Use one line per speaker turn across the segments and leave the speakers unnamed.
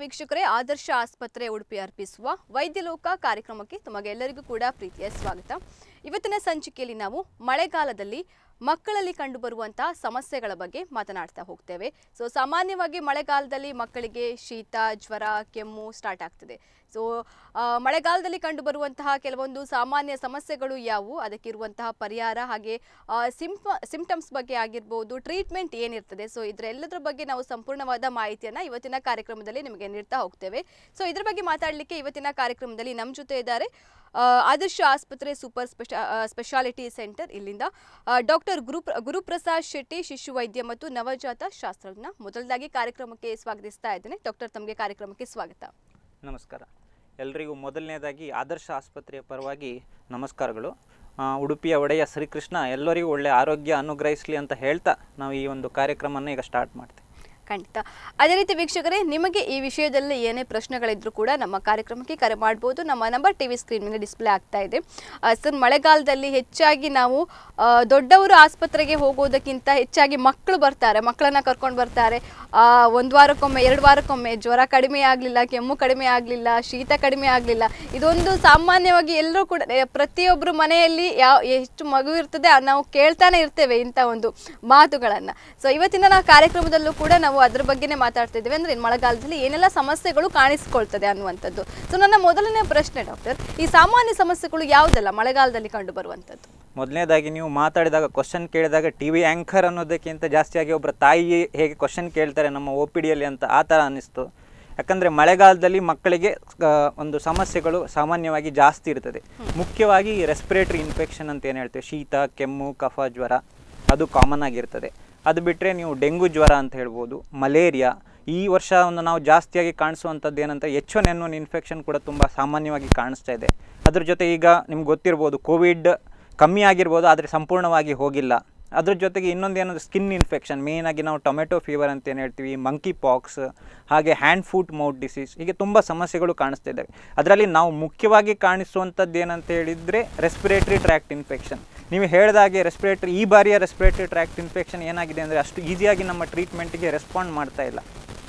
ವೀಕ್ಷಕರೇ ಆದರ್ಶ ಆಸ್ಪತ್ರೆ ಉಡುಪಿ ಅರ್ಪಿಸುವ ವೈದ್ಯಲೋಕ ಕಾರ್ಯಕ್ರಮಕ್ಕೆ ತಮಗೆಲ್ಲರಿಗೂ ಕೂಡ ಪ್ರೀತಿಯ ಸ್ವಾಗತ ಇವತ್ತಿನ ಸಂಚಿಕೆಯಲ್ಲಿ ನಾವು ಮಳೆಗಾಲದಲ್ಲಿ ಮಕ್ಕಳಲ್ಲಿ ಕಂಡುಬರುವಂತಹ ಸಮಸ್ಯೆಗಳ ಬಗ್ಗೆ ಮಾತನಾಡ್ತಾ ಹೋಗ್ತೇವೆ ಸೊ ಸಾಮಾನ್ಯವಾಗಿ ಮಳೆಗಾಲದಲ್ಲಿ ಮಕ್ಕಳಿಗೆ ಶೀತ ಜ್ವರ ಕೆಮ್ಮು ಸ್ಟಾರ್ಟ್ ಆಗ್ತದೆ ಸೊ ಮಳೆಗಾಲದಲ್ಲಿ ಕಂಡುಬರುವಂತಹ ಕೆಲವೊಂದು ಸಾಮಾನ್ಯ ಸಮಸ್ಯೆಗಳು ಯಾವುವು ಅದಕ್ಕಿರುವಂತಹ ಪರಿಹಾರ ಹಾಗೆ ಸಿಂಪ ಸಿಂಪ್ಟಮ್ಸ್ ಬಗ್ಗೆ ಆಗಿರ್ಬೋದು ಟ್ರೀಟ್ಮೆಂಟ್ ಏನಿರ್ತದೆ ಸೊ ಇದರೆಲ್ಲದರ ಬಗ್ಗೆ ನಾವು ಸಂಪೂರ್ಣವಾದ ಮಾಹಿತಿಯನ್ನು ಇವತ್ತಿನ ಕಾರ್ಯಕ್ರಮದಲ್ಲಿ ನಿಮಗೆ ನೀಡ್ತಾ ಹೋಗ್ತೇವೆ ಸೊ ಇದ್ರ ಬಗ್ಗೆ ಮಾತಾಡಲಿಕ್ಕೆ ಇವತ್ತಿನ ಕಾರ್ಯಕ್ರಮದಲ್ಲಿ ನಮ್ಮ ಜೊತೆ ಇದ್ದಾರೆ ಆ, ಆದರ್ಶ ಆಸ್ಪತ್ರೆ ಸೂಪರ್ ಸ್ಪೆಷಾ ಆ, ಸ್ಪೆಷಾಲಿಟಿ ಸೆಂಟರ್ ಇಲ್ಲಿಂದ ಡಾಕ್ಟರ್ ಗುರು ಗುರುಪ್ರಸಾದ್ ಶೆಟ್ಟಿ ಶಿಶು ವೈದ್ಯ ಮತ್ತು ನವಜಾತ ಶಾಸ್ತ್ರಜ್ಞ ಮೊದಲದಾಗಿ ಕಾರ್ಯಕ್ರಮಕ್ಕೆ ಸ್ವಾಗತಿಸ್ತಾ ಇದ್ದೇನೆ ಡಾಕ್ಟರ್ ತಮಗೆ ಕಾರ್ಯಕ್ರಮಕ್ಕೆ ಸ್ವಾಗತ
ನಮಸ್ಕಾರ ಎಲ್ರಿಗೂ ಮೊದಲನೇದಾಗಿ ಆದರ್ಶ ಆಸ್ಪತ್ರೆಯ ಪರವಾಗಿ ನಮಸ್ಕಾರಗಳು ಆ, ಉಡುಪಿಯ ಒಡೆಯ ಶ್ರೀಕೃಷ್ಣ ಎಲ್ಲರಿಗೂ ಒಳ್ಳೆಯ ಆರೋಗ್ಯ ಅನುಗ್ರಹಿಸಲಿ ಅಂತ ಹೇಳ್ತಾ ನಾವು ಈ ಒಂದು ಕಾರ್ಯಕ್ರಮವನ್ನು ಈಗ ಸ್ಟಾರ್ಟ್ ಮಾಡ್ತೇವೆ
ಖಂಡಿತ ಅದೇ ರೀತಿ ವೀಕ್ಷಕರೇ ನಿಮಗೆ ಈ ವಿಷಯದಲ್ಲಿ ಏನೇ ಪ್ರಶ್ನೆಗಳಿದ್ರು ಕೂಡ ನಮ್ಮ ಕಾರ್ಯಕ್ರಮಕ್ಕೆ ಕರೆ ಮಾಡ್ಬೋದು ನಮ್ಮ ನಂಬರ್ ಟಿ ವಿ ಸ್ಕ್ರೀನ್ ಮೇಲೆ ಡಿಸ್ಪ್ಲೇ ಆಗ್ತಾ ಇದೆ ಆ, ಸರ್ ಮಳೆಗಾಲದಲ್ಲಿ ಹೆಚ್ಚಾಗಿ ನಾವು ಆ, ದೊಡ್ಡವರು ಆಸ್ಪತ್ರೆಗೆ ಹೋಗೋದಕ್ಕಿಂತ ಹೆಚ್ಚಾಗಿ ಮಕ್ಕಳು ಬರ್ತಾರೆ ಮಕ್ಕಳನ್ನ ಕರ್ಕೊಂಡು ಬರ್ತಾರೆ ಆ, ಒಂದು ವಾರಕ್ಕೊಮ್ಮೆ ಎರಡು ವಾರಕ್ಕೊಮ್ಮೆ ಜ್ವರ ಕಡಿಮೆ ಆಗಲಿಲ್ಲ ಕೆಮ್ಮು ಕಡಿಮೆ ಆಗಲಿಲ್ಲ ಶೀತ ಕಡಿಮೆ ಆಗಲಿಲ್ಲ ಇದೊಂದು ಸಾಮಾನ್ಯವಾಗಿ ಎಲ್ಲರೂ ಕೂಡ ಏ, ಪ್ರತಿಯೊಬ್ಬರು ಮನೆಯಲ್ಲಿ ಯಾವ ಎಷ್ಟು ಮಗು ಇರ್ತದೆ ಆ- ನಾವು ಕೇಳ್ತಾನೆ ಇರ್ತೇವೆ ಇಂಥ ಒಂದು ಮಾತುಗಳನ್ನು ಸೊ ಇವತ್ತಿನ ನಾವು ಕಾರ್ಯಕ್ರಮದಲ್ಲೂ ಕೂಡ ನಾವು ಅದ್ರ ಬಗ್ಗೆನೇ ಮಾತಾಡ್ತಾ ಇದ್ದೇವೆ ಅಂದರೆ ಮಳೆಗಾಲದಲ್ಲಿ ಏನೆಲ್ಲ ಸಮಸ್ಯೆಗಳು ಕಾಣಿಸಿಕೊಳ್ತದೆ ಅನ್ನುವಂಥದ್ದು ಸೊ ನನ್ನ ಮೊದಲನೇ ಪ್ರಶ್ನೆ ಡಾಕ್ಟರ್ ಈ ಸಾಮಾನ್ಯ ಸಮಸ್ಯೆಗಳು ಯಾವುದೆಲ್ಲ ಮಳೆಗಾಲದಲ್ಲಿ ಕಂಡು ಬರುವಂಥದ್ದು
ಮೊದಲನೇದಾಗಿ ನೀವು ಮಾತಾಡಿದಾಗ ಕ್ವಶನ್ ಕೇಳಿದಾಗ ಟಿ ವಿ ಆ್ಯಂಕರ್ ಅನ್ನೋದಕ್ಕಿಂತ ಜಾಸ್ತಿಯಾಗಿ ಒಬ್ಬರ ತಾಯಿ ಹೇಗೆ ಕ್ವಶನ್ ಕೇಳ್ತಾರೆ ನಮ್ಮ ಒ ಪಿ ಡಿಯಲ್ಲಿ ಅಂತ ಆ ಥರ ಅನ್ನಿಸ್ತು ಯಾಕಂದರೆ ಮಳೆಗಾಲದಲ್ಲಿ ಮಕ್ಕಳಿಗೆ ಆ, ಒಂದು ಸಮಸ್ಯೆಗಳು ಸಾಮಾನ್ಯವಾಗಿ ಜಾಸ್ತಿ ಇರ್ತದೆ ಮುಖ್ಯವಾಗಿ ರೆಸ್ಪಿರೇಟರಿ ಇನ್ಫೆಕ್ಷನ್ ಅಂತ ಏನು ಹೇಳ್ತೇವೆ ಶೀತ ಕೆಮ್ಮು ಕಫ ಜ್ವರ ಅದು ಕಾಮನ್ ಆಗಿರ್ತದೆ ಅದು ಬಿಟ್ಟರೆ ನೀವು ಡೆಂಗು ಜ್ವರ ಅಂತ ಹೇಳ್ಬೋದು ಮಲೇರಿಯಾ ಈ ವರ್ಷ ಒಂದು ನಾವು ಜಾಸ್ತಿಯಾಗಿ ಕಾಣಿಸುವಂಥದ್ದು ಏನಂತ H one N one infection ಕೂಡ ತುಂಬ ಸಾಮಾನ್ಯವಾಗಿ ಕಾಣಿಸ್ತಾ ಇದೆ ಅದ್ರ ಜೊತೆ ಈಗ ನಿಮ್ಗೆ ಗೊತ್ತಿರ್ಬೋದು ಕೋವಿಡ್ ಕಮ್ಮಿ ಆಗಿರ್ಬೋದು ಆದರೆ ಸಂಪೂರ್ಣವಾಗಿ ಹೋಗಿಲ್ಲ ಅದ್ರ ಜೊತೆಗೆ ಇನ್ನೊಂದು ಏನಂದ್ರೆ ಸ್ಕಿನ್ ಇನ್ಫೆಕ್ಷನ್ ಮೇಯ್ನಾಗಿ ನಾವು ಟೊಮೆಟೊ ಫೀವರ್ ಅಂತ ಏನು ಹೇಳ್ತೀವಿ ಮಂಕಿ ಪಾಕ್ಸ್ ಹಾಗೆ ಹ್ಯಾಂಡ್ ಫುಟ್ ಮೌತ್ ಡಿಸೀಸ್ ಹೀಗೆ ತುಂಬ ಸಮಸ್ಯೆಗಳು ಕಾಣಿಸ್ತಾ ಇದ್ದಾವೆ ಅದರಲ್ಲಿ ನಾವು ಮುಖ್ಯವಾಗಿ ಕಾಣಿಸುವಂಥದ್ದು ಏನಂತ ಹೇಳಿದರೆ ರೆಸ್ಪಿರೇಟರಿ ಟ್ರ್ಯಾಕ್ಟ್ ಇನ್ಫೆಕ್ಷನ್ ನೀವು ಹೇಳಿದಾಗೆ ರೆಸ್ಪಿರೇಟರಿ ಈ ಬಾರಿಯ ರೆಸ್ಪಿರೇಟರಿ ಟ್ರ್ಯಾಕ್ಟ್ ಇನ್ಫೆಕ್ಷನ್ ಏನಾಗಿದೆ ಅಂದರೆ ಅಷ್ಟು ಈಸಿಯಾಗಿ ನಮ್ಮ ಟ್ರೀಟ್ಮೆಂಟಿಗೆ ರೆಸ್ಪಾಂಡ್ ಮಾಡ್ತಾ ಇಲ್ಲ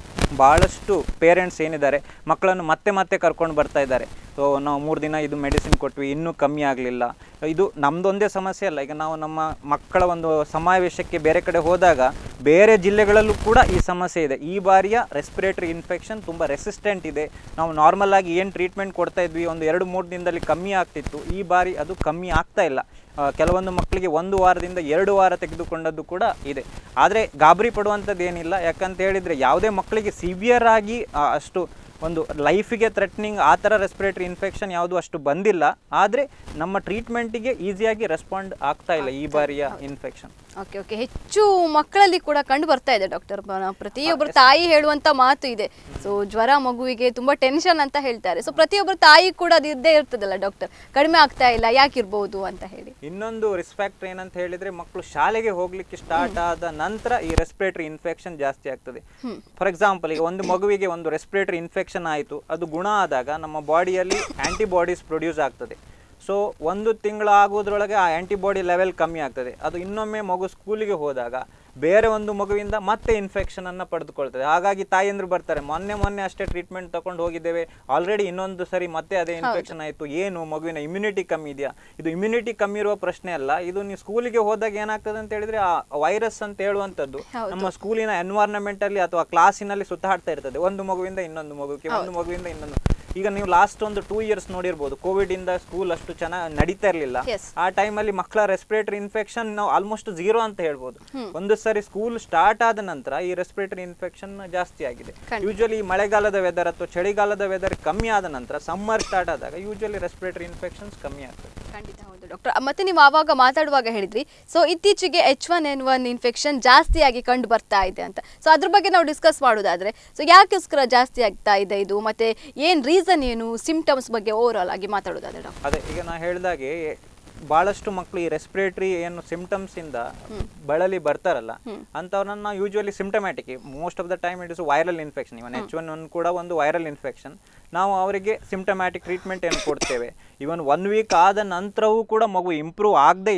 ಭಾಳಷ್ಟು ಪೇರೆಂಟ್ಸ್ ಏನಿದ್ದಾರೆ ಮಕ್ಕಳನ್ನು ಮತ್ತೆ ಮತ್ತೆ ಕರ್ಕೊಂಡು ಬರ್ತಾ ಇದ್ದಾರೆ ಸೊ ನಾವು ಮೂರು ದಿನ ಇದು ಮೆಡಿಸಿನ್ ಕೊಟ್ವಿ ಇನ್ನೂ ಕಮ್ಮಿ ಆಗಲಿಲ್ಲ ಇದು ನಮ್ಮದೊಂದೇ ಸಮಸ್ಯೆ ಅಲ್ಲ ಈಗ ನಾವು ನಮ್ಮ ಮಕ್ಕಳ ಒಂದು ಸಮಾವೇಶಕ್ಕೆ ಬೇರೆ ಕಡೆ ಹೋದಾಗ ಬೇರೆ ಜಿಲ್ಲೆಗಳಲ್ಲೂ ಕೂಡ ಈ ಸಮಸ್ಯೆ ಇದೆ ಈ ಬಾರಿಯ ರೆಸ್ಪಿರೇಟರಿ ಇನ್ಫೆಕ್ಷನ್ ತುಂಬ ರೆಸಿಸ್ಟೆಂಟ್ ಇದೆ ನಾವು ನಾರ್ಮಲ್ ಆಗಿ ಏನು ಟ್ರೀಟ್ಮೆಂಟ್ ಕೊಡ್ತಾ ಇದ್ವಿ ಒಂದು ಎರಡು ಮೂರು ದಿನದಲ್ಲಿ ಕಮ್ಮಿ ಆಗ್ತಿತ್ತು ಈ ಬಾರಿ ಅದು ಕಮ್ಮಿ ಆಗ್ತಾ ಇಲ್ಲ ಆ, ಕೆಲವೊಂದು ಮಕ್ಕಳಿಗೆ ಒಂದು ವಾರದಿಂದ ಎರಡು ವಾರ ತೆಗೆದುಕೊಂಡದ್ದು ಕೂಡ ಇದೆ ಆದರೆ ಗಾಬರಿ ಪಡುವಂಥದ್ದು ಏನಿಲ್ಲ ಯಾಕಂತ ಹೇಳಿದರೆ ಯಾವುದೇ ಮಕ್ಕಳಿಗೆ ಸಿವಿಯರ್ ಆಗಿ ಆ, ಅಷ್ಟು ಒಂದು ಲೈಫಿಗೆ ಥ್ರೆಟ್ನಿಂಗ್ ಆ ಥರ ರೆಸ್ಪಿರೇಟರಿ ಇನ್ಫೆಕ್ಷನ್ ಯಾವುದು ಅಷ್ಟು ಬಂದಿಲ್ಲ ಆದರೆ ನಮ್ಮ ಟ್ರೀಟ್ಮೆಂಟಿಗೆ ಈಸಿಯಾಗಿ ರೆಸ್ಪಾಂಡ್ ಆಗ್ತಾ ಇಲ್ಲ ಈ ಬಾರಿಯ ಇನ್ಫೆಕ್ಷನ್
ಓಕೆ ಓಕೆ ಹೆಚ್ಚು ಮಕ್ಕಳಲ್ಲಿ ಕೂಡ ಕಂಡು ಬರ್ತಾ ಇದೆ ಡಾಕ್ಟರ್ ಪ್ರತಿಯೊಬ್ಬರು ತಾಯಿ ಹೇಳುವಂತ ಮಾತು ಇದೆ ಸೊ ಜ್ವರ ಮಗುವಿಗೆ ತುಂಬಾ ಟೆನ್ಷನ್ ಅಂತ ಹೇಳ್ತಾರೆ ಸೊ ಪ್ರತಿಯೊಬ್ಬರು ತಾಯಿ ಕೂಡ ಅದು ಇದ್ದೇ ಇರ್ತದಲ್ಲ ಡಾಕ್ಟರ್ ಕಡಿಮೆ ಆಗ್ತಾ ಇಲ್ಲ ಯಾಕಿರ್ಬೋದು ಅಂತ ಹೇಳಿ
ಇನ್ನೊಂದು ರಿಸ್ಪೆಕ್ಟ್ ಏನಂತ ಹೇಳಿದ್ರೆ ಮಕ್ಕಳು ಶಾಲೆಗೆ ಹೋಗ್ಲಿಕ್ಕೆ ಸ್ಟಾರ್ಟ್ ಆದ ನಂತರ ಈ ರೆಸ್ಪಿರೇಟರಿ ಇನ್ಫೆಕ್ಷನ್ ಜಾಸ್ತಿ ಆಗ್ತದೆ ಫಾರ್ ಎಕ್ಸಾಂಪಲ್ ಈಗ ಒಂದು ಮಗುವಿಗೆ ಒಂದು ರೆಸ್ಪಿರೇಟರಿ ಇನ್ಫೆಕ್ಷನ್ ಆಯಿತು ಅದು ಗುಣ ಆದಾಗ ನಮ್ಮ ಬಾಡಿಯಲ್ಲಿ ಆಂಟಿಬಾಡೀಸ್ ಪ್ರೊಡ್ಯೂಸ್ ಆಗ್ತದೆ ಸೊ ಒಂದು ತಿಂಗಳು ಆಗೋದ್ರೊಳಗೆ ಆ ಆಂಟಿಬಾಡಿ ಲೆವೆಲ್ ಕಮ್ಮಿ ಆಗ್ತದೆ ಅದು ಇನ್ನೊಮ್ಮೆ ಮಗು ಸ್ಕೂಲಿಗೆ ಹೋದಾಗ ಬೇರೆ ಒಂದು ಮಗುವಿಂದ ಮತ್ತೆ ಇನ್ಫೆಕ್ಷನ್ ಅನ್ನ ಪಡೆದುಕೊಳ್ತದೆ ಹಾಗಾಗಿ ತಾಯಂದ್ರು ಬರ್ತಾರೆ ಮೊನ್ನೆ ಮೊನ್ನೆ ಅಷ್ಟೇ ಟ್ರೀಟ್ಮೆಂಟ್ ತಗೊಂಡು ಹೋಗಿದ್ದೇವೆ ಆಲ್ರೆಡಿ ಇನ್ನೊಂದು ಸರಿ ಮತ್ತೆ ಅದೇ ಇನ್ಫೆಕ್ಷನ್ ಆಯಿತು ಏನು ಮಗುವಿನ ಇಮ್ಯುನಿಟಿ ಕಮ್ಮಿ ಇದೆಯಾ ಇದು ಇಮ್ಯುನಿಟಿ ಕಮ್ಮಿ ಇರುವ ಪ್ರಶ್ನೆ ಅಲ್ಲ ಇದು ನೀವು ಸ್ಕೂಲಿಗೆ ಹೋದಾಗ ಏನಾಗ್ತದೆ ಅಂತ ಹೇಳಿದ್ರೆ ಆ ವೈರಸ್ ಅಂತ ಹೇಳುವಂಥದ್ದು ನಮ್ಮ ಸ್ಕೂಲಿನ ಎನ್ವೈರನ್ಮೆಂಟ್ ಅಲ್ಲಿ ಅಥವಾ ಕ್ಲಾಸಿನಲ್ಲಿ ಸುತ್ತಾಡ್ತಾ ಇರ್ತದೆ ಒಂದು ಮಗುವಿಂದ ಇನ್ನೊಂದು ಮಗುವಿಗೆ ಒಂದು ಮಗುವಿಂದ ಇನ್ನೊಂದು ಈಗ ನೀವು ಲಾಸ್ಟ್ ಒಂದು ಟೂ ಇಯರ್ಸ್ ನೋಡಿರ್ಬೋದು ಕೋವಿಡ್ ಇಂದ ಸ್ಕೂಲ್ ಅಷ್ಟು ಚೆನ್ನಾಗಿ ನಡೀತಾ ಇರಲಿಲ್ಲ
Yes.
ಆ ಟೈಮಲ್ಲಿ ಮಕ್ಕಳ ರೆಸ್ಪಿರೇಟರಿ ಇನ್ಫೆಕ್ಷನ್ ನಾವು ಆಲ್ಮೋಸ್ಟ್ ಝೀರೋ ಅಂತ ಹೇಳ್ಬೋದು ಒಂದು ಸರಿ ಸ್ಕೂಲ್ ಸ್ಟಾರ್ಟ್ ಆದ ನಂತರ ಈ ರೆಸ್ಪಿರೇಟರಿ ಇನ್ಫೆಕ್ಷನ್ ಜಾಸ್ತಿ ಆಗಿದೆ ಯೂಶಲಿ ಮಳೆಗಾಲದ ವೆದರ್ ಅಥವಾ ಚಳಿಗಾಲದ ವೆದರ್ ಕಮ್ಮಿ ಆದ ನಂತರ ಸಮ್ಮರ್ ಸ್ಟಾರ್ಟ್ ಆದಾಗ ಯೂಶಲಿ ರೆಸ್ಪಿರೇಟರಿ ಇನ್ಫೆಕ್ಷನ್ಸ್ ಕಮ್ಮಿ ಆಗ್ತದೆ
ಖಂಡಿತ ಹೌದು ಡಾಕ್ಟರ್ ಮತ್ತೆ ನೀವು ಆವಾಗ ಮಾತಾಡುವಾಗ ಹೇಳಿದ್ರಿ ಸೊ ಇತ್ತೀಚೆಗೆ H one N one infection ಜಾಸ್ತಿಯಾಗಿ ಕಂಡು ಬರ್ತಾ ಇದೆ ಅಂತ ಸೊ ಅದ್ರ ಬಗ್ಗೆ ನಾವು ಡಿಸ್ಕಸ್ ಮಾಡೋದಾದ್ರೆ ಸೊ ಯಾಕೋಸ್ಕರ ಜಾಸ್ತಿ ಆಗ್ತಾ ಇದೆ ಇದು ಮತ್ತೆ ಏನ್ ರೀಸನ್ ಏನು ಸಿಂಪ್ಟಮ್ಸ್ ಬಗ್ಗೆ ಓವರ್ ಆಲ್ ಆಗಿ ಮಾತಾಡೋದಾದ್ರೆ ಡಾಕ್ಟರ್
ಅದೇ ಈಗ ನಾ ಹೇಳ್ದಾಗೆ ಬಹಳಷ್ಟು ಮಕ್ಕಳು ಈ ರೆಸ್ಪಿರೇಟರಿ ಏನು ಸಿಂಪ್ಟಮ್ಸ್ ಇಂದ ಬಳಲಿ ಬರ್ತಾರಲ್ಲ ಅಂಥವ್ರನ್ನ ನಾವು usually symptomatic most of the time it is viral infection even H one one ಕೂಡ ಒಂದು ವೈರಲ್ ಇನ್ಫೆಕ್ಷನ್ ನಾವು ಅವರಿಗೆ ಸಿಂಪ್ಟಮ್ಯಾಟಿಕ್ ಟ್ರೀಟ್ಮೆಂಟ್ ಏನು ಕೊಡ್ತೇವೆ ಇವನ್ ಒನ್ ವೀಕ್ ಆದ ನಂತರವೂ ಕೂಡ ಮಗು ಇಂಪ್ರೂವ್ ಆಗದೇ ಇದ್ರೆ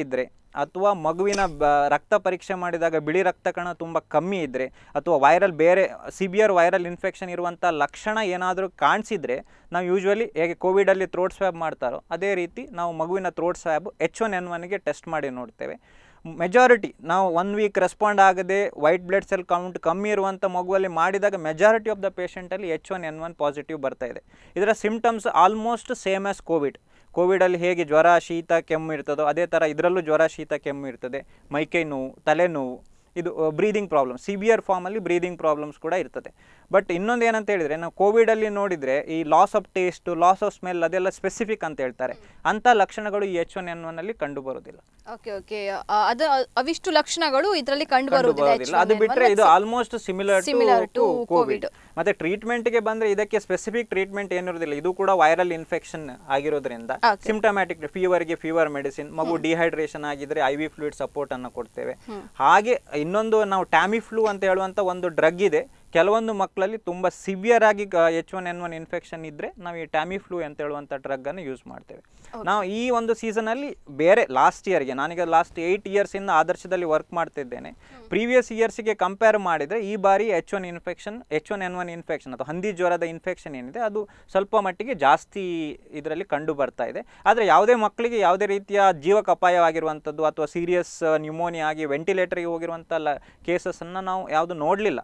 ಅಥವಾ ಮಗುವಿನ ಬ- ರಕ್ತ ಪರೀಕ್ಷೆ ಮಾಡಿದಾಗ ಬಿಳಿ ರಕ್ತ ಕಣ ತುಂಬ ಕಮ್ಮಿ ಇದ್ದರೆ ಅಥವಾ ವೈರಲ್ ಬೇರೆ ಸಿವಿಯರ್ ವೈರಲ್ ಇನ್ಫೆಕ್ಷನ್ ಇರುವಂಥ ಲಕ್ಷಣ ಏನಾದರೂ ಕಾಣಿಸಿದರೆ ನಾವು ಯೂಶ್ವಲಿ ಹೇಗೆ ಕೋವಿಡಲ್ಲಿ ಥ್ರೋಟ್ ಸ್ವ್ಯಾಬ್ ಮಾಡ್ತಾರೋ ಅದೇ ರೀತಿ ನಾವು ಮಗುವಿನ throat swab H one N ಒನ್ಗೆ ಟೆಸ್ಟ್ ಮಾಡಿ ನೋಡ್ತೇವೆ ಮೆಜಾರಿಟಿ ನಾವು ಒನ್ ವೀಕ್ ರೆಸ್ಪಾಂಡ್ ಆಗದೆ ವೈಟ್ ಬ್ಲಡ್ ಸೆಲ್ ಕೌಂಟ್ ಕಮ್ಮಿ ಇರುವಂಥ ಮಗುವಲ್ಲಿ ಮಾಡಿದಾಗ ಮೆಜಾರಿಟಿ ಆಫ್ ದ ಪೇಷಂಟಲ್ಲಿ H one N one positive ಬರ್ತಾ ಇದೆ ಇದರ symptoms almost same as COVID ಕೋವಿಡಲ್ಲಿ ಹೇಗೆ ಜ್ವರ ಶೀತ ಕೆಮ್ಮು ಇರ್ತದೋ ಅದೇ ಥರ ಇದರಲ್ಲೂ ಜ್ವರ ಶೀತ ಕೆಮ್ಮು ಇರ್ತದೆ ಮೈಕೈ ನೋವು ತಲೆನೋವು ಇದು ಬ್ರೀದಿಂಗ್ ಪ್ರಾಬ್ಲಮ್ ಸಿವಿಯರ್ ಫಾರ್ಮಲ್ಲಿ ಬ್ರೀದಿಂಗ್ ಪ್ರಾಬ್ಲಮ್ಸ್ ಕೂಡ ಇರ್ತದೆ ಬಟ್ ಇನ್ನೊಂದು ಏನಂತ ಹೇಳಿದರೆ ನಾವು ಕೋವಿಡಲ್ಲಿ ನೋಡಿದರೆ ಈ loss of taste loss of smell ಅದೆಲ್ಲ ಸ್ಪೆಸಿಫಿಕ್ ಅಂತ ಹೇಳ್ತಾರೆ ಅಂಥ ಲಕ್ಷಣಗಳು ಈ ಎಚ್ ಒನ್ ಎನ್ ಒನ್ನಲ್ಲಿ ಕಂಡು ಬರೋದಿಲ್ಲ
ಓಕೆ ಓಕೆ ಅದು ಅವಿಷ್ಟು ಲಕ್ಷಣಗಳು ಇದರಲ್ಲಿ ಕಂಡು
ಕಂಡು
ಬರುವುದಿಲ್ಲ
ಬರೋದಿಲ್ಲ ಅದು ಬಿಟ್ಟರೆ ಇದು almost similar
Similar
to
to
Covid
COVID.
ಮತ್ತೆ ಟ್ರೀಟ್ಮೆಂಟ್ಗೆ ಬಂದರೆ ಇದಕ್ಕೆ ಸ್ಪೆಸಿಫಿಕ್ ಟ್ರೀಟ್ಮೆಂಟ್ ಏನಿರೋದಿಲ್ಲ ಇದು ಕೂಡ ವೈರಲ್ ಇನ್ಫೆಕ್ಷನ್ ಆಗಿರೋದ್ರಿಂದ
Okay.
ಸಿಂಪ್ಟಮ್ಯಾಟಿಕ್ ಫೀವರ್ಗೆ ಫೀವರ್ ಮೆಡಿಸಿನ್ ಮಗು ಡಿಹೈಡ್ರೇಷನ್ ಆಗಿದ್ರೆ ಐ ವಿ ಫ್ಲೂಯಿಡ್ ಸಪೋರ್ಟ್ ಅನ್ನು ಕೊಡ್ತೇವೆ ಹಾಗೆ ಇನ್ನೊಂದು ನಾವು ಟ್ಯಾಮಿ ಫ್ಲೂ ಅಂತ ಹೇಳುವಂಥ ಒಂದು ಡ್ರಗ್ ಇದೆ ಕೆಲವೊಂದು ಮಕ್ಕಳಲ್ಲಿ ತುಂಬ ಸಿವಿಯರ್ ಆಗಿ H one N one infection ಇದ್ದರೆ ನಾವು ಈ ಟ್ಯಾಮಿ ಫ್ಲೂ ಅಂತ ಹೇಳುವಂಥ ಡ್ರಗ್ಗನ್ನು ಯೂಸ್ ಮಾಡ್ತೇವೆ ನಾವು ಈ ಒಂದು ಸೀಸನಲ್ಲಿ ಬೇರೆ ಲಾಸ್ಟ್ ಇಯರ್ಗೆ ನಾನೀಗ ಲಾಸ್ಟ್ ಏಯ್ಟ್ ಇಯರ್ಸಿಂದ ಆದರ್ಶದಲ್ಲಿ ವರ್ಕ್ ಮಾಡ್ತಿದ್ದೇನೆ ಪ್ರೀವಿಯಸ್ ಇಯರ್ಸಿಗೆ ಕಂಪೇರ್ ಮಾಡಿದರೆ ಈ ಬಾರಿ H one infection H one N one infection ಅಥವಾ ಹಂದಿ ಜ್ವರದ ಇನ್ಫೆಕ್ಷನ್ ಏನಿದೆ ಅದು ಸ್ವಲ್ಪ ಮಟ್ಟಿಗೆ ಜಾಸ್ತಿ ಇದರಲ್ಲಿ ಕಂಡು ಬರ್ತಾ ಇದೆ ಆದರೆ ಯಾವುದೇ ಮಕ್ಕಳಿಗೆ ಯಾವುದೇ ರೀತಿಯ ಜೀವಕ್ಕೆ ಅಪಾಯವಾಗಿರುವಂಥದ್ದು ಅಥವಾ ಸೀರಿಯಸ್ ನ್ಯೂಮೋನಿಯಾ ಆಗಿ ವೆಂಟಿಲೇಟರ್ಗೆ ಹೋಗಿರುವಂಥ ಲ ಕೇಸಸನ್ನು ನಾವು ಯಾವುದು ನೋಡಲಿಲ್ಲ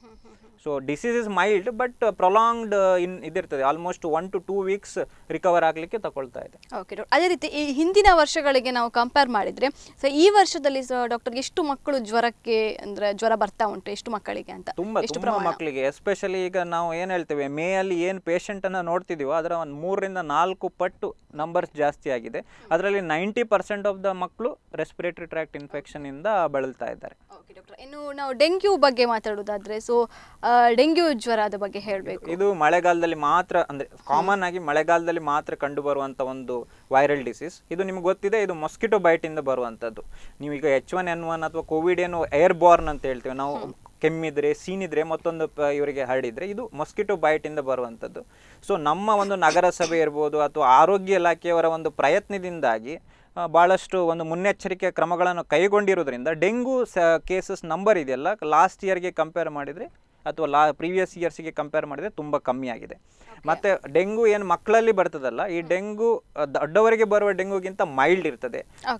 so disease is mild but prolonged in ಇದಿರ್ತದೆ almost one to two weeks recover ಆಗಲಿಕ್ಕೆ ತಗೊಳ್ತಾ ಇದೆ
ಓಕೆ ಡಾಕ್ಟರ್ ಅದೇ ರೀತಿ ಈ ಹಿಂದಿನ ವರ್ಷಗಳಿಗೆ ನಾವು ಕಂಪೇರ್ ಮಾಡಿದ್ರೆ ಸೊ ಈ ವರ್ಷದಲ್ಲಿ ಡಾಕ್ಟರ್ ಎಷ್ಟು ಮಕ್ಕಳು ಜ್ವರಕ್ಕೆ ಅಂದ್ರೆ ಜ್ವರ ಬರ್ತಾ ಉಂಟು ಎಷ್ಟು ಮಕ್ಕಳಿಗೆ ಅಂತ
ತುಂಬಾ
ಎಷ್ಟು
ತುಂಬಾ
ಪ್ರಮಾಣ
ಮಕ್ಕಳಿಗೆ ಎಸ್ಪೆಷಲಿ ಈಗ ನಾವು ಏನು ಹೇಳ್ತೇವೆ ಮೇ ಅಲ್ಲಿ ಏನು ಪೇಷಂಟ್ ಅನ್ನ ನೋಡ್ತಿದೀವೋ ಅದರ ಒಂದು ಮೂರರಿಂದ ನಾಲ್ಕು ಪಟ್ಟು ನಂಬರ್ಸ್ ಜಾಸ್ತಿ ಆಗಿದೆ ಅದರಲ್ಲಿ ನೈಂಟಿ ಪರ್ಸೆಂಟ್ ಆಫ್ ದ ಮಕ್ಕಳು ರೆಸ್ಪಿರೇಟರಿ ಟ್ರ್ಯಾಕ್ಟ್ ಇನ್ಫೆಕ್ಷನ್ ಇಂದ ಬಳಲ್ತಾ ಇದ್ದಾರೆ
ಓಕೆ ಡಾಕ್ಟರ್ ಇನ್ನು ನಾವು ಡೆಂಗ್ಯೂ ಬಗ್ಗೆ ಮಾತಾಡೋದಾದ್ರೆ ಸೊ ಡೆಂಗ್ಯೂ ಜ್ವರದ ಬಗ್ಗೆ ಹೇಳಬೇಕು
ಇದು ಮಳೆಗಾಲದಲ್ಲಿ ಮಾತ್ರ ಅಂದ್ರೆ ಕಾಮನ್ ಆಗಿ ಮಳೆಗಾಲದಲ್ಲಿ ಮಾತ್ರ ಕಂಡು ಬರುವಂತ ಒಂದು ವೈರಲ್ ಡಿಸೀಸ್ ಇದು ನಿಮ್ಗೆ ಗೊತ್ತಿದೆ ಇದು ಮೊಸ್ಕಿಟೋ ಬೈಟ್ ಇಂದ ಬರುವಂತದ್ದು ನೀವು ಈಗ ಎಚ್ ಒನ್ ಎನ್ ಒನ್ ಅಥವಾ ಕೋವಿಡ್ ಏನು ಏರ್ ಬಾರ್ನ್ ಅಂತ ಹೇಳ್ತೇವೆ ನಾವು ಕೆಮ್ಮಿದ್ರೆ ಸೀನಿದ್ರೆ ಮತ್ತೊಂದು ಪ- ಇವರಿಗೆ ಹರಡಿದ್ರೆ ಇದು ಮೊಸ್ಕಿಟೋ ಬೈಟ್ ಇಂದ ಬರುವಂಥದ್ದು ಸೊ ನಮ್ಮ ಒಂದು ನಗರಸಭೆ ಇರ್ಬೋದು ಅಥವಾ ಆರೋಗ್ಯ ಇಲಾಖೆಯವರ ಒಂದು ಪ್ರಯತ್ನದಿಂದಾಗಿ ಆ, ಭಾಳಷ್ಟು ಒಂದು ಮುನ್ನೆಚ್ಚರಿಕೆ ಕ್ರಮಗಳನ್ನು ಕೈಗೊಂಡಿರೋದ್ರಿಂದ ಡೆಂಗು ಸ ಕೇಸಸ್ ನಂಬರ್ ಇದೆಯಲ್ಲ ಲಾಸ್ಟ್ ಇಯರ್ಗೆ ಕಂಪೇರ್ ಮಾಡಿದರೆ ಅಥವಾ ಲಾ ಪ್ರೀವಿಯಸ್ ಇಯರ್ಸಿಗೆ ಕಂಪೇರ್ ಮಾಡಿದರೆ ತುಂಬ ಕಮ್ಮಿ ಆಗಿದೆ ಮತ್ತು ಡೆಂಗು ಏನು ಮಕ್ಕಳಲ್ಲಿ ಬರ್ತದಲ್ಲ ಈ ಡೆಂಗು ಅ, ದೊಡ್ಡವರಿಗೆ ಬರುವ ಡೆಂಗುಗಿಂತ ಮೈಲ್ಡ್ ಇರ್ತದೆ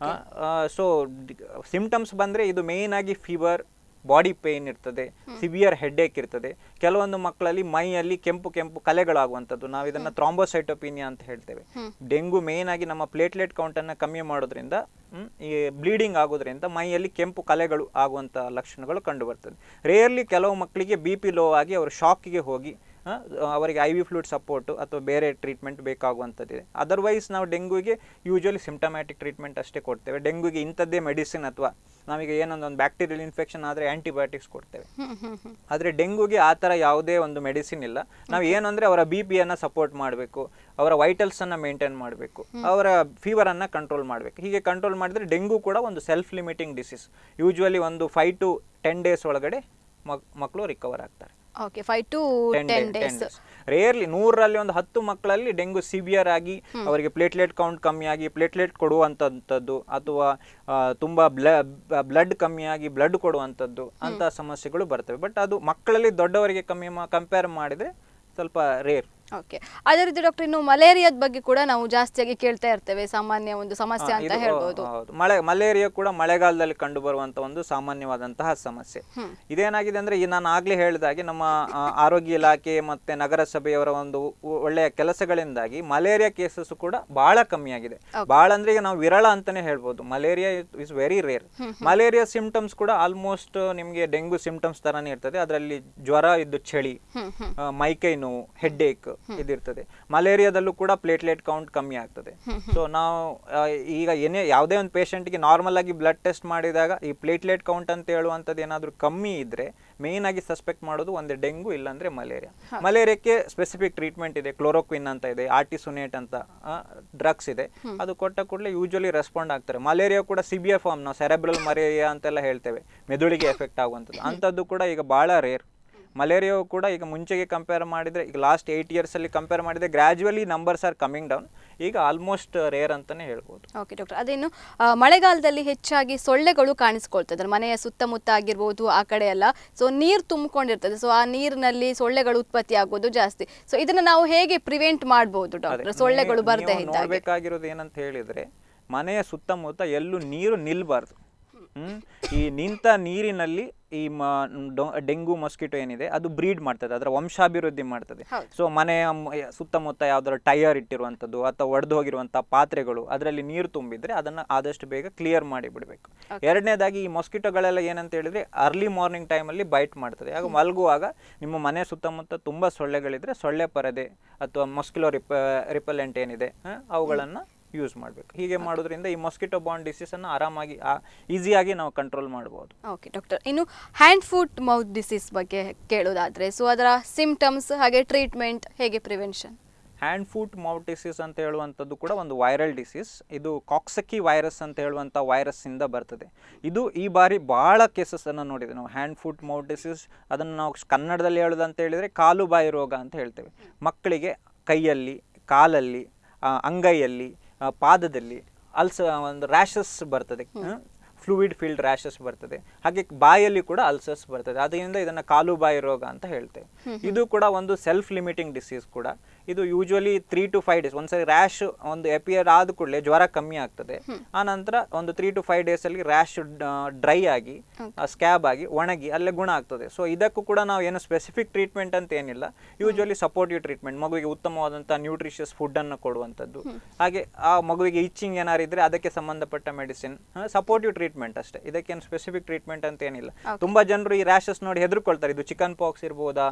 ಸೊ ಸಿಂಪ್ಟಮ್ಸ್ ಬಂದರೆ ಇದು ಮೇಯ್ನ್ ಆಗಿ ಫೀವರ್ ಬಾಡಿ ಪೇಯ್ನ್ ಇರ್ತದೆ ಸಿವಿಯರ್ ಹೆಡ್ಏಕ್ ಇರ್ತದೆ ಕೆಲವೊಂದು ಮಕ್ಕಳಲ್ಲಿ ಮೈಯಲ್ಲಿ ಕೆಂಪು ಕೆಂಪು ಕಲೆಗಳಾಗುವಂಥದ್ದು ನಾವು ಇದನ್ನು ಥ್ರಾಂಬೋಸೈಟೋಪಿನಿಯಾ ಅಂತ ಹೇಳ್ತೇವೆ ಡೆಂಗು ಮೇಯ್ನ್ ಆಗಿ ನಮ್ಮ ಪ್ಲೇಟ್ಲೆಟ್ ಕೌಂಟನ್ನು ಕಮ್ಮಿ ಮಾಡೋದ್ರಿಂದ ಹ್ಮ್, ಈ ಬ್ಲೀಡಿಂಗ್ ಆಗೋದ್ರಿಂದ ಮೈಯಲ್ಲಿ ಕೆಂಪು ಕಲೆಗಳು ಆಗುವಂಥ ಲಕ್ಷಣಗಳು ಕಂಡು ಬರ್ತದೆ ರೇರ್ಲಿ ಕೆಲವು ಮಕ್ಕಳಿಗೆ ಬಿ ಪಿ ಲೋ ಆಗಿ ಅವರು ಶಾಕಿಗೆ ಹೋಗಿ ಆ, ಅವರಿಗೆ ಐ ವಿ ಫ್ಲೂಡ್ ಸಪೋರ್ಟು ಅಥವಾ ಬೇರೆ ಟ್ರೀಟ್ಮೆಂಟ್ ಬೇಕಾಗುವಂಥದ್ದಿದೆ ಅದರ್ವೈಸ್ ನಾವು ಡೆಂಗುಗೆ ಯೂಶಲಿ ಸಿಂಟಮ್ಯಾಟಿಕ್ ಟ್ರೀಟ್ಮೆಂಟ್ ಅಷ್ಟೇ ಕೊಡ್ತೇವೆ ಡೆಂಗುಗೆ ಇಂಥದ್ದೇ ಮೆಡಿಸಿನ್ ಅಥವಾ ನಾವೀಗ ಏನೊಂದು ಒಂದು ಬ್ಯಾಕ್ಟೀರಿಯಲ್ ಇನ್ಫೆಕ್ಷನ್ ಆದರೆ ಆ್ಯಂಟಿಬಯೋಟಿಕ್ಸ್ ಕೊಡ್ತೇವೆ
ಹ್ಮ್ ಹ್ಮ್ ಹ್ಮ್
ಆದರೆ ಡೆಂಗುಗೆ ಆ ಥರ ಯಾವುದೇ ಒಂದು ಮೆಡಿಸಿನ್ ಇಲ್ಲ ನಾವು ಏನು ಅಂದರೆ ಅವರ ಬಿ ಪಿಯನ್ನು ಸಪೋರ್ಟ್ ಮಾಡಬೇಕು ಅವರ ವೈಟಲ್ಸನ್ನು ಮೇಂಟೈನ್ ಮಾಡಬೇಕು ಅವರ ಫೀವರನ್ನು ಕಂಟ್ರೋಲ್ ಮಾಡಬೇಕು ಹೀಗೆ ಕಂಟ್ರೋಲ್ ಮಾಡಿದರೆ ಡೆಂಗು ಕೂಡ ಒಂದು ಸೆಲ್ಫ್ ಲಿಮಿಟಿಂಗ್ ಡಿಸೀಸ್ ಯೂಶ್ವಲಿ ಒಂದು ಫೈವ್ ಟು ಟೆನ್ ಡೇಸ್ ಒಳಗಡೆ ಮಕ್ ಮಕ್ಕಳು ರಿಕವರ್ ಆಗ್ತಾರೆ
okay five to
ten
ten
ten
days
rarely ನೂರರಲ್ಲಿ ಒಂದು ಹತ್ತು ಮಕ್ಕಳಲ್ಲಿ ಡೆಂಗು ಸಿವಿಯರ್ ಆಗಿ ಅವರಿಗೆ ಪ್ಲೇಟ್ಲೆಟ್ ಕೌಂಟ್ ಕಮ್ಮಿ ಆಗಿ ಪ್ಲೇಟ್ಲೆಟ್ ಕೊಡುವಂಥದ್ದು ಅಥವಾ ಆ, ತುಂಬಾ ಬ್ಲಡ್ ಕಮ್ಮಿ ಆಗಿ ಬ್ಲಡ್ ಕೊಡುವಂಥದ್ದು ಅಂತ ಸಮಸ್ಯೆಗಳು ಬರ್ತವೆ ಬಟ್ ಅದು ಮಕ್ಕಳಲ್ಲಿ ದೊಡ್ಡವರಿಗೆ ಕಮ್ಮಿ ಕಂಪೇರ್ ಮಾಡಿದ್ರೆ ಸ್ವಲ್ಪ ರೇರ್
ಓಕೆ ಅದೇ ರೀತಿ ಡಾಕ್ಟರ್ ಇನ್ನು ಮಲೇರಿಯಾದ ಬಗ್ಗೆ ಕೂಡ ನಾವು ಜಾಸ್ತಿಯಾಗಿ ಕೇಳ್ತಾ ಇರ್ತೇವೆ ಸಾಮಾನ್ಯ ಒಂದು ಸಮಸ್ಯೆ
ಹಾ,
ಅಂತ
ಇದು,
ಹೇಳ್ಬೋದು
ಹೌದು. ಮಳೆ ಮಲೇರಿಯಾ ಕೂಡ ಮಳೆಗಾಲದಲ್ಲಿ ಕಂಡು ಬರುವಂತ ಒಂದು ಸಾಮಾನ್ಯವಾದಂತಹ ಸಮಸ್ಯೆ
ಹ್ಮ್.
ಇದೇನಾಗಿದೆ ಅಂದ್ರೆ ಈ ನಾನು ಆಗ್ಲೇ ಹೇಳಿದಾಗೆ ನಮ್ಮ ಆ, ಆರೋಗ್ಯ ಇಲಾಖೆ ಮತ್ತೆ ನಗರಸಭೆಯವರ ಒಂದು ಒ- ಒಳ್ಳೆಯ ಕೆಲಸಗಳಿಂದಾಗಿ ಮಲೇರಿಯಾ ಕೇಸಸ್ ಕೂಡ ಬಹಳ ಕಮ್ಮಿ ಆಗಿದೆ ಬಹಳ ಅಂದ್ರೆ ಈಗ ನಾವು ವಿರಳ ಅಂತಾನೆ ಹೇಳ್ಬೋದು malaria is very rare malaria symptoms ಕೂಡ ಆಲ್ಮೋಸ್ಟ್ ನಿಮಗೆ ಡೆಂಗು ಸಿಂಪ್ಟಮ್ಸ್ ತರಾನೇ ಇರ್ತದೆ ಅದರಲ್ಲಿ ಜ್ವರ ಇದ್ದು ಚಳಿ
ಹ್ಮ್ ಹ್ಮ್
ಆ, ಮೈಕೈ ನೋವು ಹೆಡ್ಏಕ್ ಇದಿರ್ತದೆ ಮಲೇರಿಯಾದಲ್ಲೂ ಕೂಡ ಪ್ಲೇಟ್ಲೆಟ್ ಕೌಂಟ್ ಕಮ್ಮಿ ಆಗ್ತದೆ ಸೊ ನಾವು ಆ, ಈಗ ಏನೇ ಯಾವುದೇ ಒಂದು ಪೇಷಂಟ್ಗೆ ನಾರ್ಮಲ್ ಆಗಿ ಬ್ಲಡ್ ಟೆಸ್ಟ್ ಮಾಡಿದಾಗ ಈ ಪ್ಲೇಟ್ಲೆಟ್ ಕೌಂಟ್ ಅಂತ ಹೇಳುವಂಥದ್ದು ಏನಾದರೂ ಕಮ್ಮಿ ಇದ್ರೆ ಮೇನ್ ಆಗಿ ಸಸ್ಪೆಕ್ಟ್ ಮಾಡೋದು ಒಂದು ಡೆಂಗು ಇಲ್ಲಾಂದ್ರೆ ಮಲೇರಿಯಾ ಮಲೇರಿಯಾಕ್ಕೆ ಸ್ಪೆಸಿಫಿಕ್ ಟ್ರೀಟ್ಮೆಂಟ್ ಇದೆ ಕ್ಲೋರೋಕ್ವಿನ್ ಅಂತ ಇದೆ ಆರ್ಟಿಸುನೇಟ್ ಅಂತ ಡ್ರಗ್ಸ್ ಇದೆ ಅದು ಕೊಟ್ಟ ಕೂಡಲೇ ಯೂಶಲಿ ರೆಸ್ಪಾಂಡ್ ಆಗ್ತಾರೆ ಮಲೇರಿಯಾ ಕೂಡ ಸಿಬಿಯರ್ ಫಾರ್ಮ್ ನಾವು ಸೆರೆಬ್ರಲ್ ಮಲೇರಿಯಾ ಅಂತೆಲ್ಲ ಹೇಳ್ತೇವೆ ಮೆದುಳಿಗೆ ಎಫೆಕ್ಟ್ ಆಗುವಂಥದ್ದು ಅಂಥದ್ದು ಕೂಡ ಈಗ ಭಾಳ ರೇರ್ ಮಲೇರಿಯಾವು ಕೂಡ ಈಗ ಮುಂಚೆಗೆ ಕಂಪೇರ್ ಮಾಡಿದರೆ ಈಗ ಲಾಸ್ಟ್ ಏಯ್ಟ್ ಇಯರ್ಸಲ್ಲಿ ಕಂಪೇರ್ ಮಾಡಿದರೆ gradually numbers are coming down ಈಗ ಆಲ್ಮೋಸ್ಟ್ ರೇರ್ ಅಂತಲೇ ಹೇಳ್ಬೋದು
ಓಕೆ ಡಾಕ್ಟರ್ ಅದೇನು ಆ, ಮಳೆಗಾಲದಲ್ಲಿ ಹೆಚ್ಚಾಗಿ ಸೊಳ್ಳೆಗಳು ಕಾಣಿಸ್ಕೊಳ್ತದೆ ಮನೆಯ ಸುತ್ತಮುತ್ತ ಆಗಿರ್ಬೋದು ಆ ಕಡೆ ಎಲ್ಲ ಸೊ ನೀರು ತುಂಬಿಕೊಂಡಿರ್ತದೆ ಸೊ ಆ ನೀರಿನಲ್ಲಿ ಸೊಳ್ಳೆಗಳು ಉತ್ಪತ್ತಿ ಆಗೋದು ಜಾಸ್ತಿ ಸೊ ಇದನ್ನ ನಾವು ಹೇಗೆ ಪ್ರಿವೆಂಟ್ ಮಾಡಬಹುದು ಡಾಕ್ಟರ್
ಅದೇ,
ಸೊಳ್ಳೆಗಳು
ನೀವು-
ಬರದೇ
ನೀವು
ಇದ್ದಾಗೆ
ನೋಡ್ಬೇಕಾಗಿರೋದು ಏನಂತ ಹೇಳಿದ್ರೆ ಮನೆಯ ಸುತ್ತಮುತ್ತ ಎಲ್ಲೂ ನೀರು ನಿಲ್ಬಾರ್ದು ಹ್ಮ್ ಈ ನಿಂತ ನೀರಿನಲ್ಲಿ ಈ ಮ ಡೊ- ಡೆಂಗು ಮೊಸ್ಕಿಟೋ ಏನಿದೆ ಅದು ಬ್ರೀಡ್ ಮಾಡ್ತದೆ ಅದರ ವಂಶಾಭಿವೃದ್ಧಿ ಮಾಡ್ತದೆ
ಹೌದು.
ಸೊ ಮನೆಯ ಮ- ಯ- ಸುತ್ತಮುತ್ತ ಯಾವ್ದಾದ್ರು ಟೈರ್ ಇಟ್ಟಿರುವಂಥದ್ದು ಅಥವಾ ಒಡೆದು ಹೋಗಿರುವಂಥ ಪಾತ್ರೆಗಳು ಅದರಲ್ಲಿ ನೀರು ತುಂಬಿದ್ರೆ ಅದನ್ನ ಆದಷ್ಟು ಬೇಗ ಕ್ಲಿಯರ್ ಮಾಡಿ ಬಿಡಬೇಕು ಎರಡನೇದಾಗಿ ಈ ಮೊಸ್ಕಿಟೋಗಳೆಲ್ಲ ಏನಂತ ಹೇಳಿದ್ರೆ ಅರ್ಲಿ ಮಾರ್ನಿಂಗ್ ಟೈಮಲ್ಲಿ ಬೈಟ್ ಮಾಡ್ತದೆ ಆಗ ಮಲಗುವಾಗ ನಿಮ್ಮ ಮನೆ ಸುತ್ತಮುತ್ತ ತುಂಬ ಸೊಳ್ಳೆಗಳಿದ್ರೆ ಸೊಳ್ಳೆ ಪರದೆ ಅಥವಾ ಮೊಸ್ಕಿಲೋ ರಿಪ ರಿಪಲೆಂಟ್ ಏನಿದೆ ಆ, ಅವುಗಳನ್ನ ಯೂಸ್ ಮಾಡಬೇಕು ಹೀಗೆ ಮಾಡೋದ್ರಿಂದ ಈ ಮೊಸ್ಕಿಟೋ ಬಾಂಡ್ ಡಿಸೀಸನ್ನು ಆರಾಮಾಗಿ ಈಸಿಯಾಗಿ ನಾವು ಕಂಟ್ರೋಲ್ ಮಾಡ್ಬೋದು
ಓಕೆ ಡಾಕ್ಟರ್ ಇನ್ನು ಹ್ಯಾಂಡ್ ಫುಟ್ ಮೌತ್ ಡಿಸೀಸ್ ಬಗ್ಗೆ ಕೇಳೋದಾದ್ರೆ ಸೊ ಅದರ ಸಿಂಪ್ಟಮ್ಸ್ ಹಾಗೆ ಟ್ರೀಟ್ಮೆಂಟ್ ಹೇಗೆ prevention
hand foot mouth disease ಅಂತ ಹೇಳುವಂಥದ್ದು ಕೂಡ ಒಂದು ವೈರಲ್ ಡಿಸೀಸ್ ಇದು ಕಾಕ್ಸಕಿ ವೈರಸ್ ಅಂತ ಹೇಳುವಂಥ ವೈರಸ್ಸಿಂದ ಬರ್ತದೆ ಇದು ಈ ಬಾರಿ ಭಾಳ ಕೇಸಸನ್ನು ನೋಡಿದೆ ನಾವು ಹ್ಯಾಂಡ್ ಫುಟ್ ಮೌತ್ ಡಿಸೀಸ್ ಅದನ್ನು ನಾವು ಕನ್ನಡದಲ್ಲಿ ಹೇಳೋದಂತ ಹೇಳಿದರೆ ಕಾಲು ಬಾಯಿ ರೋಗ ಅಂತ ಹೇಳ್ತೇವೆ ಮಕ್ಕಳಿಗೆ ಕೈಯಲ್ಲಿ ಕಾಲಲ್ಲಿ ಆ, ಅಂಗೈಯಲ್ಲಿ ಆ, ಪಾದದಲ್ಲಿ ಅಲ್ಸ ಒಂದು ರ್ಯಾಷಸ್ ಬರ್ತದೆ ಫ್ಲೂಯಿಡ್ ಫೀಲ್ಡ್ ರ್ಯಾಷಸ್ ಬರ್ತದೆ ಹಾಗೆ ಬಾಯಲ್ಲಿ ಕೂಡ ಅಲ್ಸರ್ಸ್ ಬರ್ತದೆ ಅದರಿಂದ ಇದನ್ನ ಕಾಲು ಬಾಯಿ ರೋಗ ಅಂತ ಹೇಳ್ತೇವೆ ಇದು ಕೂಡ ಒಂದು ಸೆಲ್ಫ್ ಲಿಮಿಟಿಂಗ್ ಡಿಸೀಸ್ ಕೂಡ ಇದು usually three to five days ಒಂದ್ಸರಿ ರ್ಯಾಶ್ ಒಂದು ಎಪಿಯರ್ ಆದ ಕೂಡಲೇ ಜ್ವರ ಕಮ್ಮಿ ಆಗ್ತದೆ ಆ ನಂತರ ಒಂದು ತ್ರೀ ಟು ಫೈವ್ ಡೇಸ್ ಅಲ್ಲಿ ರ್ಯಾಶ್ ಡ್ರೈ ಆಗಿ ಸ್ಕ್ಯಾಬ್ ಆಗಿ ಒಣಗಿ ಅಲ್ಲೇ ಗುಣ ಆಗ್ತದೆ ಸೊ ಇದಕ್ಕೂ ಕೂಡ ನಾವು ಏನು ಸ್ಪೆಸಿಫಿಕ್ ಟ್ರೀಟ್ಮೆಂಟ್ ಅಂತ ಏನಿಲ್ಲ ಯೂಶುವಲಿ ಸಪೋರ್ಟಿವ್ ಟ್ರೀಟ್ಮೆಂಟ್ ಮಗುವಿಗೆ ಉತ್ತಮವಾದಂಥ ನ್ಯೂಟ್ರಿಷಿಯಸ್ ಫುಡ್ ಅನ್ನು ಕೊಡುವಂಥದ್ದು ಹಾಗೆ ಆ ಮಗುವಿಗೆ ಇಚ್ಚಿಂಗ್ ಏನಾರು ಇದ್ರೆ ಅದಕ್ಕೆ ಸಂಬಂಧಪಟ್ಟ ಮೆಡಿಸಿನ್ ಸಪೋರ್ಟಿವ್ ಟ್ರೀಟ್ಮೆಂಟ್ ಅಷ್ಟೇ ಇದಕ್ಕೇನು ಸ್ಪೆಸಿಫಿಕ್ ಟ್ರೀಟ್ಮೆಂಟ್ ಅಂತ ಏನಿಲ್ಲ ತುಂಬಾ ಜನರು ಈ ರ್ಯಾಷಸ್ ನೋಡಿ ಹೆದರ್ಕೊಳ್ತಾರೆ ಇದು ಚಿಕನ್ ಪಾಕ್ಸ್ ಇರ್ಬೋದಾ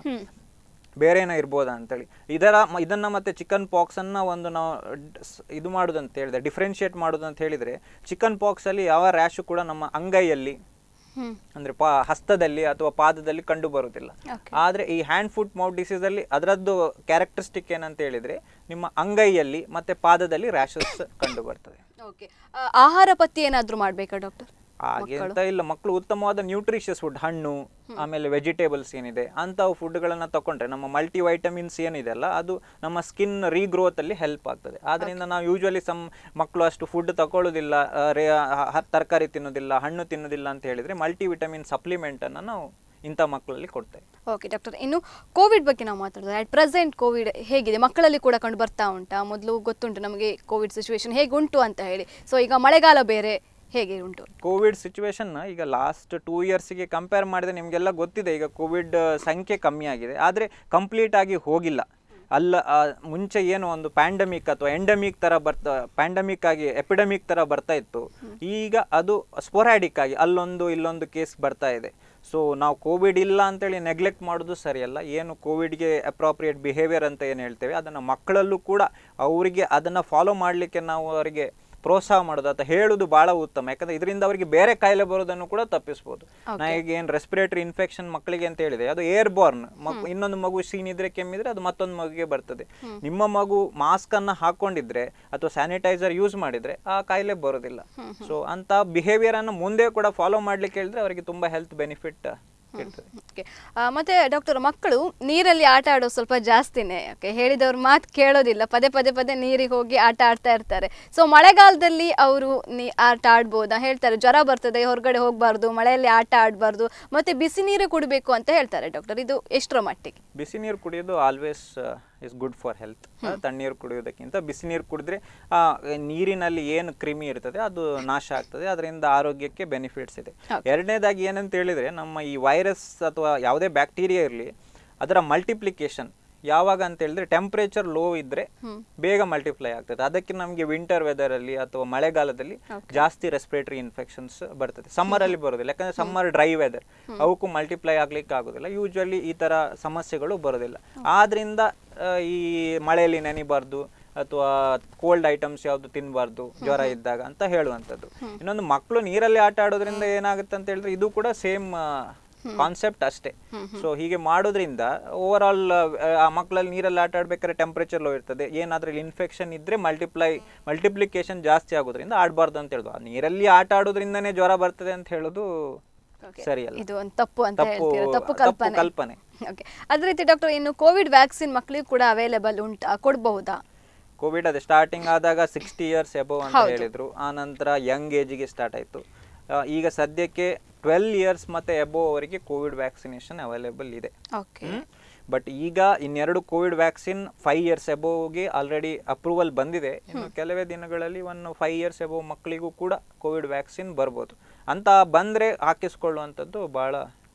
ಬೇರೆ ಏನೋ ಇರ್ಬೋದಾ ಅಂತೇಳಿ ಇದರ ಮ- ಇದನ್ನ ಮತ್ತೆ ಚಿಕನ್ ಪಾಕ್ಸ್ ಅನ್ನ ಒಂದು ನಾವು ಡ್- ಸ್- ಇದು ಮಾಡುದಂತ ಹೇಳಿದ್ರೆ ಡಿಫ್ರೆನ್ಶಿಯೇಟ್ ಮಾಡುದಂತ ಹೇಳಿದ್ರೆ ಚಿಕನ್ ಪಾಕ್ಸ್ ಅಲ್ಲಿ ಯಾವ ರ್ಯಾಶು ಕೂಡ ನಮ್ಮ ಅಂಗೈಯಲ್ಲಿ
ಹ್ಮ್
ಅಂದ್ರೆ ಪಾ ಹಸ್ತದಲ್ಲಿ ಅಥವಾ ಪಾದದಲ್ಲಿ ಕಂಡು ಬರುವುದಿಲ್ಲ
Okay.
ಆದ್ರೆ ಈ ಹ್ಯಾಂಡ್ ಫುಟ್ ಮೌತ್ ಡಿಸೀಸ್ ಅಲ್ಲಿ ಅದರದ್ದು ಕ್ಯಾರೆಕ್ಟರಿಸ್ಟಿಕ್ ಏನಂತ ಹೇಳಿದ್ರೆ ನಿಮ್ಮ ಅಂಗೈಯಲ್ಲಿ ಮತ್ತೆ ಪಾದದಲ್ಲಿ ರ್ಯಾಷಸ್ ಕಂಡು ಬರ್ತದೆ
ಓಕೆ ಆಹಾರ ಪತ್ತಿ ಏನಾದ್ರೂ ಮಾಡ್ಬೇಕಾ ಡಾಕ್ಟರ್
ಹಾಗೆ ಅಂತ ಇಲ್ಲ ಮಕ್ಕಳು ಉತ್ತಮವಾದ ನ್ಯೂಟ್ರಿಷಿಯಸ್ ಫುಡ್ ಹಣ್ಣು ಆಮೇಲೆ ವೆಜಿಟೇಬಲ್ಸ್ ಏನಿದೆ ಅಂಥವು ಫುಡ್ಗಳನ್ನ ತಗೊಂಡ್ರೆ ನಮ್ಮ ಮಲ್ಟಿ ವೈಟಮಿನ್ಸ್ ಏನಿದೆ ಅಲ್ಲ ಅದು ನಮ್ಮ ಸ್ಕಿನ್ ರೀಗ್ರೋತ್ ಅಲ್ಲಿ ಹೆಲ್ಪ್ ಆಗ್ತದೆ ಆದ್ರಿಂದ ನಾವು ಯೂಶುವಲಿ ಸಮ್ ಮಕ್ಕಳು ಅಷ್ಟು ಫುಡ್ ತಗೊಳ್ಳೋದಿಲ್ಲ ಆ, ರೇ ಹ- ತರಕಾರಿ ತಿನ್ನೋದಿಲ್ಲ ಹಣ್ಣು ತಿನ್ನೋದಿಲ್ಲ ಅಂತ ಹೇಳಿದ್ರೆ ಮಲ್ಟಿ ವಿಟಮಿನ್ ಸಪ್ಲಿಮೆಂಟ್ ಅನ್ನ ನಾವು ಇಂಥ ಮಕ್ಕಳಲ್ಲಿ ಕೊಡ್ತೇವೆ
ಓಕೆ ಡಾಕ್ಟರ್ ಇನ್ನು ಕೋವಿಡ್ ಬಗ್ಗೆ ನಾವು ಮಾತಾಡೋದು ಅಟ್ ಪ್ರೆಸೆಂಟ್ ಕೋವಿಡ್ ಹೇಗಿದೆ ಮಕ್ಕಳಲ್ಲಿ ಕೂಡ ಕಂಡು ಬರ್ತಾ ಉಂಟಾ ಮೊದಲು ಗೊತ್ತುಂಟು ನಮಗೆ ಕೋವಿಡ್ ಸಿಚುವೇಶನ್ ಹೇಗೆ ಉಂಟು ಅಂತ ಹೇಳಿ ಸೊ ಈಗ ಮಳೆಗಾಲ ಬೇರೆ ಹೇಗೆ ಉಂಟು
ಕೋವಿಡ್ ಸಿಚುವೇಶನ್ ಈಗ ಲಾಸ್ಟ್ ಟೂ ಇಯರ್ಸ್ಗೆ ಕಂಪೇರ್ ಮಾಡಿದ್ರೆ ನಿಮಗೆಲ್ಲ ಗೊತ್ತಿದೆ ಈಗ ಕೋವಿಡ್ ಸಂಖ್ಯೆ ಕಮ್ಮಿ ಆಗಿದೆ ಆದರೆ ಕಂಪ್ಲೀಟ್ ಆಗಿ ಹೋಗಿಲ್ಲ ಅಲ್ಲ ಆ, ಮುಂಚೆ ಏನು ಒಂದು ಪ್ಯಾಂಡಮಿಕ್ ಅಥವಾ ಎಂಡಮಿಕ್ ತರ ಬರ್ತಾ ಪ್ಯಾಂಡಮಿಕ್ ಆಗಿ ಎಪಿಡಮಿಕ್ ತರ ಬರ್ತಾ ಇತ್ತು ಈಗ ಅದು ಸ್ಪೊರಾಡಿಕ್ ಆಗಿ ಅಲ್ಲೊಂದು ಇಲ್ಲೊಂದು ಕೇಸ್ ಬರ್ತಾ ಇದೆ ಸೊ ನಾವು ಕೋವಿಡ್ ಇಲ್ಲ ಅಂತೇಳಿ ನೆಗ್ಲೆಕ್ಟ್ ಮಾಡೋದು ಸರಿಯಲ್ಲ ಏನು ಕೋವಿಡ್ಗೆ ಅಪ್ರಾಪ್ರಿಯೇಟ್ ಬಿಹೇವಿಯರ್ ಅಂತ ಏನು ಹೇಳ್ತೇವೆ ಅದನ್ನು ಮಕ್ಕಳಲ್ಲೂ ಕೂಡ ಅವರಿಗೆ ಅದನ್ನು ಫಾಲೋ ಮಾಡಲಿಕ್ಕೆ ನಾವು ಅವರಿಗೆ ಪ್ರೋತ್ಸಾಹ ಮಾಡೋದು ಅಥವಾ ಹೇಳುದು ಬಹಳ ಉತ್ತಮ ಯಾಕಂದ್ರೆ ಇದರಿಂದ ಅವರಿಗೆ ಬೇರೆ ಕಾಯಿಲೆ ಬರೋದನ್ನು ಕೂಡ ತಪ್ಪಿಸ್ಬೋದು ನಾ ಈಗ ಏನು ರೆಸ್ಪಿರೇಟರಿ ಇನ್ಫೆಕ್ಷನ್ ಮಕ್ಕಳಿಗೆ ಅಂತ ಹೇಳಿದೆ ಅದು ಏರ್ ಬಾರ್ನ್ ಇನ್ನೊಂದು ಮಗು ಸೀನಿದ್ರೆ ಕೆಮ್ಮಿದ್ರೆ ಅದು ಮತ್ತೊಂದು ಮಗುಗೆ ಬರ್ತದೆ ನಿಮ್ಮ ಮಗು ಮಾಸ್ಕ್ ಅನ್ನ ಹಾಕೊಂಡಿದ್ರೆ ಅಥವಾ ಸ್ಯಾನಿಟೈಸರ್ ಯೂಸ್ ಮಾಡಿದ್ರೆ ಆ ಕಾಯಿಲೆ ಬರೋದಿಲ್ಲ ಸೊ ಅಂತ ಬಿಹೇವಿಯರ್ ಅನ್ನು ಮುಂದೆ ಕೂಡ ಫಾಲೋ ಮಾಡ್ಲಿಕ್ಕೆ ಹೇಳಿದ್ರೆ ಅವರಿಗೆ ತುಂಬಾ ಹೆಲ್ತ್ ಬೆನಿಫಿಟ್ ಇರ್ತದೆ
ಓಕೆ ಮತ್ತೆ ಡಾಕ್ಟರ್ ಮಕ್ಕಳು ನೀರಲ್ಲಿ ಆಟ ಆಡೋದು ಸ್ವಲ್ಪ ಜಾಸ್ತಿನೇ ಓಕೆ ಹೇಳಿದವ್ರ ಮಾತು ಕೇಳೋದಿಲ್ಲ ಪದೇ ಪದೇ ಪದೇ ನೀರಿಗೆ ಹೋಗಿ ಆಟ ಆಡ್ತಾ ಇರ್ತಾರೆ ಸೊ ಮಳೆಗಾಲದಲ್ಲಿ ಅವರು ನೀ ಆಟ ಆಡ್ಬೋದಾ ಹೇಳ್ತಾರೆ ಜ್ವರ ಬರ್ತದೆ ಹೊರಗಡೆ ಹೋಗಬಾರ್ದು ಮಳೆಯಲ್ಲಿ ಆಟ ಆಡಬಾರ್ದು ಮತ್ತೆ ಬಿಸಿ ನೀರು ಕುಡಿಬೇಕು ಅಂತ ಹೇಳ್ತಾರೆ ಡಾಕ್ಟರ್ ಇದು ಎಷ್ಟರ ಮಟ್ಟಿಗೆ
ಬಿಸಿ ನೀರು ಕುಡಿಯೋದು always is good for health ತಣ್ಣೀರು ಕುಡಿಯೋದಕ್ಕಿಂತ ಬಿಸಿ ನೀರು ಕುಡಿದ್ರೆ ಆ ನೀರಿನಲ್ಲಿ ಏನು ಕ್ರಿಮಿ ಇರ್ತದೆ ಅದು ನಾಶ ಆಗ್ತದೆ ಅದರಿಂದ ಆರೋಗ್ಯಕ್ಕೆ ಬೆನಿಫಿಟ್ಸ್ ಇದೆ ಎರಡನೇದಾಗಿ ಏನಂತ ಹೇಳಿದ್ರೆ ನಮ್ಮ ಈ ವೈರಸ್ ಅಥವಾ ಯಾವುದೇ ಬ್ಯಾಕ್ಟೀರಿಯಾ ಇರಲಿ ಅದರ ಮಲ್ಟಿಪ್ಲಿಕೇಶನ್ ಯಾವಾಗ ಅಂತ ಹೇಳಿದ್ರೆ ಟೆಂಪರೇಚರ್ ಲೋ ಇದ್ರೆ ಬೇಗ ಮಲ್ಟಿಪ್ಲೈ ಆಗ್ತದೆ ಅದಕ್ಕೆ ನಮಗೆ ವಿಂಟರ್ ವೆದರ್ ಅಲ್ಲಿ ಅಥವಾ ಮಳೆಗಾಲದಲ್ಲಿ ಜಾಸ್ತಿ ರೆಸ್ಪಿರೇಟರಿ ಇನ್ಫೆಕ್ಷನ್ಸ್ ಬರ್ತದೆ ಸಮ್ಮರ್ ಅಲ್ಲಿ ಬರೋದಿಲ್ಲ ಯಾಕಂದ್ರೆ ಸಮ್ಮರ್ ಡ್ರೈ ವೆದರ್ ಅವಕ್ಕೂ ಮಲ್ಟಿಪ್ಲೈ ಆಗ್ಲಿಕ್ಕೆ ಆಗೋದಿಲ್ಲ ಯೂಶುವಲಿ ಈ ತರ ಸಮಸ್ಯೆಗಳು ಬರೋದಿಲ್ಲ ಆದ್ರಿಂದ ಆ, ಈ ಮಳೆಯಲ್ಲಿ ನೆನಿಬಾರ್ದು ಅಥವಾ ಕೋಲ್ಡ್ ಐಟಮ್ಸ್ ಯಾವುದು ತಿನ್ನಬಾರ್ದು ಜ್ವರ ಇದ್ದಾಗ ಅಂತ ಹೇಳುವಂಥದ್ದು ಇನ್ನೊಂದು ಮಕ್ಕಳು ನೀರಲ್ಲಿ ಆಟ ಆಡೋದ್ರಿಂದ ಏನಾಗುತ್ತೆ ಅಂತ ಹೇಳಿದ್ರೆ ಇದು ಕೂಡ ಸೇಮ್ ಕಾನ್ಸೆಪ್ಟ್ ಅಷ್ಟೇ ಸೊ ಹೀಗೆ ಮಾಡೋದ್ರಿಂದ ಓವರ್ ಆಲ್ ಆ ಮಕ್ಕಳಲ್ಲಿ ನೀರಲ್ಲಿ ಆಟ ಆಡ್ಬೇಕಾದ್ರೆ ಟೆಂಪರೇಚರ್ ಲೋ ಇರ್ತದೆ ಏನಾದ್ರೂ ಇನ್ಫೆಕ್ಷನ್ ಇದ್ರೆ ಮಲ್ಟಿಪ್ಲೈ ಮಲ್ಟಿಪ್ಲಿಕೇಶನ್ ಜಾಸ್ತಿ ಆಗೋದ್ರಿಂದ ಆಡಬಾರ್ದು ಅಂತ ಹೇಳುದು ಆ ನೀರಲ್ಲಿ ಆಟ ಆಡೋದ್ರಿಂದನೇ ಜ್ವರ ಬರ್ತದೆ ಅಂತ ಹೇಳೋದು ಸರಿಯಲ್ಲ
ಇದು ಒಂದು ತಪ್ಪು ಅಂತ
ತಪ್ಪು
ಹೇಳ್ತೀರಾ ತಪ್ಪು
ತಪ್ಪು
ಕಲ್ಪನೆ
ಕಲ್ಪನೆ
ಓಕೆ ಅದೇ ರೀತಿ ಡಾಕ್ಟರ್ ಇನ್ನು ಕೋವಿಡ್ ವ್ಯಾಕ್ಸಿನ್ ಮಕ್ಕಳಿಗೂ ಕೂಡ ಅವೈಲೇಬಲ್ ಉಂಟಾ ಕೊಡಬಹುದಾ
ಕೋವಿಡ್ ಅದೇ ಸ್ಟಾರ್ಟಿಂಗ್ ಆದಾಗ ಸಿಕ್ಸ್ಟಿ ಇಯರ್ಸ್ ಎಬವ್ ಅಂತ ಹೇಳಿದ್ರು ಆ ನಂತರ ಯಂಗ್ ಏಜಿಗೆ ಸ್ಟಾರ್ಟ್ ಆಯಿತು ಈಗ ಸದ್ಯಕ್ಕೆ ಟ್ವೆಲ್ ಇಯರ್ಸ್ ಮತ್ತು ಎಬೋ ಅವರಿಗೆ ಕೋವಿಡ್ ವ್ಯಾಕ್ಸಿನೇಷನ್ ಅವೈಲೇಬಲ್ ಇದೆ
ಓಕೆ
ಬಟ್ ಈಗ ಇನ್ನೆರಡು ಕೋವಿಡ್ ವ್ಯಾಕ್ಸಿನ್ ಫೈವ್ ಇಯರ್ಸ್ ಎಬೋಗೆ ಆಲ್ರೆಡಿ ಅಪ್ರೂವಲ್ ಬಂದಿದೆ ಇನ್ನು ಕೆಲವೇ ದಿನಗಳಲ್ಲಿ ಒನ್ ಫೈವ್ ಇಯರ್ಸ್ ಎಬೋ ಮಕ್ಕಳಿಗೂ ಕೂಡ ಕೋವಿಡ್ ವ್ಯಾಕ್ಸಿನ್ ಬರ್ಬೋದು ಅಂತ ಬಂದರೆ ಹಾಕಿಸ್ಕೊಳ್ಳುವಂಥದ್ದು ಭಾಳ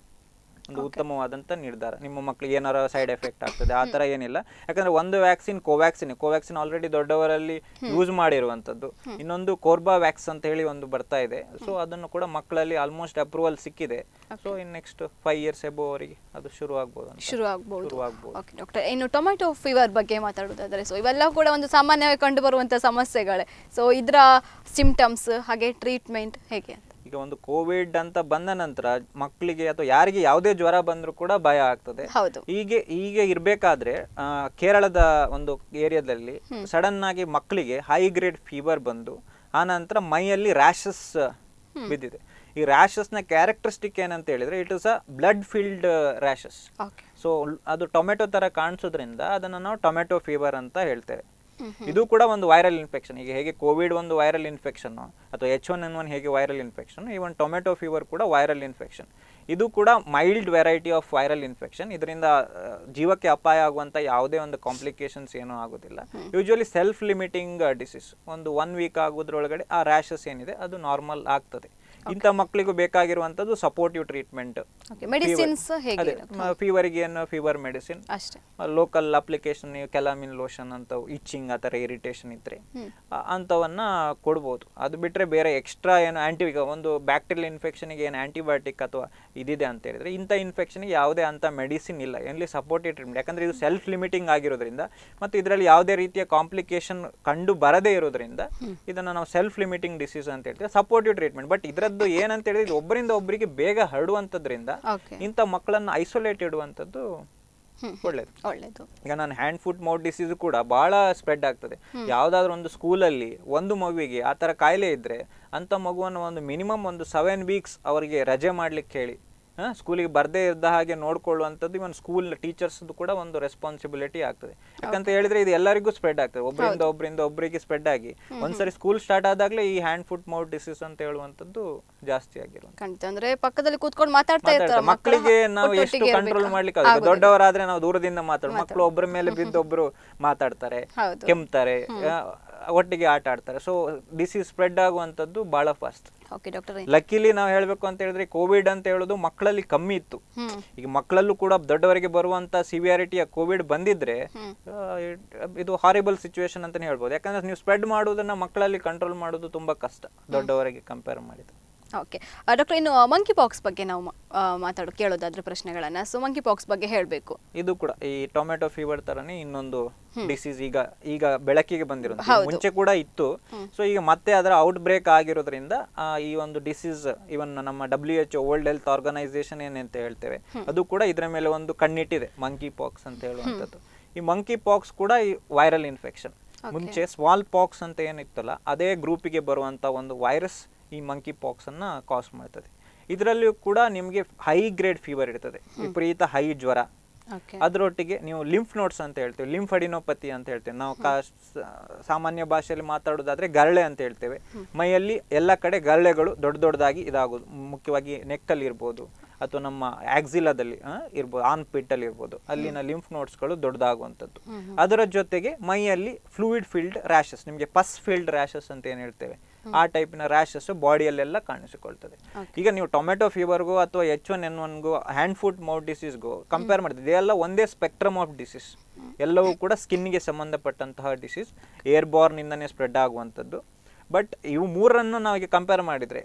ಒಂದು ಉತ್ತಮವಾದಂಥ ನಿರ್ಧಾರ ನಿಮ್ಮ ಮಕ್ಕಳಿಗೆ ಏನಾರ ಸೈಡ್ ಎಫೆಕ್ಟ್ ಆಗ್ತದೆ ಆ ಥರ ಏನಿಲ್ಲ ಯಾಕಂದ್ರೆ ಒಂದು ವ್ಯಾಕ್ಸಿನ್ ಕೋವ್ಯಾಕ್ಸಿನ್ ಕೋವ್ಯಾಕ್ಸಿನ್ ಆಲ್ರೆಡಿ ದೊಡ್ಡವರಲ್ಲಿ ಯೂಸ್ ಮಾಡಿರುವಂಥದ್ದು ಇನ್ನೊಂದು ಕೋರ್ಬಾ ವ್ಯಾಕ್ಸ್ ಅಂತ ಹೇಳಿ ಒಂದು ಬರ್ತಾ ಇದೆ ಸೊ ಅದನ್ನು ಕೂಡ ಮಕ್ಕಳಲ್ಲಿ ಆಲ್ಮೋಸ್ಟ್ ಅಪ್ರೂವಲ್ ಸಿಕ್ಕಿದೆ so in next five years above ಅವರಿಗೆ ಅದು ಶುರು ಆಗ್ಬೋದು ಅಂತ
ಶುರು ಆಗ್ಬೋದು
ಶುರು ಆಗ್ಬೋದು
ಓಕೆ ಡಾಕ್ಟರ್ ಇನ್ನು ಟೊಮೆಟೊ ಫೀವರ್ ಬಗ್ಗೆ ಮಾತಾಡೋದಾದರೆ ಸೊ ಇವೆಲ್ಲ ಕೂಡ ಒಂದು ಸಾಮಾನ್ಯವಾಗಿ ಕಂಡು ಬರುವಂಥ ಸಮಸ್ಯೆಗಳೇ ಸೊ ಇದರ ಸಿಂಪ್ಟಮ್ಸ್ ಹಾಗೆ ಟ್ರೀಟ್ಮೆಂಟ್ ಹೇಗೆ ಅಂತ
ಈಗ ಒಂದು ಕೋವಿಡ್ ಅಂತ ಬಂದ ನಂತರ ಮಕ್ಕಳಿಗೆ ಅಥವಾ ಯಾರಿಗೆ ಯಾವುದೇ ಜ್ವರ ಬಂದರೂ ಕೂಡ ಭಯ ಆಗ್ತದೆ
ಹೌದು
ಹೀಗೆ ಹೀಗೆ ಇರಬೇಕಾದ್ರೆ ಕೇರಳದ ಒಂದು ಏರಿಯಾದಲ್ಲಿ ಸಡನ್ ಆಗಿ ಮಕ್ಕಳಿಗೆ ಹೈ ಗ್ರೇಡ್ ಫೀವರ್ ಬಂದು ಆ ನಂತರ ಮೈಯಲ್ಲಿ ರ್ಯಾಷಸ್ ಬಿದ್ದಿದೆ ಈ ರ್ಯಾಷಸ್ನ ಕ್ಯಾರೆಕ್ಟರಿಸ್ಟಿಕ್ ಏನಂತ ಹೇಳಿದ್ರೆ it is a blood filled rashes
okay
so ಅದು ಟೊಮೆಟೊ ತರ ಕಾಣಿಸೋದ್ರಿಂದ ಅದನ್ನು ನಾವು ಟೊಮೆಟೊ ಫೀವರ್ ಅಂತ ಹೇಳ್ತೇವೆ ಇದು ಕೂಡ ಒಂದು ವೈರಲ್ ಇನ್ಫೆಕ್ಷನ್ ಈಗ ಹೇಗೆ ಕೋವಿಡ್ ಒಂದು ವೈರಲ್ ಇನ್ಫೆಕ್ಷನ್ ಅಥವಾ ಎಚ್ ಒನ್ ಎನ್ ಒನ್ ಹೇಗೆ viral infection even tomato fever ಕೂಡ ವೈರಲ್ ಇನ್ಫೆಕ್ಷನ್ ಇದು ಕೂಡ mild variety of viral infection ಇದರಿಂದ ಆ, ಜೀವಕ್ಕೆ ಅಪಾಯ ಆಗುವಂತ ಯಾವುದೇ ಒಂದು ಕಾಂಪ್ಲಿಕೇಶನ್ಸ್ ಏನೂ ಆಗೋದಿಲ್ಲ ಯೂಶುವಲಿ ಸೆಲ್ಫ್ ಲಿಮಿಟಿಂಗ್ ಡಿಸೀಸ್ ಒಂದು ಒನ್ ವೀಕ್ ಆಗೋದ್ರೊಳಗಡೆ ಆ ರ್ಯಾಷಸ್ ಏನಿದೆ ಅದು ನಾರ್ಮಲ್ ಆಗ್ತದೆ ಇಂಥ ಮಕ್ಕಳಿಗೂ ಬೇಕಾಗಿರುವಂಥದ್ದು ಸಪೋರ್ಟಿವ್ ಟ್ರೀಟ್ಮೆಂಟ್
ಓಕೆ ಮೆಡಿಸಿನ್ಸ್ ಹೇಗೆ
ಅದೇ ಫೀವರ್ಗೆ ಏನು ಫೀವರ್ ಮೆಡಿಸಿನ್
ಅಷ್ಟೇ
ಲೋಕಲ್ ಅಪ್ಲಿಕೇಶನ್ ಕೆಲಾಮಿನ್ ಲೋಷನ್ ಅಂತ ಇಚ್ಚಿಂಗ್ ಆ ಥರ ಇರಿಟೇಷನ್ ಇದ್ರೆ ಆ- ಅಂಥವನ್ನ ಕೊಡ್ಬೋದು ಅದು ಬಿಟ್ಟರೆ ಬೇರೆ ಎಕ್ಸ್ಟ್ರಾ ಏನು ಆಂಟಿ ಈಗ ಒಂದು ಬ್ಯಾಕ್ಟೀರಿಯಲ್ ಇನ್ಫೆಕ್ಷನ್ಗೆ ಏನು ಆಂಟಿಬಯೋಟಿಕ್ ಅಥವಾ ಇದಿದೆ ಅಂತ ಹೇಳಿದ್ರೆ ಇಂಥ ಇನ್ಫೆಕ್ಷನ್ಗೆ ಯಾವುದೇ ಅಂಥ ಮೆಡಿಸಿನ್ ಇಲ್ಲ ಎಲ್ಲಿ ಸಪೋರ್ಟಿವ್ ಟ್ರೀಟ್ಮೆಂಟ್ ಯಾಕಂದ್ರೆ ಇದು ಸೆಲ್ಫ್ ಲಿಮಿಟಿಂಗ್ ಆಗಿರೋದ್ರಿಂದ ಮತ್ತು ಇದರಲ್ಲಿ ಯಾವುದೇ ರೀತಿಯ ಕಾಂಪ್ಲಿಕೇಶನ್ ಕಂಡು ಬರದೇ ಇರೋದ್ರಿಂದ ಇದನ್ನು ನಾವು ಸೆಲ್ಫ್ ಲಿಮಿಟಿಂಗ್ ಡಿಸೀಸ್ ಅಂತ ಹೇಳ್ತೀವಿ ಸಪೋರ್ಟಿವ್ ಟ್ರೀಟ್ಮೆಂಟ್ ಬಟ್ ಇದರದ್ದು ಏನಂತ ಹೇಳಿದ್ರೆ ಇದು ಒಬ್ಬರಿಂದ ಒಬ್ಬರಿಗೆ ಬೇಗ ಹರಡುವಂಥದ್ರಿಂದ
ಓಕೆ
ಇಂಥ ಮಕ್ಕಳನ್ನು ಐಸೋಲೇಟ್ ಇಡುವಂಥದ್ದು ಒಳ್ಳೇದು
ಒಳ್ಳೇದು
ಈಗ ನಾನು ಹ್ಯಾಂಡ್ ಫುಟ್ ಮೌತ್ ಡಿಸೀಸ್ ಕೂಡ ಬಹಳ ಸ್ಪ್ರೆಡ್ ಆಗ್ತದೆ ಯಾವುದಾದ್ರೂ ಒಂದು ಸ್ಕೂಲಲ್ಲಿ ಒಂದು ಮಗುವಿಗೆ ಆ ಥರ ಕಾಯಿಲೆ ಇದ್ರೆ ಅಂಥ ಮಗುವನ್ನು ಒಂದು ಮಿನಿಮಮ್ ಒಂದು ಸೆವೆನ್ ವೀಕ್ಸ್ ಅವರಿಗೆ ರಜೆ ಮಾಡ್ಲಿಕ್ಕೆ ಹೇಳಿ ಸ್ಕೂಲಿಗೆ ಬರದೇ ಇದ್ದ ಹಾಗೆ ನೋಡ್ಕೊಳ್ಳುವಂಥದ್ದು ಇವನ್ ಸ್ಕೂಲ್ ಟೀಚರ್ಸ್ ಕೂಡ ಒಂದು ರೆಸ್ಪಾನ್ಸಿಬಿಲಿಟಿ ಆಗ್ತದೆ ಯಾಕಂತ ಹೇಳಿದ್ರೆ ಇದು ಎಲ್ಲರಿಗೂ ಸ್ಪ್ರೆಡ್ ಆಗ್ತದೆ ಒಬ್ಬರಿಂದ ಒಬ್ಬರಿಂದ ಒಬ್ಬರಿಗೆ ಸ್ಪ್ರೆಡ್ ಆಗಿ ಒಂದ್ಸರಿ ಸ್ಕೂಲ್ ಸ್ಟಾರ್ಟ್ ಆದಾಗಲೇ ಈ ಹ್ಯಾಂಡ್ ಫುಟ್ ಮೌತ್ ಡಿಸೀಸ್ ಅಂತ ಹೇಳುವಂಥದ್ದು ಜಾಸ್ತಿ ಆಗಿರುವಂಥದ್ದು
ಖಂಡಿತ ಅಂದ್ರೆ ಪಕ್ಕದಲ್ಲಿ ಕೂತ್ಕೊಂಡು ಮಾತಾಡ್ತಾ ಇರ್ತಾರೆ
ಮಾತಾಡ್ತಾರೆ. ಮಕ್ಕಳಿಗೆ ನಾವು ಎಷ್ಟು ಕಂಟ್ರೋಲ್ ಮಾಡ್ಲಿಕ್ಕೆ ಆಗುತ್ತೆ ದೊಡ್ಡವರಾದ್ರೆ ನಾವು ದೂರದಿಂದ ಮಾತಾಡೋದು ಮಕ್ಕಳು ಒಬ್ಬರ ಮೇಲೆ ಬಿದ್ದೊಬ್ರು ಮಾತಾಡ್ತಾರೆ
ಹೌದು.
ಕೆಮ್ತಾರೆ ಆ, ಒಟ್ಟಿಗೆ ಆಟ ಆಡ್ತಾರೆ ಸೊ ಡಿಸೀಸ್ ಸ್ಪ್ರೆಡ್ ಆಗುವಂಥದ್ದು ಬಹಳ ಫಾಸ್ಟ್
ಓಕೆ ಡಾಕ್ಟರ್
ಲಕ್ಕಿಲಿ ನಾವು ಹೇಳ್ಬೇಕು ಅಂತ ಹೇಳಿದ್ರೆ ಕೋವಿಡ್ ಅಂತ ಹೇಳೋದು ಮಕ್ಕಳಲ್ಲಿ ಕಮ್ಮಿ ಇತ್ತು
ಹ್ಮ್
ಈಗ ಮಕ್ಕಳಲ್ಲೂ ಕೂಡ ದೊಡ್ಡವರಿಗೆ ಬರುವಂತ ಸಿವಿಯಾರಿಟಿಯ ಕೋವಿಡ್ ಬಂದಿದ್ರೆ ಆ, ಇಟ್- ಇದು ಹಾರಿಬಲ್ ಸಿಚುವೇಶನ್ ಅಂತಾನೆ ಹೇಳ್ಬೋದು ಯಾಕಂದ್ರೆ ನೀವು ಸ್ಪ್ರೆಡ್ ಮಾಡೋದನ್ನ ಮಕ್ಕಳಲ್ಲಿ ಕಂಟ್ರೋಲ್ ಮಾಡೋದು ತುಂಬಾ ಕಷ್ಟ ದೊಡ್ಡವರಿಗೆ ಕಂಪೇರ್ ಮಾಡಿದ್ರೆ
ಓಕೆ ಡಾಕ್ಟರ್ ಇನ್ನು ಮಂಕಿ ಪಾಕ್ಸ್ ಬಗ್ಗೆ ನಾವು ಮಾ- ಆ, ಮಾತಾಡೋ ಕೇಳೋದಾದ್ರೆ ಪ್ರಶ್ನೆಗಳನ್ನ ಸೊ ಮಂಕಿ ಪಾಕ್ಸ್ ಬಗ್ಗೆ ಹೇಳಬೇಕು
ಇದು ಕೂಡ ಈ ಟೊಮೆಟೊ ಫೀವರ್ ತರನೇ ಇನ್ನೊಂದು ಡಿಸೀಸ್ ಈಗ ಈಗ ಬೆಳಕಿಗೆ ಬಂದಿರೋದು ಮುಂಚೆ ಕೂಡ ಇತ್ತು ಸೊ ಈಗ ಮತ್ತೆ ಅದರ ಔಟ್ ಬ್ರೇಕ್ ಆಗಿರೋದ್ರಿಂದ ಆ, ಈ ಒಂದು ಡಿಸೀಸ್ ಇವನ್ ನಮ್ಮ W H world health organisation ಏನಂತ ಹೇಳ್ತೇವೆ ಅದು ಕೂಡ ಇದರ ಮೇಲೆ ಒಂದು ಕಣ್ಣಿಟ್ಟಿದೆ ಮಂಕಿ ಪಾಕ್ಸ್ ಅಂತ ಹೇಳುವಂಥದ್ದು ಈ ಮಂಕಿ ಪಾಕ್ಸ್ ಕೂಡ ಈ ವೈರಲ್ ಇನ್ಫೆಕ್ಷನ್ ಮುಂಚೆ ಸ್ಮಾಲ್ ಪಾಕ್ಸ್ ಅಂತ ಏನಿತ್ತಲ್ಲ ಅದೇ ಗ್ರೂಪಿಗೆ ಬರುವಂತ ಒಂದು ವೈರಸ್ ಈ ಮಂಕಿ ಪಾಕ್ಸ್ ಅನ್ನ ಕಾಸ್ ಮಾಡ್ತದೆ ಇದರಲ್ಲಿಯೂ ಕೂಡ ನಿಮಗೆ ಹೈ ಗ್ರೇಡ್ ಫೀವರ್ ಇರ್ತದೆ ವಿಪರೀತ ಹೈ ಜ್ವರ
ಓಕೆ
ಅದರೊಟ್ಟಿಗೆ ನೀವು ಲಿಂಫ್ ನೋಟ್ಸ್ ಅಂತ ಹೇಳ್ತೇವೆ ಲಿಂಫ್ ಅಡಿನೋಪತಿ ಅಂತ ಹೇಳ್ತೇವೆ ನಾವು ಕಾ ಸ- ಸಾಮಾನ್ಯ ಭಾಷೆಯಲ್ಲಿ ಮಾತಾಡೋದಾದ್ರೆ ಗರಳೆ ಅಂತ ಹೇಳ್ತೇವೆ ಮೈಯಲ್ಲಿ ಎಲ್ಲ ಕಡೆ ಗರಳೆಗಳು ದೊಡ್ಡ ದೊಡ್ಡದಾಗಿ ಇದಾಗೋದು ಮುಖ್ಯವಾಗಿ ನೆಕ್ಕಲ್ಲಿ ಇರ್ಬೋದು ಅಥವಾ ನಮ್ಮ ಆಕ್ಸಿಲಾದಲ್ಲಿ ಆ, ಇರ್ಬೋದು ಆನ್ ಪಿಟ್ಟಲ್ಲಿ ಇರ್ಬೋದು ಅಲ್ಲಿನ ಲಿಂಫ್ ನೋಟ್ಸ್ಗಳು ದೊಡ್ಡದಾಗುವಂಥದ್ದು ಅದರ ಜೊತೆಗೆ ಮೈಯಲ್ಲಿ ಫ್ಲೂಯಿಡ್ ಫೀಲ್ಡ್ ರ್ಯಾಷಸ್ ನಿಮಗೆ ಪಸ್ ಫೀಲ್ಡ್ ರ್ಯಾಷಸ್ ಅಂತ ಏನು ಹೇಳ್ತೇವೆ ಆ ಟೈಪಿನ ರ್ಯಾಷಸ್ ಬಾಡಿಯಲ್ಲೆಲ್ಲ ಕಾಣಿಸಿಕೊಳ್ತದೆ ಈಗ ನೀವು ಟೊಮೆಟೊ ಫೀವರ್ಗೂ ಅಥವಾ ಎಚ್ ಒನ್ ಎನ್ ಒನ್ಗೂ ಹ್ಯಾಂಡ್ ಫುಟ್ ಮೌತ್ ಡಿಸೀಸ್ಗೂ ಕಂಪೇರ್ ಮಾಡಿದ್ರೆ ಇದೆಲ್ಲ ಒಂದೇ ಸ್ಪೆಕ್ಟ್ರಮ್ ಆಫ್ ಡಿಸೀಸ್ ಎಲ್ಲವೂ ಕೂಡ ಸ್ಕಿನ್ಗೆ ಸಂಬಂಧಪಟ್ಟಂತಹ ಡಿಸೀಸ್ ಏರ್ ಬಾರ್ನ್ ಇಂದನೇ ಸ್ಪ್ರೆಡ್ ಆಗುವಂಥದ್ದು ಬಟ್ ಇವು ಮೂರನ್ನು ನಾವೀಗ ಕಂಪೇರ್ ಮಾಡಿದರೆ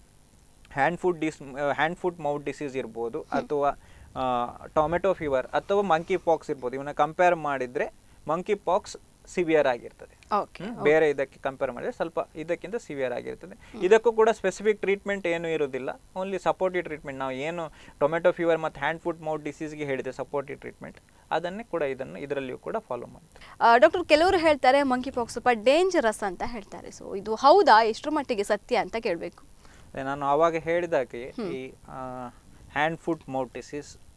ಹ್ಯಾಂಡ್ ಫುಟ್ ಡಿಸ್ ಹ್ಯಾಂಡ್ ಫುಟ್ ಮೌತ್ ಡಿಸೀಸ್ ಇರ್ಬೋದು ಅಥವಾ ಟೊಮೆಟೊ ಫೀವರ್ ಅಥವಾ ಮಂಕಿ ಪಾಕ್ಸ್ ಇರ್ಬೋದು ಇವನ್ನ ಕಂಪೇರ್ ಮಾಡಿದರೆ ಮಂಕಿ ಪಾಕ್ಸ್ ಸಿವಿಯರ್ ಆಗಿರ್ತದೆ
ಓಕೆ
ಹ್ಮ್? ಬೇರೆ ಇದಕ್ಕೆ ಕಂಪೇರ್ ಮಾಡಿದ್ರೆ ಸ್ವಲ್ಪ ಇದಕ್ಕಿಂತ ಸಿವಿಯರ್ ಆಗಿರ್ತದೆ ಇದಕ್ಕೂ ಕೂಡ ಸ್ಪೆಸಿಫಿಕ್ ಟ್ರೀಟ್ಮೆಂಟ್ ಏನು ಇರೋದಿಲ್ಲ ಓನ್ಲಿ ಸಪೋರ್ಟಿವ್ ಟ್ರೀಟ್ಮೆಂಟ್ ನಾವು ಏನು ಟೊಮೆಟೊ ಫೀವರ್ ಮತ್ತು ಹ್ಯಾಂಡ್ ಫುಟ್ ಮೌತ್ ಡಿಸೀಸ್ಗೆ ಹೇಳಿದೆ ಸಪೋರ್ಟಿವ್ ಟ್ರೀಟ್ಮೆಂಟ್ ಅದನ್ನೇ ಕೂಡ ಇದನ್ನು ಇದರಲ್ಲಿಯೂ ಕೂಡ ಫಾಲೋ ಮಾಡ್ತೀವಿ
ಡಾಕ್ಟರ್ ಕೆಲವರು ಹೇಳ್ತಾರೆ ಮಂಕಿ ಪಾಕ್ಸ್ ಸ್ವಲ್ಪ ಡೇಂಜರಸ್ ಅಂತ ಹೇಳ್ತಾರೆ ಸೊ ಇದು ಹೌದಾ ಎಷ್ಟರ ಮಟ್ಟಿಗೆ ಸತ್ಯ ಅಂತ ಕೇಳಬೇಕು
ಅದೇ ನಾನು ಆವಾಗ ಹೇಳಿದಾಗೆ ಈ hand foot mouth disease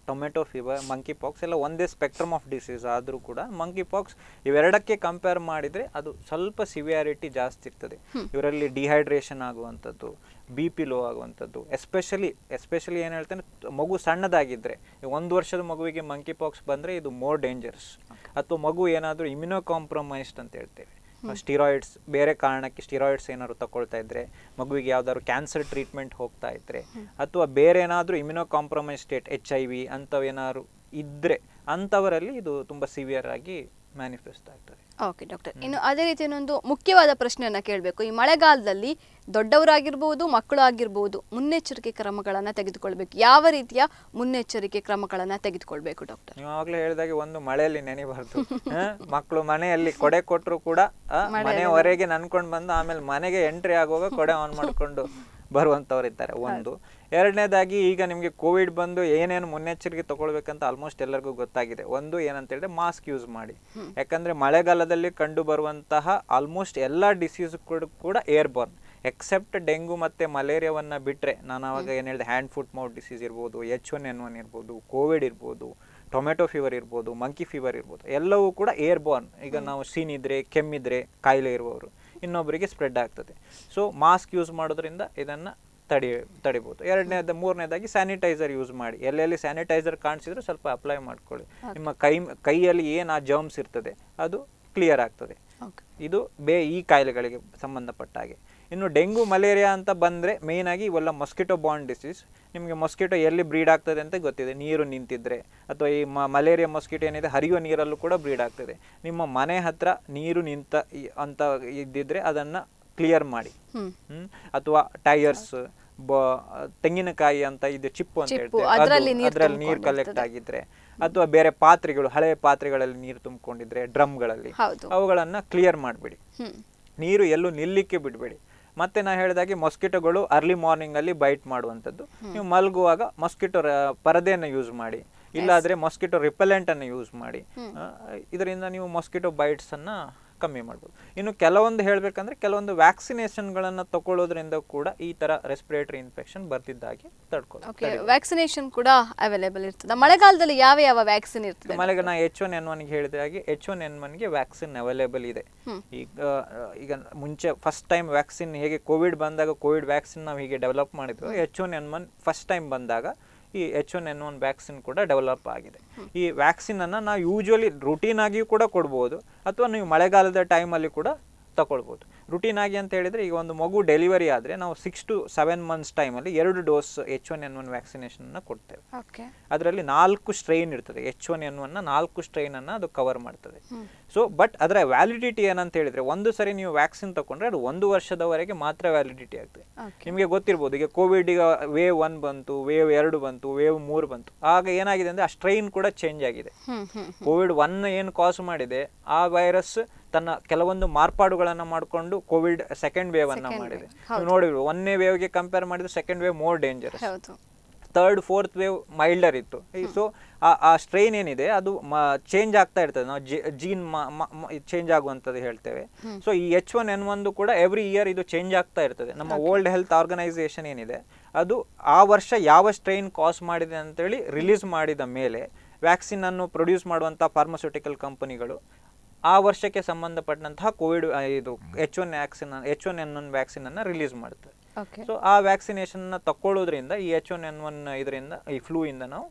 tomato fever monkeypox ಎಲ್ಲ ಒಂದೇ ಸ್ಪೆಕ್ಟ್ರಮ್ ಆಫ್ ಡಿಸೀಸ್ ಆದರೂ ಕೂಡ ಮಂಕಿ ಪಾಕ್ಸ್ ಇವೆರಡಕ್ಕೆ ಕಂಪೇರ್ ಮಾಡಿದರೆ ಅದು ಸ್ವಲ್ಪ ಸಿವಿಯಾರಿಟಿ ಜಾಸ್ತಿ ಇರ್ತದೆ ಇವರಲ್ಲಿ ಡಿಹೈಡ್ರೇಷನ್ ಆಗುವಂಥದ್ದು ಬಿ ಪಿ ಲೋ ಆಗುವಂಥದ್ದು ಎಸ್ಪೆಷಲಿ ಎಸ್ಪೆಷಲಿ ಏನು ಹೇಳ್ತೇನೆ ಮಗು ಸಣ್ಣದಾಗಿದ್ದರೆ ಒಂದು ವರ್ಷದ ಮಗುವಿಗೆ ಮಂಕಿ ಪಾಕ್ಸ್ ಬಂದರೆ ಇದು ಮೋರ್ ಡೇಂಜರಸ್ ಅಥವಾ ಮಗು ಏನಾದರೂ ಇಮ್ಯುನೋ ಕಾಂಪ್ರಮೈಸ್ಡ್ ಅಂತ ಹೇಳ್ತೇವೆ ಸ್ಟಿರಾಯ್ಡ್ಸ್ ಬೇರೆ ಕಾರಣಕ್ಕೆ ಸ್ಟಿರಾಯ್ಡ್ಸ್ ಏನಾದ್ರು ತಗೊಳ್ತಾ ಇದ್ರೆ ಮಗುವಿಗೆ ಯಾವ್ದಾದ್ರು ಕ್ಯಾನ್ಸರ್ ಟ್ರೀಟ್ಮೆಂಟ್ ಹೋಗ್ತಾ ಇದ್ರೆ ಅಥವಾ ಬೇರೆ ಏನಾದರೂ immunocompromise state H I V ಅಂಥವೇನಾದ್ರು ಇದ್ದರೆ ಅಂಥವರಲ್ಲಿ ಇದು ತುಂಬ ಸಿವಿಯರ್ ಆಗಿ ಮ್ಯಾನಿಫೆಸ್ಟ್ ಆಗ್ತದೆ
ಓಕೆ ಡಾಕ್ಟರ್ ಇನ್ನು ಅದೇ ರೀತಿ ಇನ್ನೊಂದು ಮುಖ್ಯವಾದ ಪ್ರಶ್ನೆಯನ್ನ ಕೇಳಬೇಕು ಈ ಮಳೆಗಾಲದಲ್ಲಿ ದೊಡ್ಡವರಾಗಿರ್ಬೋದು ಮಕ್ಕಳು ಆಗಿರ್ಬೋದು ಮುನ್ನೆಚ್ಚರಿಕೆ ಕ್ರಮಗಳನ್ನು ತೆಗೆದುಕೊಳ್ಬೇಕು ಯಾವ ರೀತಿಯ ಮುನ್ನೆಚ್ಚರಿಕೆ ಕ್ರಮಗಳನ್ನು ತೆಗೆದುಕೊಳ್ಬೇಕು ಡಾಕ್ಟರ್
ನೀವು ಆವಾಗಲೇ ಹೇಳಿದಾಗೆ ಒಂದು ಮಳೆಯಲ್ಲಿ ನೆನೆಬಾರ್ದು ಮಕ್ಕಳು ಮನೆಯಲ್ಲಿ ಕೊಡೆ ಕೊಟ್ಟರು ಕೂಡ ಆ, ಮನೆಯವರೆಗೆ ನನ್ಕೊಂಡು ಬಂದು ಆಮೇಲೆ ಮನೆಗೆ ಎಂಟ್ರಿ ಆಗುವಾಗ ಕೊಡೆ ಆನ್ ಮಾಡ್ಕೊಂಡು ಬರುವಂಥವ್ರು ಇದ್ದಾರೆ ಒಂದು ಎರಡನೇದಾಗಿ ಈಗ ನಿಮಗೆ ಕೋವಿಡ್ ಬಂದು ಏನೇನು ಮುನ್ನೆಚ್ಚರಿಕೆ ತಗೊಳ್ಬೇಕಂತ ಆಲ್ಮೋಸ್ಟ್ ಎಲ್ಲರಿಗೂ ಗೊತ್ತಾಗಿದೆ ಒಂದು ಏನಂತ ಹೇಳಿದ್ರೆ ಮಾಸ್ಕ್ ಯೂಸ್ ಮಾಡಿ ಯಾಕಂದ್ರೆ ಮಳೆಗಾಲದಲ್ಲಿ ಕಂಡು ಬರುವಂತಹ ಆಲ್ಮೋಸ್ಟ್ ಎಲ್ಲ ಡಿಸೀಸ್ ಕೂಡ ಏರ್ ಬಾರ್ನ್ ಎಕ್ಸೆಪ್ಟ್ ಡೆಂಗು ಮತ್ತು ಮಲೇರಿಯಾವನ್ನು ಬಿಟ್ಟರೆ ನಾನು ಆವಾಗ ಏನು ಹೇಳಿದೆ ಹ್ಯಾಂಡ್ ಫುಟ್ ಮೌತ್ ಡಿಸೀಸ್ ಇರ್ಬೋದು ಎಚ್ ಒನ್ ಎನ್ ಒನ್ ಇರ್ಬೋದು ಕೋವಿಡ್ ಇರ್ಬೋದು ಟೊಮೆಟೊ ಫೀವರ್ ಇರ್ಬೋದು ಮಂಕಿ ಫೀವರ್ ಇರ್ಬೋದು ಎಲ್ಲವೂ ಕೂಡ ಏರ್ ಬಾರ್ನ್ ಈಗ ನಾವು ಸೀನಿದ್ರೆ ಕೆಮ್ಮಿದ್ರೆ ಕಾಯಿಲೆ ಇರುವವರು ಇನ್ನೊಬ್ಬರಿಗೆ ಸ್ಪ್ರೆಡ್ ಆಗ್ತದೆ ಸೊ ಮಾಸ್ಕ್ ಯೂಸ್ ಮಾಡೋದ್ರಿಂದ ಇದನ್ನು ತಡಿ ತಡಿಬೋದು ಎರಡನೇದ ಮೂರನೇದಾಗಿ ಸ್ಯಾನಿಟೈಸರ್ ಯೂಸ್ ಮಾಡಿ ಎಲ್ಲೆಲ್ಲಿ ಸ್ಯಾನಿಟೈಸರ್ ಕಾಣಿಸಿದ್ರೆ ಸ್ವಲ್ಪ ಅಪ್ಲೈ ಮಾಡ್ಕೊಳ್ಳಿ ನಿಮ್ಮ ಕೈ ಕೈಯಲ್ಲಿ ಏನು ಆ ಜರ್ಮ್ಸ್ ಇರ್ತದೆ ಅದು ಕ್ಲಿಯರ್ ಆಗ್ತದೆ
ಓಕೆ
ಇದು ಬೇ ಈ ಕಾಯಿಲೆಗಳಿಗೆ ಸಂಬಂಧಪಟ್ಟ ಹಾಗೆ ಇನ್ನು ಡೆಂಗು ಮಲೇರಿಯಾ ಅಂತ ಬಂದರೆ ಮೇಯ್ನಾಗಿ ಇವೆಲ್ಲ ಮೊಸ್ಕಿಟೋ ಬಾಂಡ್ ಡಿಸೀಸ್ ನಿಮಗೆ ಮೊಸ್ಕಿಟೋ ಎಲ್ಲಿ ಬ್ರೀಡ್ ಆಗ್ತದೆ ಅಂತ ಗೊತ್ತಿದೆ ನೀರು ನಿಂತಿದ್ರೆ ಅಥವಾ ಈ ಮ ಮಲೇರಿಯಾ ಮೊಸ್ಕಿಟೋ ಏನಿದೆ ಹರಿಯುವ ನೀರಲ್ಲೂ ಕೂಡ ಬ್ರೀಡ್ ಆಗ್ತದೆ ನಿಮ್ಮ ಮನೆ ಹತ್ರ ನೀರು ನಿಂತ ಈ- ಅಂತ ಇದ್ದಿದ್ರೆ ಅದನ್ನು ಕ್ಲಿಯರ್ ಮಾಡಿ
ಹ್ಮ್
ಹ್ಮ್? ಅಥವಾ ಟೈರ್ಸ್ ಬ ತೆಂಗಿನಕಾಯಿ ಅಂತ ಇದೆ ಚಿಪ್ಪು ಅಂತ
ಚಿಪ್ಪು,
ಹೇಳ್ತೇವೆ
ಅದ್ರಲ್ಲಿ
ಅದು-
ನೀರ್
ಅದ್ರಲ್ಲಿ ನೀರು ಕಲೆಕ್ಟ್ ಆಗಿದ್ರೆ ಅಥವಾ ಬೇರೆ ಪಾತ್ರೆಗಳು ಹಳೆ ಪಾತ್ರೆಗಳಲ್ಲಿ ನೀರು ತುಂಬಿಕೊಂಡಿದ್ರೆ ಡ್ರಮ್ಗಳಲ್ಲಿ
ಹೌದು
ಅವುಗಳನ್ನ ಕ್ಲಿಯರ್ ಮಾಡಿಬಿಡಿ
ಹ್ಮ್
ನೀರು ಎಲ್ಲೂ ನಿಲ್ಲಿಕ್ಕೆ ಬಿಡಬೇಡಿ ಮತ್ತೆ ನಾ ಹೇಳಿದಾಗೆ ಮೊಸ್ಕಿಟೋಗಳು ಅರ್ಲಿ ಮಾರ್ನಿಂಗ್ ಅಲ್ಲಿ ಬೈಟ್ ಮಾಡುವಂಥದ್ದು ನೀವು ಮಲಗುವಾಗ ಮೊಸ್ಕಿಟೋ ಪರದೆಯನ್ನು ಯೂಸ್ ಮಾಡಿ ಇಲ್ಲಾದ್ರೆ ಮೊಸ್ಕಿಟೋ ರಿಪೆಲೆಂಟ್ ಅನ್ನು ಯೂಸ್ ಮಾಡಿ ಆ, ಇದರಿಂದ ನೀವು ಮೊಸ್ಕಿಟೋ ಬೈಟ್ಸ್ ಅನ್ನ ಕಮ್ಮಿ ಮಾಡ್ಬೋದು ಇನ್ನು ಕೆಲವೊಂದು ಹೇಳ್ಬೇಕಂದ್ರೆ ಕೆಲವೊಂದು ವ್ಯಾಕ್ಸಿನೇಷನ್ಗಳನ್ನ ತಗೊಳ್ಳೋದ್ರಿಂದ ಕೂಡ ಈ ತರ ರೆಸ್ಪಿರೇಟರಿ ಇನ್ಫೆಕ್ಷನ್ ಬರ್ತಿದ್ದಾಗೆ ತಡ್ಕೊಳ್ಳಿ
ಓಕೆ ವ್ಯಾಕ್ಸಿನೇಷನ್ ಕೂಡ ಅವೈಲೇಬಲ್ ಇರ್ತದೆ ಮಳೆಗಾಲದಲ್ಲಿ ಯಾವ ಯಾವ ವ್ಯಾಕ್ಸಿನ್ ಇರ್ತದೆ
ಮಳೆಗೆ ನಾ ಎಚ್ ಒನ್ ಎನ್ ಒನ್ಗೆ ಹೇಳಿದ ಹಾಗೆ ಎಚ್ ಒನ್ ಎನ್ ಒನ್ಗೆ ವ್ಯಾಕ್ಸಿನ್ ಅವೈಲೇಬಲ್ ಇದೆ ಈಗ ಆ, ಈಗ ಮುಂಚೆ ಫಸ್ಟ್ ಟೈಮ್ ವ್ಯಾಕ್ಸಿನ್ ಹೇಗೆ ಕೋವಿಡ್ ಬಂದಾಗ ಕೋವಿಡ್ ವ್ಯಾಕ್ಸಿನ್ ನಾವು ಹೀಗೆ ಡೆವಲಪ್ ಮಾಡಿದ್ವಿ H one N one first time ಬಂದಾಗ ಈ H one N one vaccine ಕೂಡ ಡೆವಲಪ್ ಆಗಿದೆ ಈ ವ್ಯಾಕ್ಸಿನ್ ಅನ್ನ ನಾವು ಯೂಶುವಲಿ ರುಟೀನ್ ಆಗಿಯೂ ಕೂಡ ಕೊಡ್ಬೋದು ಅಥವಾ ನೀವು ಮಳೆಗಾಲದ ಟೈಮಲ್ಲಿ ಕೂಡ ತಗೊಳ್ಬೋದು ರುಟೀನ್ ಆಗಿ ಅಂತ ಹೇಳಿದ್ರೆ ಈಗ ಒಂದು ಮಗು ಡೆಲಿವರಿ ಆದರೆ ನಾವು ಸಿಕ್ಸ್ ಟು ಸೆವೆನ್ ಮಂತ್ಸ್ ಟೈಮಲ್ಲಿ ಎರಡು dose H one N one ವ್ಯಾಕ್ಸಿನೇಷನ್ನ ಕೊಡ್ತೇವೆ
ಓಕೆ
ಅದರಲ್ಲಿ ನಾಲ್ಕು ಸ್ಟ್ರೈನ್ ಇರ್ತದೆ ಎಚ್ ಒನ್ ಎನ್ ಒನ್ನ ನಾಲ್ಕು ಸ್ಟ್ರೈನ್ ಅನ್ನ ಅದು ಕವರ್ ಮಾಡ್ತದೆ ಸೊ ಬಟ್ ಅದರ ವ್ಯಾಲಿಡಿಟಿ ಏನಂತ ಹೇಳಿದ್ರೆ ಒಂದು ಸರಿ ನೀವು ವ್ಯಾಕ್ಸಿನ್ ತಗೊಂಡ್ರೆ ಅದು ಒಂದು ವರ್ಷದವರೆಗೆ ಮಾತ್ರ ವ್ಯಾಲಿಡಿಟಿ ಆಗ್ತದೆ
ಓಕೆ
ನಿಮಗೆ ಗೊತ್ತಿರ್ಬೋದು ಈಗ ಕೋವಿಡ್ ಈಗ ವೇವ್ ಒನ್ ಬಂತು ವೇವ್ ಎರಡು ಬಂತು ವೇವ್ ಮೂರು ಬಂತು ಆಗ ಏನಾಗಿದೆ ಅಂದ್ರೆ ಆ ಸ್ಟ್ರೈನ್ ಕೂಡ ಚೇಂಜ್ ಆಗಿದೆ
ಹ್ಮ್ ಹ್ಮ್
ಕೋವಿಡ್ ಒನ್ ಏನು ಕಾಸ್ ಮಾಡಿದೆ ಆ ವೈರಸ್ ತನ್ನ ಕೆಲವೊಂದು ಮಾರ್ಪಾಡುಗಳನ್ನ ಮಾಡಿಕೊಂಡು ಕೋವಿಡ್ ಸೆಕೆಂಡ್ ವೇವ್ ಅನ್ನ
Second
ಮಾಡಿದೆ
wave,
ನೀವು ನೋಡಿದ್ರು ಒಂದನೇ ವೇವ್ಗೆ ಕಂಪೇರ್ ಮಾಡಿದ್ರೆ ಸೆಕೆಂಡ್ ವೇವ್ ಮೋರ್ ಡೇಂಜರಸ್
ಹೌದು
ಥರ್ಡ್ ಫೋರ್ತ್ ವೇವ್ ಮೈಲ್ಡರ್ ಇತ್ತು ಸೊ ಆ ಸ್ಟ್ರೈನ್ ಏನಿದೆ ಅದು ಚೇಂಜ್ ಆಗ್ತಾ ಇರ್ತದೆ ನಾವು ಜೀನ್ ಚೇಂಜ್ ಆಗುವಂಥದ್ದು ಹೇಳ್ತೇವೆ ಸೊ ಈ ಎಚ್ ಒನ್ ಎನ್ ಒಂದು ಕೂಡ ಎವ್ರಿ ಇಯರ್ ಇದು ಚೇಂಜ್ ಆಗ್ತಾ ಇರ್ತದೆ ನಮ್ಮ ವರ್ಲ್ಡ್ ಹೆಲ್ತ್ ಆರ್ಗನೈಸೇಷನ್ ಏನಿದೆ ಅದು ಆ ವರ್ಷ ಯಾವ ಸ್ಟ್ರೈನ್ ಕಾಸ್ ಮಾಡಿದೆ ಅಂತೇಳಿ ರಿಲೀಸ್ ಮಾಡಿದ ಮೇಲೆ ವ್ಯಾಕ್ಸಿನ್ ಅನ್ನು ಪ್ರೊಡ್ಯೂಸ್ ಮಾಡುವಂಥ ಫಾರ್ಮಸ್ಯೂಟಿಕಲ್ ಕಂಪನಿಗಳು ಆ ವರ್ಷಕ್ಕೆ ಸಂಬಂಧಪಟ್ಟಂತಹ ಕೋವಿಡ್ ಇದು H one vaccine H one N one vaccine ಅನ್ನು ರಿಲೀಸ್ ಮಾಡ್ತದೆ
ಓಕೆ
ಸೊ ಆ ವ್ಯಾಕ್ಸಿನೇಷನ್ ತಕೊಳ್ಳೋದ್ರಿಂದ ಈ ಎಚ್ ಒನ್ ಎನ್ ಒನ್ ಇದರಿಂದ ಈ ಫ್ಲೂ ಇಂದ ನಾವು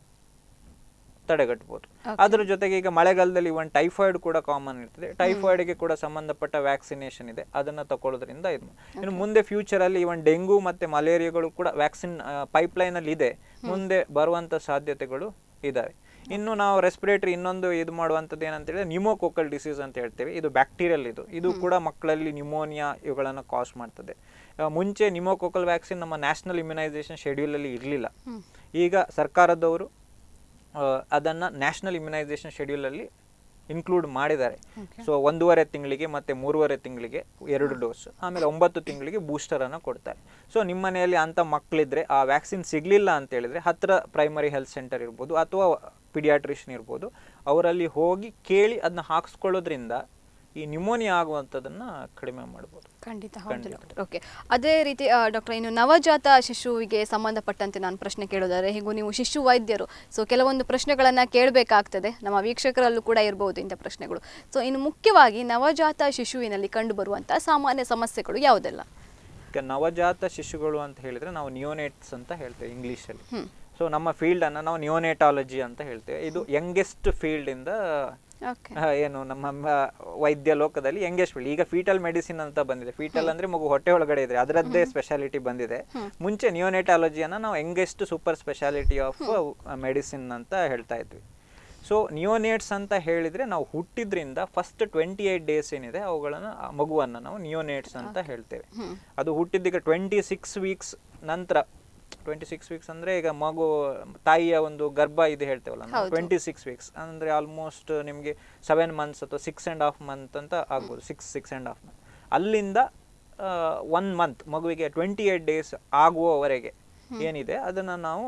ತಡೆಗಟ್ಟಬಹುದು ಅದ್ರ ಜೊತೆಗೆ ಈಗ ಮಳೆಗಾಲದಲ್ಲಿ ಇವನ್ ಟೈಫಾಯ್ಡ್ ಕೂಡ ಕಾಮನ್ ಇರ್ತದೆ ಟೈಫಾಯ್ಡ್ಗೆ ಕೂಡ ಸಂಬಂಧಪಟ್ಟ ವ್ಯಾಕ್ಸಿನೇಷನ್ ಇದೆ ಅದನ್ನ ತಕೊಳ್ಳೋದ್ರಿಂದ ಇದು ಇನ್ನು ಮುಂದೆ ಫ್ಯೂಚರ್ ಅಲ್ಲಿ ಇವನ್ ಡೆಂಗು ಮತ್ತೆ ಮಲೇರಿಯಾಗಳು ಕೂಡ ವ್ಯಾಕ್ಸಿನ್ ಪೈಪ್ಲೈನ್ ಅಲ್ಲಿ ಇದೆ ಮುಂದೆ ಬರುವಂತ ಸಾಧ್ಯತೆಗಳು ಇದಾವೆ ಇನ್ನು ನಾವು ರೆಸ್ಪಿರೇಟರಿ ಇನ್ನೊಂದು ಇದು ಮಾಡುವಂಥದ್ದು ಏನಂತ ಹೇಳಿದ್ರೆ ನ್ಯೂಮೋಕೋಕಲ್ ಡಿಸೀಸ್ ಅಂತ ಹೇಳ್ತೇವೆ ಇದು ಬ್ಯಾಕ್ಟೀರಿಯಲ್ ಇದು ಇದು ಕೂಡ ಮಕ್ಕಳಲ್ಲಿ ನ್ಯೂಮೋನಿಯಾ ಇವುಗಳನ್ನು ಕಾಸ್ ಮಾಡ್ತದೆ ಆ, ಮುಂಚೆ ನ್ಯೂಮೋಕೋಕಲ್ ವ್ಯಾಕ್ಸಿನ್ ನಮ್ಮ ನ್ಯಾಷನಲ್ ಇಮ್ಯುನೈಸೇಷನ್ ಶೆಡ್ಯೂಲಲ್ಲಿ ಇರಲಿಲ್ಲ ಈಗ ಸರ್ಕಾರದವರು ಆ, ಅದನ್ನ ನ್ಯಾಷನಲ್ ಇಮ್ಯುನೈಸೇಷನ್ ಶೆಡ್ಯೂಲಲ್ಲಿ ಇನ್ಕ್ಲೂಡ್ ಮಾಡಿದ್ದಾರೆ ಸೊ ಒಂದೂವರೆ ತಿಂಗಳಿಗೆ ಮತ್ತೆ ಮೂರುವರೆ ತಿಂಗಳಿಗೆ ಎರಡು ಡೋಸ್ ಆಮೇಲೆ ಒಂಬತ್ತು ತಿಂಗಳಿಗೆ ಬೂಸ್ಟರ್ ಅನ್ನು ಕೊಡ್ತಾರೆ ಸೊ ನಿಮ್ಮ ಮನೆಯಲ್ಲಿ ಅಂತ ಮಕ್ಕಳಿದ್ರೆ ಆ ವ್ಯಾಕ್ಸಿನ್ ಸಿಗ್ಲಿಲ್ಲ ಅಂತ ಹೇಳಿದ್ರೆ ಹತ್ರ ಪ್ರೈಮರಿ ಹೆಲ್ತ್ ಸೆಂಟರ್ ಇರ್ಬೋದು ಅಥವಾ ಪಿಡಿಯಾಟ್ರಿಷನ್ ಇರ್ಬೋದು ಅವರಲ್ಲಿ ಹೋಗಿ ಕೇಳಿ ಅದನ್ನ ಹಾಕ್ಸ್ಕೊಳ್ಳೋದ್ರಿಂದ ಈ ನ್ಯೂಮೋನಿಯಾ ಆಗುವಂಥದ್ದನ್ನು ಕಡಿಮೆ ಮಾಡ್ಬೋದು
ಖಂಡಿತ ಹೌದು ಡಾಕ್ಟರ್ ಓಕೆ ಅದೇ ರೀತಿ ಆ, ಡಾಕ್ಟರ್ ಇನ್ನು ನವಜಾತ ಶಿಶುವಿಗೆ ಸಂಬಂಧಪಟ್ಟಂತೆ ನಾನು ಪ್ರಶ್ನೆ ಕೇಳೋದಾದ್ರೆ ಹೀಗೂ ನೀವು ಶಿಶು ವೈದ್ಯರು ಸೊ ಕೆಲವೊಂದು ಪ್ರಶ್ನೆಗಳನ್ನು ಕೇಳಬೇಕಾಗ್ತದೆ ನಮ್ಮ ವೀಕ್ಷಕರಲ್ಲೂ ಕೂಡ ಇರಬಹುದು ಇಂಥ ಪ್ರಶ್ನೆಗಳು ಸೊ ಇನ್ನು ಮುಖ್ಯವಾಗಿ ನವಜಾತ ಶಿಶುವಿನಲ್ಲಿ ಕಂಡುಬರುವಂಥ ಸಾಮಾನ್ಯ ಸಮಸ್ಯೆಗಳು ಯಾವುದೆಲ್ಲ
ಈಗ ನವಜಾತ ಶಿಶುಗಳು ಅಂತ ಹೇಳಿದ್ರೆ ನಾವು ನಿಯೋನೇಟ್ಸ್ ಅಂತ ಹೇಳ್ತೇವೆ ಇಂಗ್ಲೀಷಲ್ಲಿ
ಹ್ಮ್.
ಸೊ ನಮ್ಮ ಫೀಲ್ಡನ್ನು ನಾವು ನಿಯೋನೇಟಾಲಜಿ ಅಂತ ಹೇಳ್ತೇವೆ ಇದು ಯಂಗೆಸ್ಟ್ ಫೀಲ್ಡಿಂದ
ಓಕೆ
ಏನು ನಮ್ಮ ಮ- ವೈದ್ಯ ಲೋಕದಲ್ಲಿ ಯಂಗೆಸ್ಟ್ ಫೀಲ್ಡ್ ಈಗ ಫೀಟಲ್ ಮೆಡಿಸಿನ್ ಅಂತ ಬಂದಿದೆ ಫೀಟಲ್ ಅಂದ್ರೆ ಮಗು ಹೊಟ್ಟೆ ಒಳಗಡೆ ಇದೆ ಅದರದ್ದೇ ಸ್ಪೆಷಾಲಿಟಿ ಬಂದಿದೆ ಮುಂಚೆ ನಿಯೋನೇಟಾಲಜಿಯನ್ನು ನಾವು youngest super speciality of medicine ಅಂತ ಹೇಳ್ತಾ ಇದ್ವಿ ಸೊ ನಿಯೋನೇಟ್ಸ್ ಅಂತ ಹೇಳಿದ್ರೆ ನಾವು ಹುಟ್ಟಿದ್ರಿಂದ ಫಸ್ಟ್ ಟ್ವೆಂಟಿ ಏಯ್ಟ್ ಡೇಸ್ ಏನಿದೆ ಅವುಗಳನ್ನು ಆ ಮಗುವನ್ನು ನಾವು ನಿಯೋನೇಟ್ಸ್ ಅಂತ ಹೇಳ್ತೇವೆ ಅದು ಹುಟ್ಟಿದ್ದೀಗ ಟ್ವೆಂಟಿ ಸಿಕ್ಸ್ ವೀಕ್ಸ್ ನಂತರ ಟ್ವೆಂಟಿ ಸಿಕ್ಸ್ ವೀಕ್ಸ್ ಅಂದ್ರೆ ಈಗ ಮಗು ತಾಯಿಯ ಒಂದು ಗರ್ಭ ಇದೆ ಹೇಳ್ತೇವಲ್ಲ ನಾವು ಟ್ವೆಂಟಿ ಸಿಕ್ಸ್ ವೀಕ್ಸ್ ಅಂದ್ರೆ ಆಲ್ಮೋಸ್ಟ್ ನಿಮಗೆ ಸೆವೆನ್ ಮಂತ್ಸ್ ಅಥವಾ ಸಿಕ್ಸ್ ಆ್ಯಂಡ್ ಹಾಫ್ ಮಂತ್ ಅಂತ ಆಗ್ಬೋದು six six and half month ಅಲ್ಲಿಂದ ಒನ್ ಮಂತ್ ಮಗುವಿಗೆ ಟ್ವೆಂಟಿ ಏಟ್ ಡೇಸ್ ಆಗುವವರೆಗೆ ಏನಿದೆ ಅದನ್ನು ನಾವು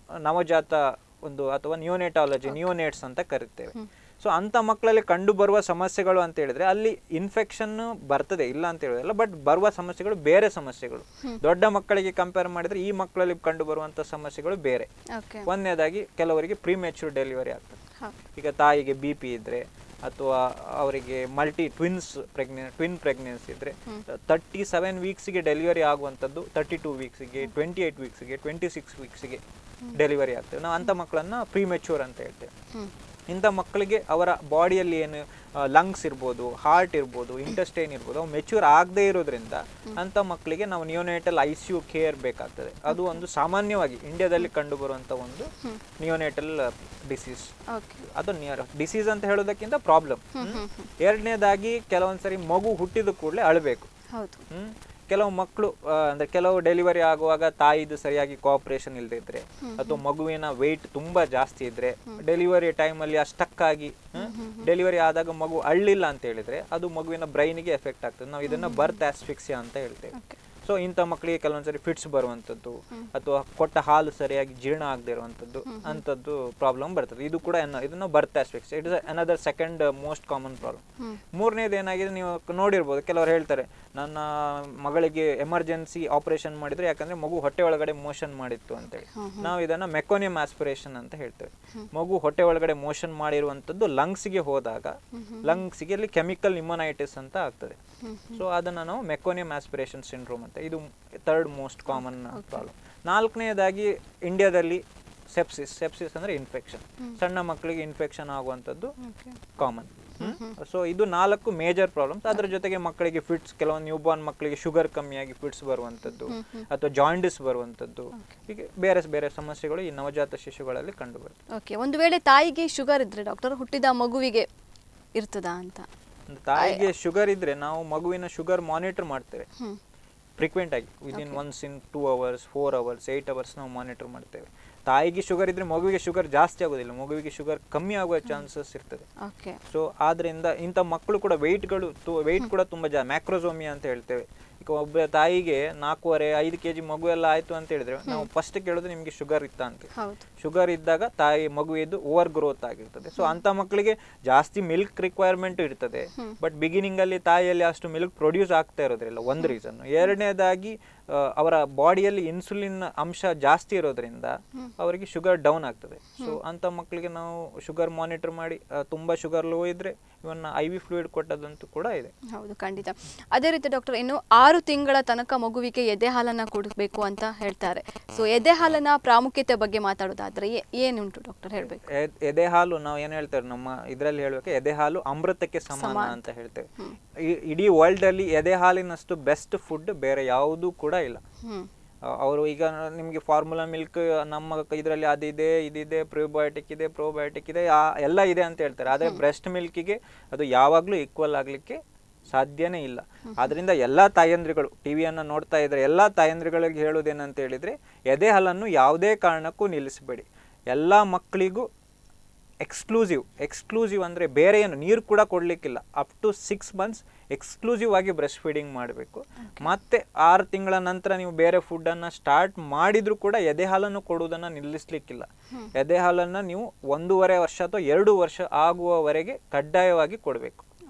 ನವಜಾತ ಒಂದು ಅಥವಾ ನಿಯೋನೇಟಾಲಜಿ ನಿಯೋನೇಟ್ಸ್ ಅಂತ ಕರಿತೇವೆ ಸೊ ಅಂಥ ಮಕ್ಕಳಲ್ಲಿ ಕಂಡು ಬರುವ ಸಮಸ್ಯೆಗಳು ಅಂತ ಹೇಳಿದ್ರೆ ಅಲ್ಲಿ ಇನ್ಫೆಕ್ಷನ್ ಬರ್ತದೆ ಇಲ್ಲ ಅಂತ ಹೇಳೋದಿಲ್ಲ ಬಟ್ ಬರುವ ಸಮಸ್ಯೆಗಳು ಬೇರೆ ಸಮಸ್ಯೆಗಳು ದೊಡ್ಡ ಮಕ್ಕಳಿಗೆ ಕಂಪೇರ್ ಮಾಡಿದ್ರೆ ಈ ಮಕ್ಕಳಲ್ಲಿ ಕಂಡು ಬರುವಂಥ ಸಮಸ್ಯೆಗಳು ಬೇರೆ
ಓಕೆ
ಒಂದನೇದಾಗಿ ಕೆಲವರಿಗೆ ಪ್ರೀಮೆಚ್ಯೂರ್ ಡೆಲಿವರಿ ಆಗ್ತದೆ
ಹೌದು
ಈಗ ತಾಯಿಗೆ ಬಿ ಪಿ ಇದ್ರೆ ಅಥವಾ ಅವರಿಗೆ ಮಲ್ಟಿ ಟ್ವಿನ್ಸ್ ಪ್ರೆಗ್ನೆ ಟ್ವಿನ್ ಪ್ರೆಗ್ನೆನ್ಸಿ ಇದ್ರೆ ತರ್ಟಿ ಸೆವೆನ್ ವೀಕ್ಸ್ಗೆ ಡೆಲಿವರಿ ಆಗುವಂಥದ್ದು ತರ್ಟಿ ಟೂ ವೀಕ್ಸ್ಗೆ ಟ್ವೆಂಟಿ ಏಯ್ಟ್ ವೀಕ್ಸ್ಗೆ ಟ್ವೆಂಟಿ ಸಿಕ್ಸ್ ವೀಕ್ಸ್ಗೆ ಡೆಲಿವರಿ ಆಗ್ತದೆ ನಾವು ಅಂಥ ಮಕ್ಕಳನ್ನ ಪ್ರೀಮೆಚ್ಯೂರ್ ಅಂತ ಹೇಳ್ತೇವೆ
ಹ್ಮ್
ಇಂಥ ಮಕ್ಕಳಿಗೆ ಅವರ ಬಾಡಿಯಲ್ಲಿ ಏನು ಲಂಗ್ಸ್ ಇರ್ಬೋದು ಹಾರ್ಟ್ ಇರ್ಬೋದು ಇಂಟೆಸ್ಟೈನ್ ಇರ್ಬೋದು ಅವು ಮೆಚ್ಯೂರ್ ಆಗದೇ ಇರೋದ್ರಿಂದ ಅಂಥ ಮಕ್ಕಳಿಗೆ ನಾವು neonatal I C U care ಬೇಕಾಗ್ತದೆ ಅದು ಒಂದು ಸಾಮಾನ್ಯವಾಗಿ ಇಂಡಿಯಾದಲ್ಲಿ ಕಂಡುಬರುವಂಥ ಒಂದು ನಿಯೋನೇಟಲ್ ಡಿಸೀಸ್
ಓಕೆ
ಅದು ನಿಯರ್ ಡಿಸೀಸ್ ಅಂತ ಹೇಳೋದಕ್ಕಿಂತ ಪ್ರಾಬ್ಲಮ್ ಎರಡನೇದಾಗಿ ಕೆಲವೊಂದ್ಸರಿ ಮಗು ಹುಟ್ಟಿದ ಕೂಡಲೇ ಅಳಬೇಕು
ಹೌದು
ಹ್ಮ್ ಕೆಲವು ಮಕ್ಕಳು ಅಂದ್ರೆ ಕೆಲವು ಡೆಲಿವರಿ ಆಗುವಾಗ ತಾಯಿದು ಸರಿಯಾಗಿ ಕೋಆಪರೇಷನ್ ಇಲ್ಲದೆ ಇದ್ರೆ ಅಥವಾ ಮಗುವಿನ ವೆಯ್ಟ್ ತುಂಬಾ ಜಾಸ್ತಿ ಇದ್ರೆ ಡೆಲಿವರಿ ಟೈಮಲ್ಲಿ ಸ್ಟಕ್ ಆಗಿ ಡೆಲಿವರಿ ಆದಾಗ ಮಗು ಅಳ್ಳಿಲ್ಲ ಅಂತ ಹೇಳಿದ್ರೆ ಅದು ಮಗುವಿನ ಬ್ರೈನ್ಗೆ ಎಫೆಕ್ಟ್ ಆಗ್ತದೆ ನಾವು ಇದನ್ನ ಬರ್ತ್ ಆಸ್ಫಿಕ್ಸಿಯಾ ಅಂತ ಹೇಳ್ತೇವೆ
ಓಕೆ
ಸೊ ಇಂಥ ಮಕ್ಕಳಿಗೆ ಕೆಲವೊಂದ್ಸರಿ ಫಿಟ್ಸ್ ಬರುವಂಥದ್ದು ಅಥವಾ ಕೊಟ್ಟ ಹಾಲು ಸರಿಯಾಗಿ ಜೀರ್ಣ ಆಗದೆ ಇರುವಂಥದ್ದು ಅಂಥದ್ದು ಪ್ರಾಬ್ಲಮ್ ಬರ್ತದೆ ಇದು ಕೂಡ ಎನ್ನ- ಇದನ್ನ birth aspects it is another second most common problem
hmm.
ಮೂರನೇದು ಏನಾಗಿದೆ ನೀವು ಕ- ನೋಡಿರ್ಬೋದು ಕೆಲವರು ಹೇಳ್ತಾರೆ ನನ್ನ ಮಗಳಿಗೆ ಎಮರ್ಜೆನ್ಸಿ ಆಪರೇಷನ್ ಮಾಡಿದ್ರು ಯಾಕಂದ್ರೆ ಮಗು ಹೊಟ್ಟೆ ಒಳಗಡೆ ಮೋಷನ್ ಮಾಡಿತ್ತು ಅಂತೇಳಿ ನಾವು ಇದನ್ನ ಮೆಕೋನಿಯಂ ಆಸ್ಪಿರೇಷನ್ ಅಂತ ಹೇಳ್ತೇವೆ ಮಗು ಹೊಟ್ಟೆ ಒಳಗಡೆ ಮೋಷನ್ ಮಾಡಿರುವಂಥದ್ದು ಲಂಗ್ಸ್ಗೆ ಹೋದಾಗ ಲಂಗ್ಸ್ಗೆ ಅಲ್ಲಿ ಕೆಮಿಕಲ್ ನಿಮೋನೈಟಿಸ್ ಅಂತ ಆಗ್ತದೆ ಸೊ ಅದನ್ನ ನಾವು ಮೆಕೋನಿಯಂ ಆಸ್ಪಿರೇಷನ್ ಸಿಂಡ್ರೋಮ್ ಅಂತ ಇದು ಥರ್ಡ್ ಮೋಸ್ಟ್ ಕಾಮನ್ ಪ್ರಾಬ್ಲಮ್ ನಾಲ್ಕನೇದಾಗಿ ಇಂಡಿಯಾದಲ್ಲಿ ಸೆಪ್ಸಿಸ್ ಸೆಪ್ಸಿಸ್ ಅಂದ್ರೆ ಇನ್ಫೆಕ್ಷನ್ ಸಣ್ಣ ಮಕ್ಕಳಿಗೆ ಇನ್ಫೆಕ್ಷನ್ ಆಗುವಂಥದ್ದು
ಓಕೆ
ಕಾಮನ್ ಸೊ ಇದು ನಾಲ್ಕು ಮೇಜರ್ ಪ್ರಾಬ್ಲಮ್ಸ್ ಅದ್ರ ಜೊತೆಗೆ ಮಕ್ಕಳಿಗೆ ಫಿಟ್ಸ್ ಕೆಲವೊಂದು ನ್ಯೂ ಬಾರ್ನ್ ಮಕ್ಕಳಿಗೆ ಶುಗರ್ ಕಮ್ಮಿಯಾಗಿ ಫಿಟ್ಸ್ ಬರುವಂಥದ್ದು ಅಥವಾ ಜಾಯಿಂಡಿಸ್ ಬರುವಂಥದ್ದು ಹೀಗೆ ಬೇರೆ ಬೇರೆ ಸಮಸ್ಯೆಗಳು ಈ ನವಜಾತ ಶಿಶುಗಳಲ್ಲಿ ಕಂಡುಬರುತ್ತೆ
ಓಕೆ ಒಂದು ವೇಳೆ ತಾಯಿಗೆ ಶುಗರ್ ಇದ್ರೆ ಡಾಕ್ಟರ್ ಹುಟ್ಟಿದ ಮಗುವಿಗೆ ಇರ್ತದಾ ಅಂತ
ಒಂದು ತಾಯಿಗೆ ಶುಗರ್ ಇದ್ರೆ ನಾವು ಮಗುವಿನ ಶುಗರ್ ಮಾನಿಟರ್ ಮಾಡ್ತೇವೆ
ಹ್ಮ್
ಫ್ರೀಕ್ವೆಂಟ್ ಆಗಿ within once in two hours four hours eight hours ನಾವು ಮಾನಿಟರ್ ಮಾಡ್ತೇವೆ ತಾಯಿಗೆ ಶುಗರ್ ಇದ್ರೆ ಮಗುವಿಗೆ ಶುಗರ್ ಜಾಸ್ತಿ ಆಗೋದಿಲ್ಲ ಮಗುವಿಗೆ ಶುಗರ್ ಕಮ್ಮಿ ಆಗುವ ಚಾನ್ಸಸ್ ಇರ್ತದೆ
ಓಕೆ
ಸೊ ಆದ್ರಿಂದ ಇಂಥ ಮಕ್ಕಳು ಕೂಡ ವೆಯ್ಟ್ಗಳು ವೆಯ್ಟ್ ಕೂಡ ತುಂಬ ಜಾ ಮ್ಯಾಕ್ರೋಸೋಮಿಯಾ ಅಂತ ಹೇಳ್ತೇವೆ ಈಗ ಒಬ್ಬ ತಾಯಿಗೆ ನಾಲ್ಕೂವರೆ ಐದು ಕೆ ಜಿ ಮಗು ಎಲ್ಲ ಆಯ್ತು ಅಂತ ಹೇಳಿದ್ರೆ ನಾವು ಫಸ್ಟ್ ಕೇಳೋದು ನಿಮಗೆ ಶುಗರ್ ಇತ್ತಾ ಅಂತ
ಹೌದು
ಶುಗರ್ ಇದ್ದಾಗ ತಾಯಿ ಮಗುವಿದ್ದು ಓವರ್ ಗ್ರೋತ್ ಆಗಿರ್ತದೆ ಸೊ ಅಂತ ಮಕ್ಕಳಿಗೆ ಜಾಸ್ತಿ ಮಿಲ್ಕ್ ರಿಕ್ವೈರ್ಮೆಂಟ್ ಇರ್ತದೆ ಬಟ್ ಬಿಗಿನಿಂಗ್ ಅಲ್ಲಿ ತಾಯಿಯಲ್ಲಿ ಅಷ್ಟು ಮಿಲ್ಕ್ ಪ್ರೊಡ್ಯೂಸ್ ಆಗ್ತಾ ಇರೋದ್ರಿಲ್ಲ ಒಂದು ರೀಸನ್ ಎರಡನೇದಾಗಿ ಆ, ಅವರ ಬಾಡಿಯಲ್ಲಿ ಇನ್ಸುಲಿನ್ ಅಂಶ ಜಾಸ್ತಿ ಇರೋದ್ರಿಂದ ಅವರಿಗೆ ಶುಗರ್ ಡೌನ್ ಆಗ್ತದೆ ಸೊ ಅಂತ ಮಕ್ಕಳಿಗೆ ನಾವು ಶುಗರ್ ಮಾನಿಟರ್ ಮಾಡಿ ಆ, ತುಂಬಾ ಶುಗರ್ ಲೋ ಇದ್ರೆ ಇವನ್ನ ಐ ವಿ ಫ್ಲೂಯಿಡ್ ಕೊಟ್ಟದಂತೂ ಕೂಡ ಇದೆ
ಹೌದು ಖಂಡಿತ ಅದೇ ರೀತಿ ಡಾಕ್ಟರ್ ಇನ್ನು ಆರು ತಿಂಗಳ ತನಕ ಮಗುವಿಗೆ ಎದೆ ಹಾಲನ್ನ ಕೊಡಬೇಕು ಅಂತ ಹೇಳ್ತಾರೆ ಸೊ ಎದೆ ಹಾಲನ ಪ್ರಾಮುಖ್ಯತೆ ಬಗ್ಗೆ ಮಾತಾಡೋದಾದ್ರೆ ಏ- ಏನುಂಟು ಡಾಕ್ಟರ್ ಹೇಳ್ಬೇಕು
ಎ- ಎದೆ ಹಾಲು ನಾವು ಏನ್ ಹೇಳ್ತೇವೆ ನಮ್ಮ ಇದ್ರಲ್ಲಿ ಹೇಳ್ಬೇಕು ಎದೆ ಹಾಲು ಅಮೃತಕ್ಕೆ ಸಮಾನ ಅಂತ ಹೇಳ್ತೇವೆ ಈ- ಇಡೀ ವರ್ಲ್ಡ್ ಅಲ್ಲಿ ಎದೆ ಹಾಲಿನಷ್ಟು ಬೆಸ್ಟ್ ಫುಡ್ ಬೇರೆ ಯಾವುದೂ ಕೂಡ ಇಲ್ಲ
ಹ್ಮ್
ಅವರು ಈಗ ನಿಮಗೆ ಫಾರ್ಮುಲಾ ಮಿಲ್ಕ್ ನಮ್ಮ ಇದರಲ್ಲಿ ಅದಿದೆ ಇದಿದೆ ಪ್ರಿಯೋಬಯೋಟಿಕ್ ಇದೆ ಪ್ರೋಬಯೋಟಿಕ್ ಇದೆ ಆ- ಎಲ್ಲ ಇದೆ ಅಂತ ಹೇಳ್ತಾರೆ ಆದರೆ ಬ್ರೆಸ್ಟ್ ಮಿಲ್ಕಿಗೆ ಅದು ಯಾವಾಗಲೂ ಈಕ್ವಲ್ ಆಗಲಿಕ್ಕೆ ಸಾಧ್ಯನೇ ಇಲ್ಲ ಆದ್ರಿಂದ ಎಲ್ಲ ತಾಯಂದ್ರಿಗಳು ಟಿವಿಯನ್ನು ನೋಡ್ತಾ ಇದ್ರೆ ಎಲ್ಲ ತಾಯಂದ್ರಿಗಳಿಗೆ ಹೇಳೋದೇನಂತ ಹೇಳಿದ್ರೆ ಎದೆ ಹಾಲನ್ನು ಯಾವುದೇ ಕಾರಣಕ್ಕೂ ನಿಲ್ಲಿಸಬೇಡಿ ಎಲ್ಲ ಮಕ್ಕಳಿಗೂ ಎಕ್ಸ್ಕ್ಲೂಸಿವ್ ಎಕ್ಸ್ಕ್ಲೂಸಿವ್ ಅಂದರೆ ಬೇರೆ ಏನು ನೀರು ಕೂಡ ಕೊಡಲಿಕ್ಕಿಲ್ಲ up to six months exclusive ಆಗಿ ಬ್ರೆಸ್ಟ್ ಫೀಡಿಂಗ್ ಮಾಡಬೇಕು ಮತ್ತೆ ಆರು ತಿಂಗಳ ನಂತರ ನೀವು ಬೇರೆ ಫುಡ್ಡನ್ನು ಸ್ಟಾರ್ಟ್ ಮಾಡಿದರೂ ಕೂಡ ಎದೆ ಹಾಲನ್ನು ಕೊಡುವುದನ್ನು ನಿಲ್ಲಿಸಲಿಕ್ಕಿಲ್ಲ ಎದೆ ಹಾಲನ್ನು ನೀವು ಒಂದೂವರೆ ವರ್ಷ ಅಥವಾ ಎರಡು ವರ್ಷ ಆಗುವವರೆಗೆ ಕಡ್ಡಾಯವಾಗಿ ಕೊಡಬೇಕು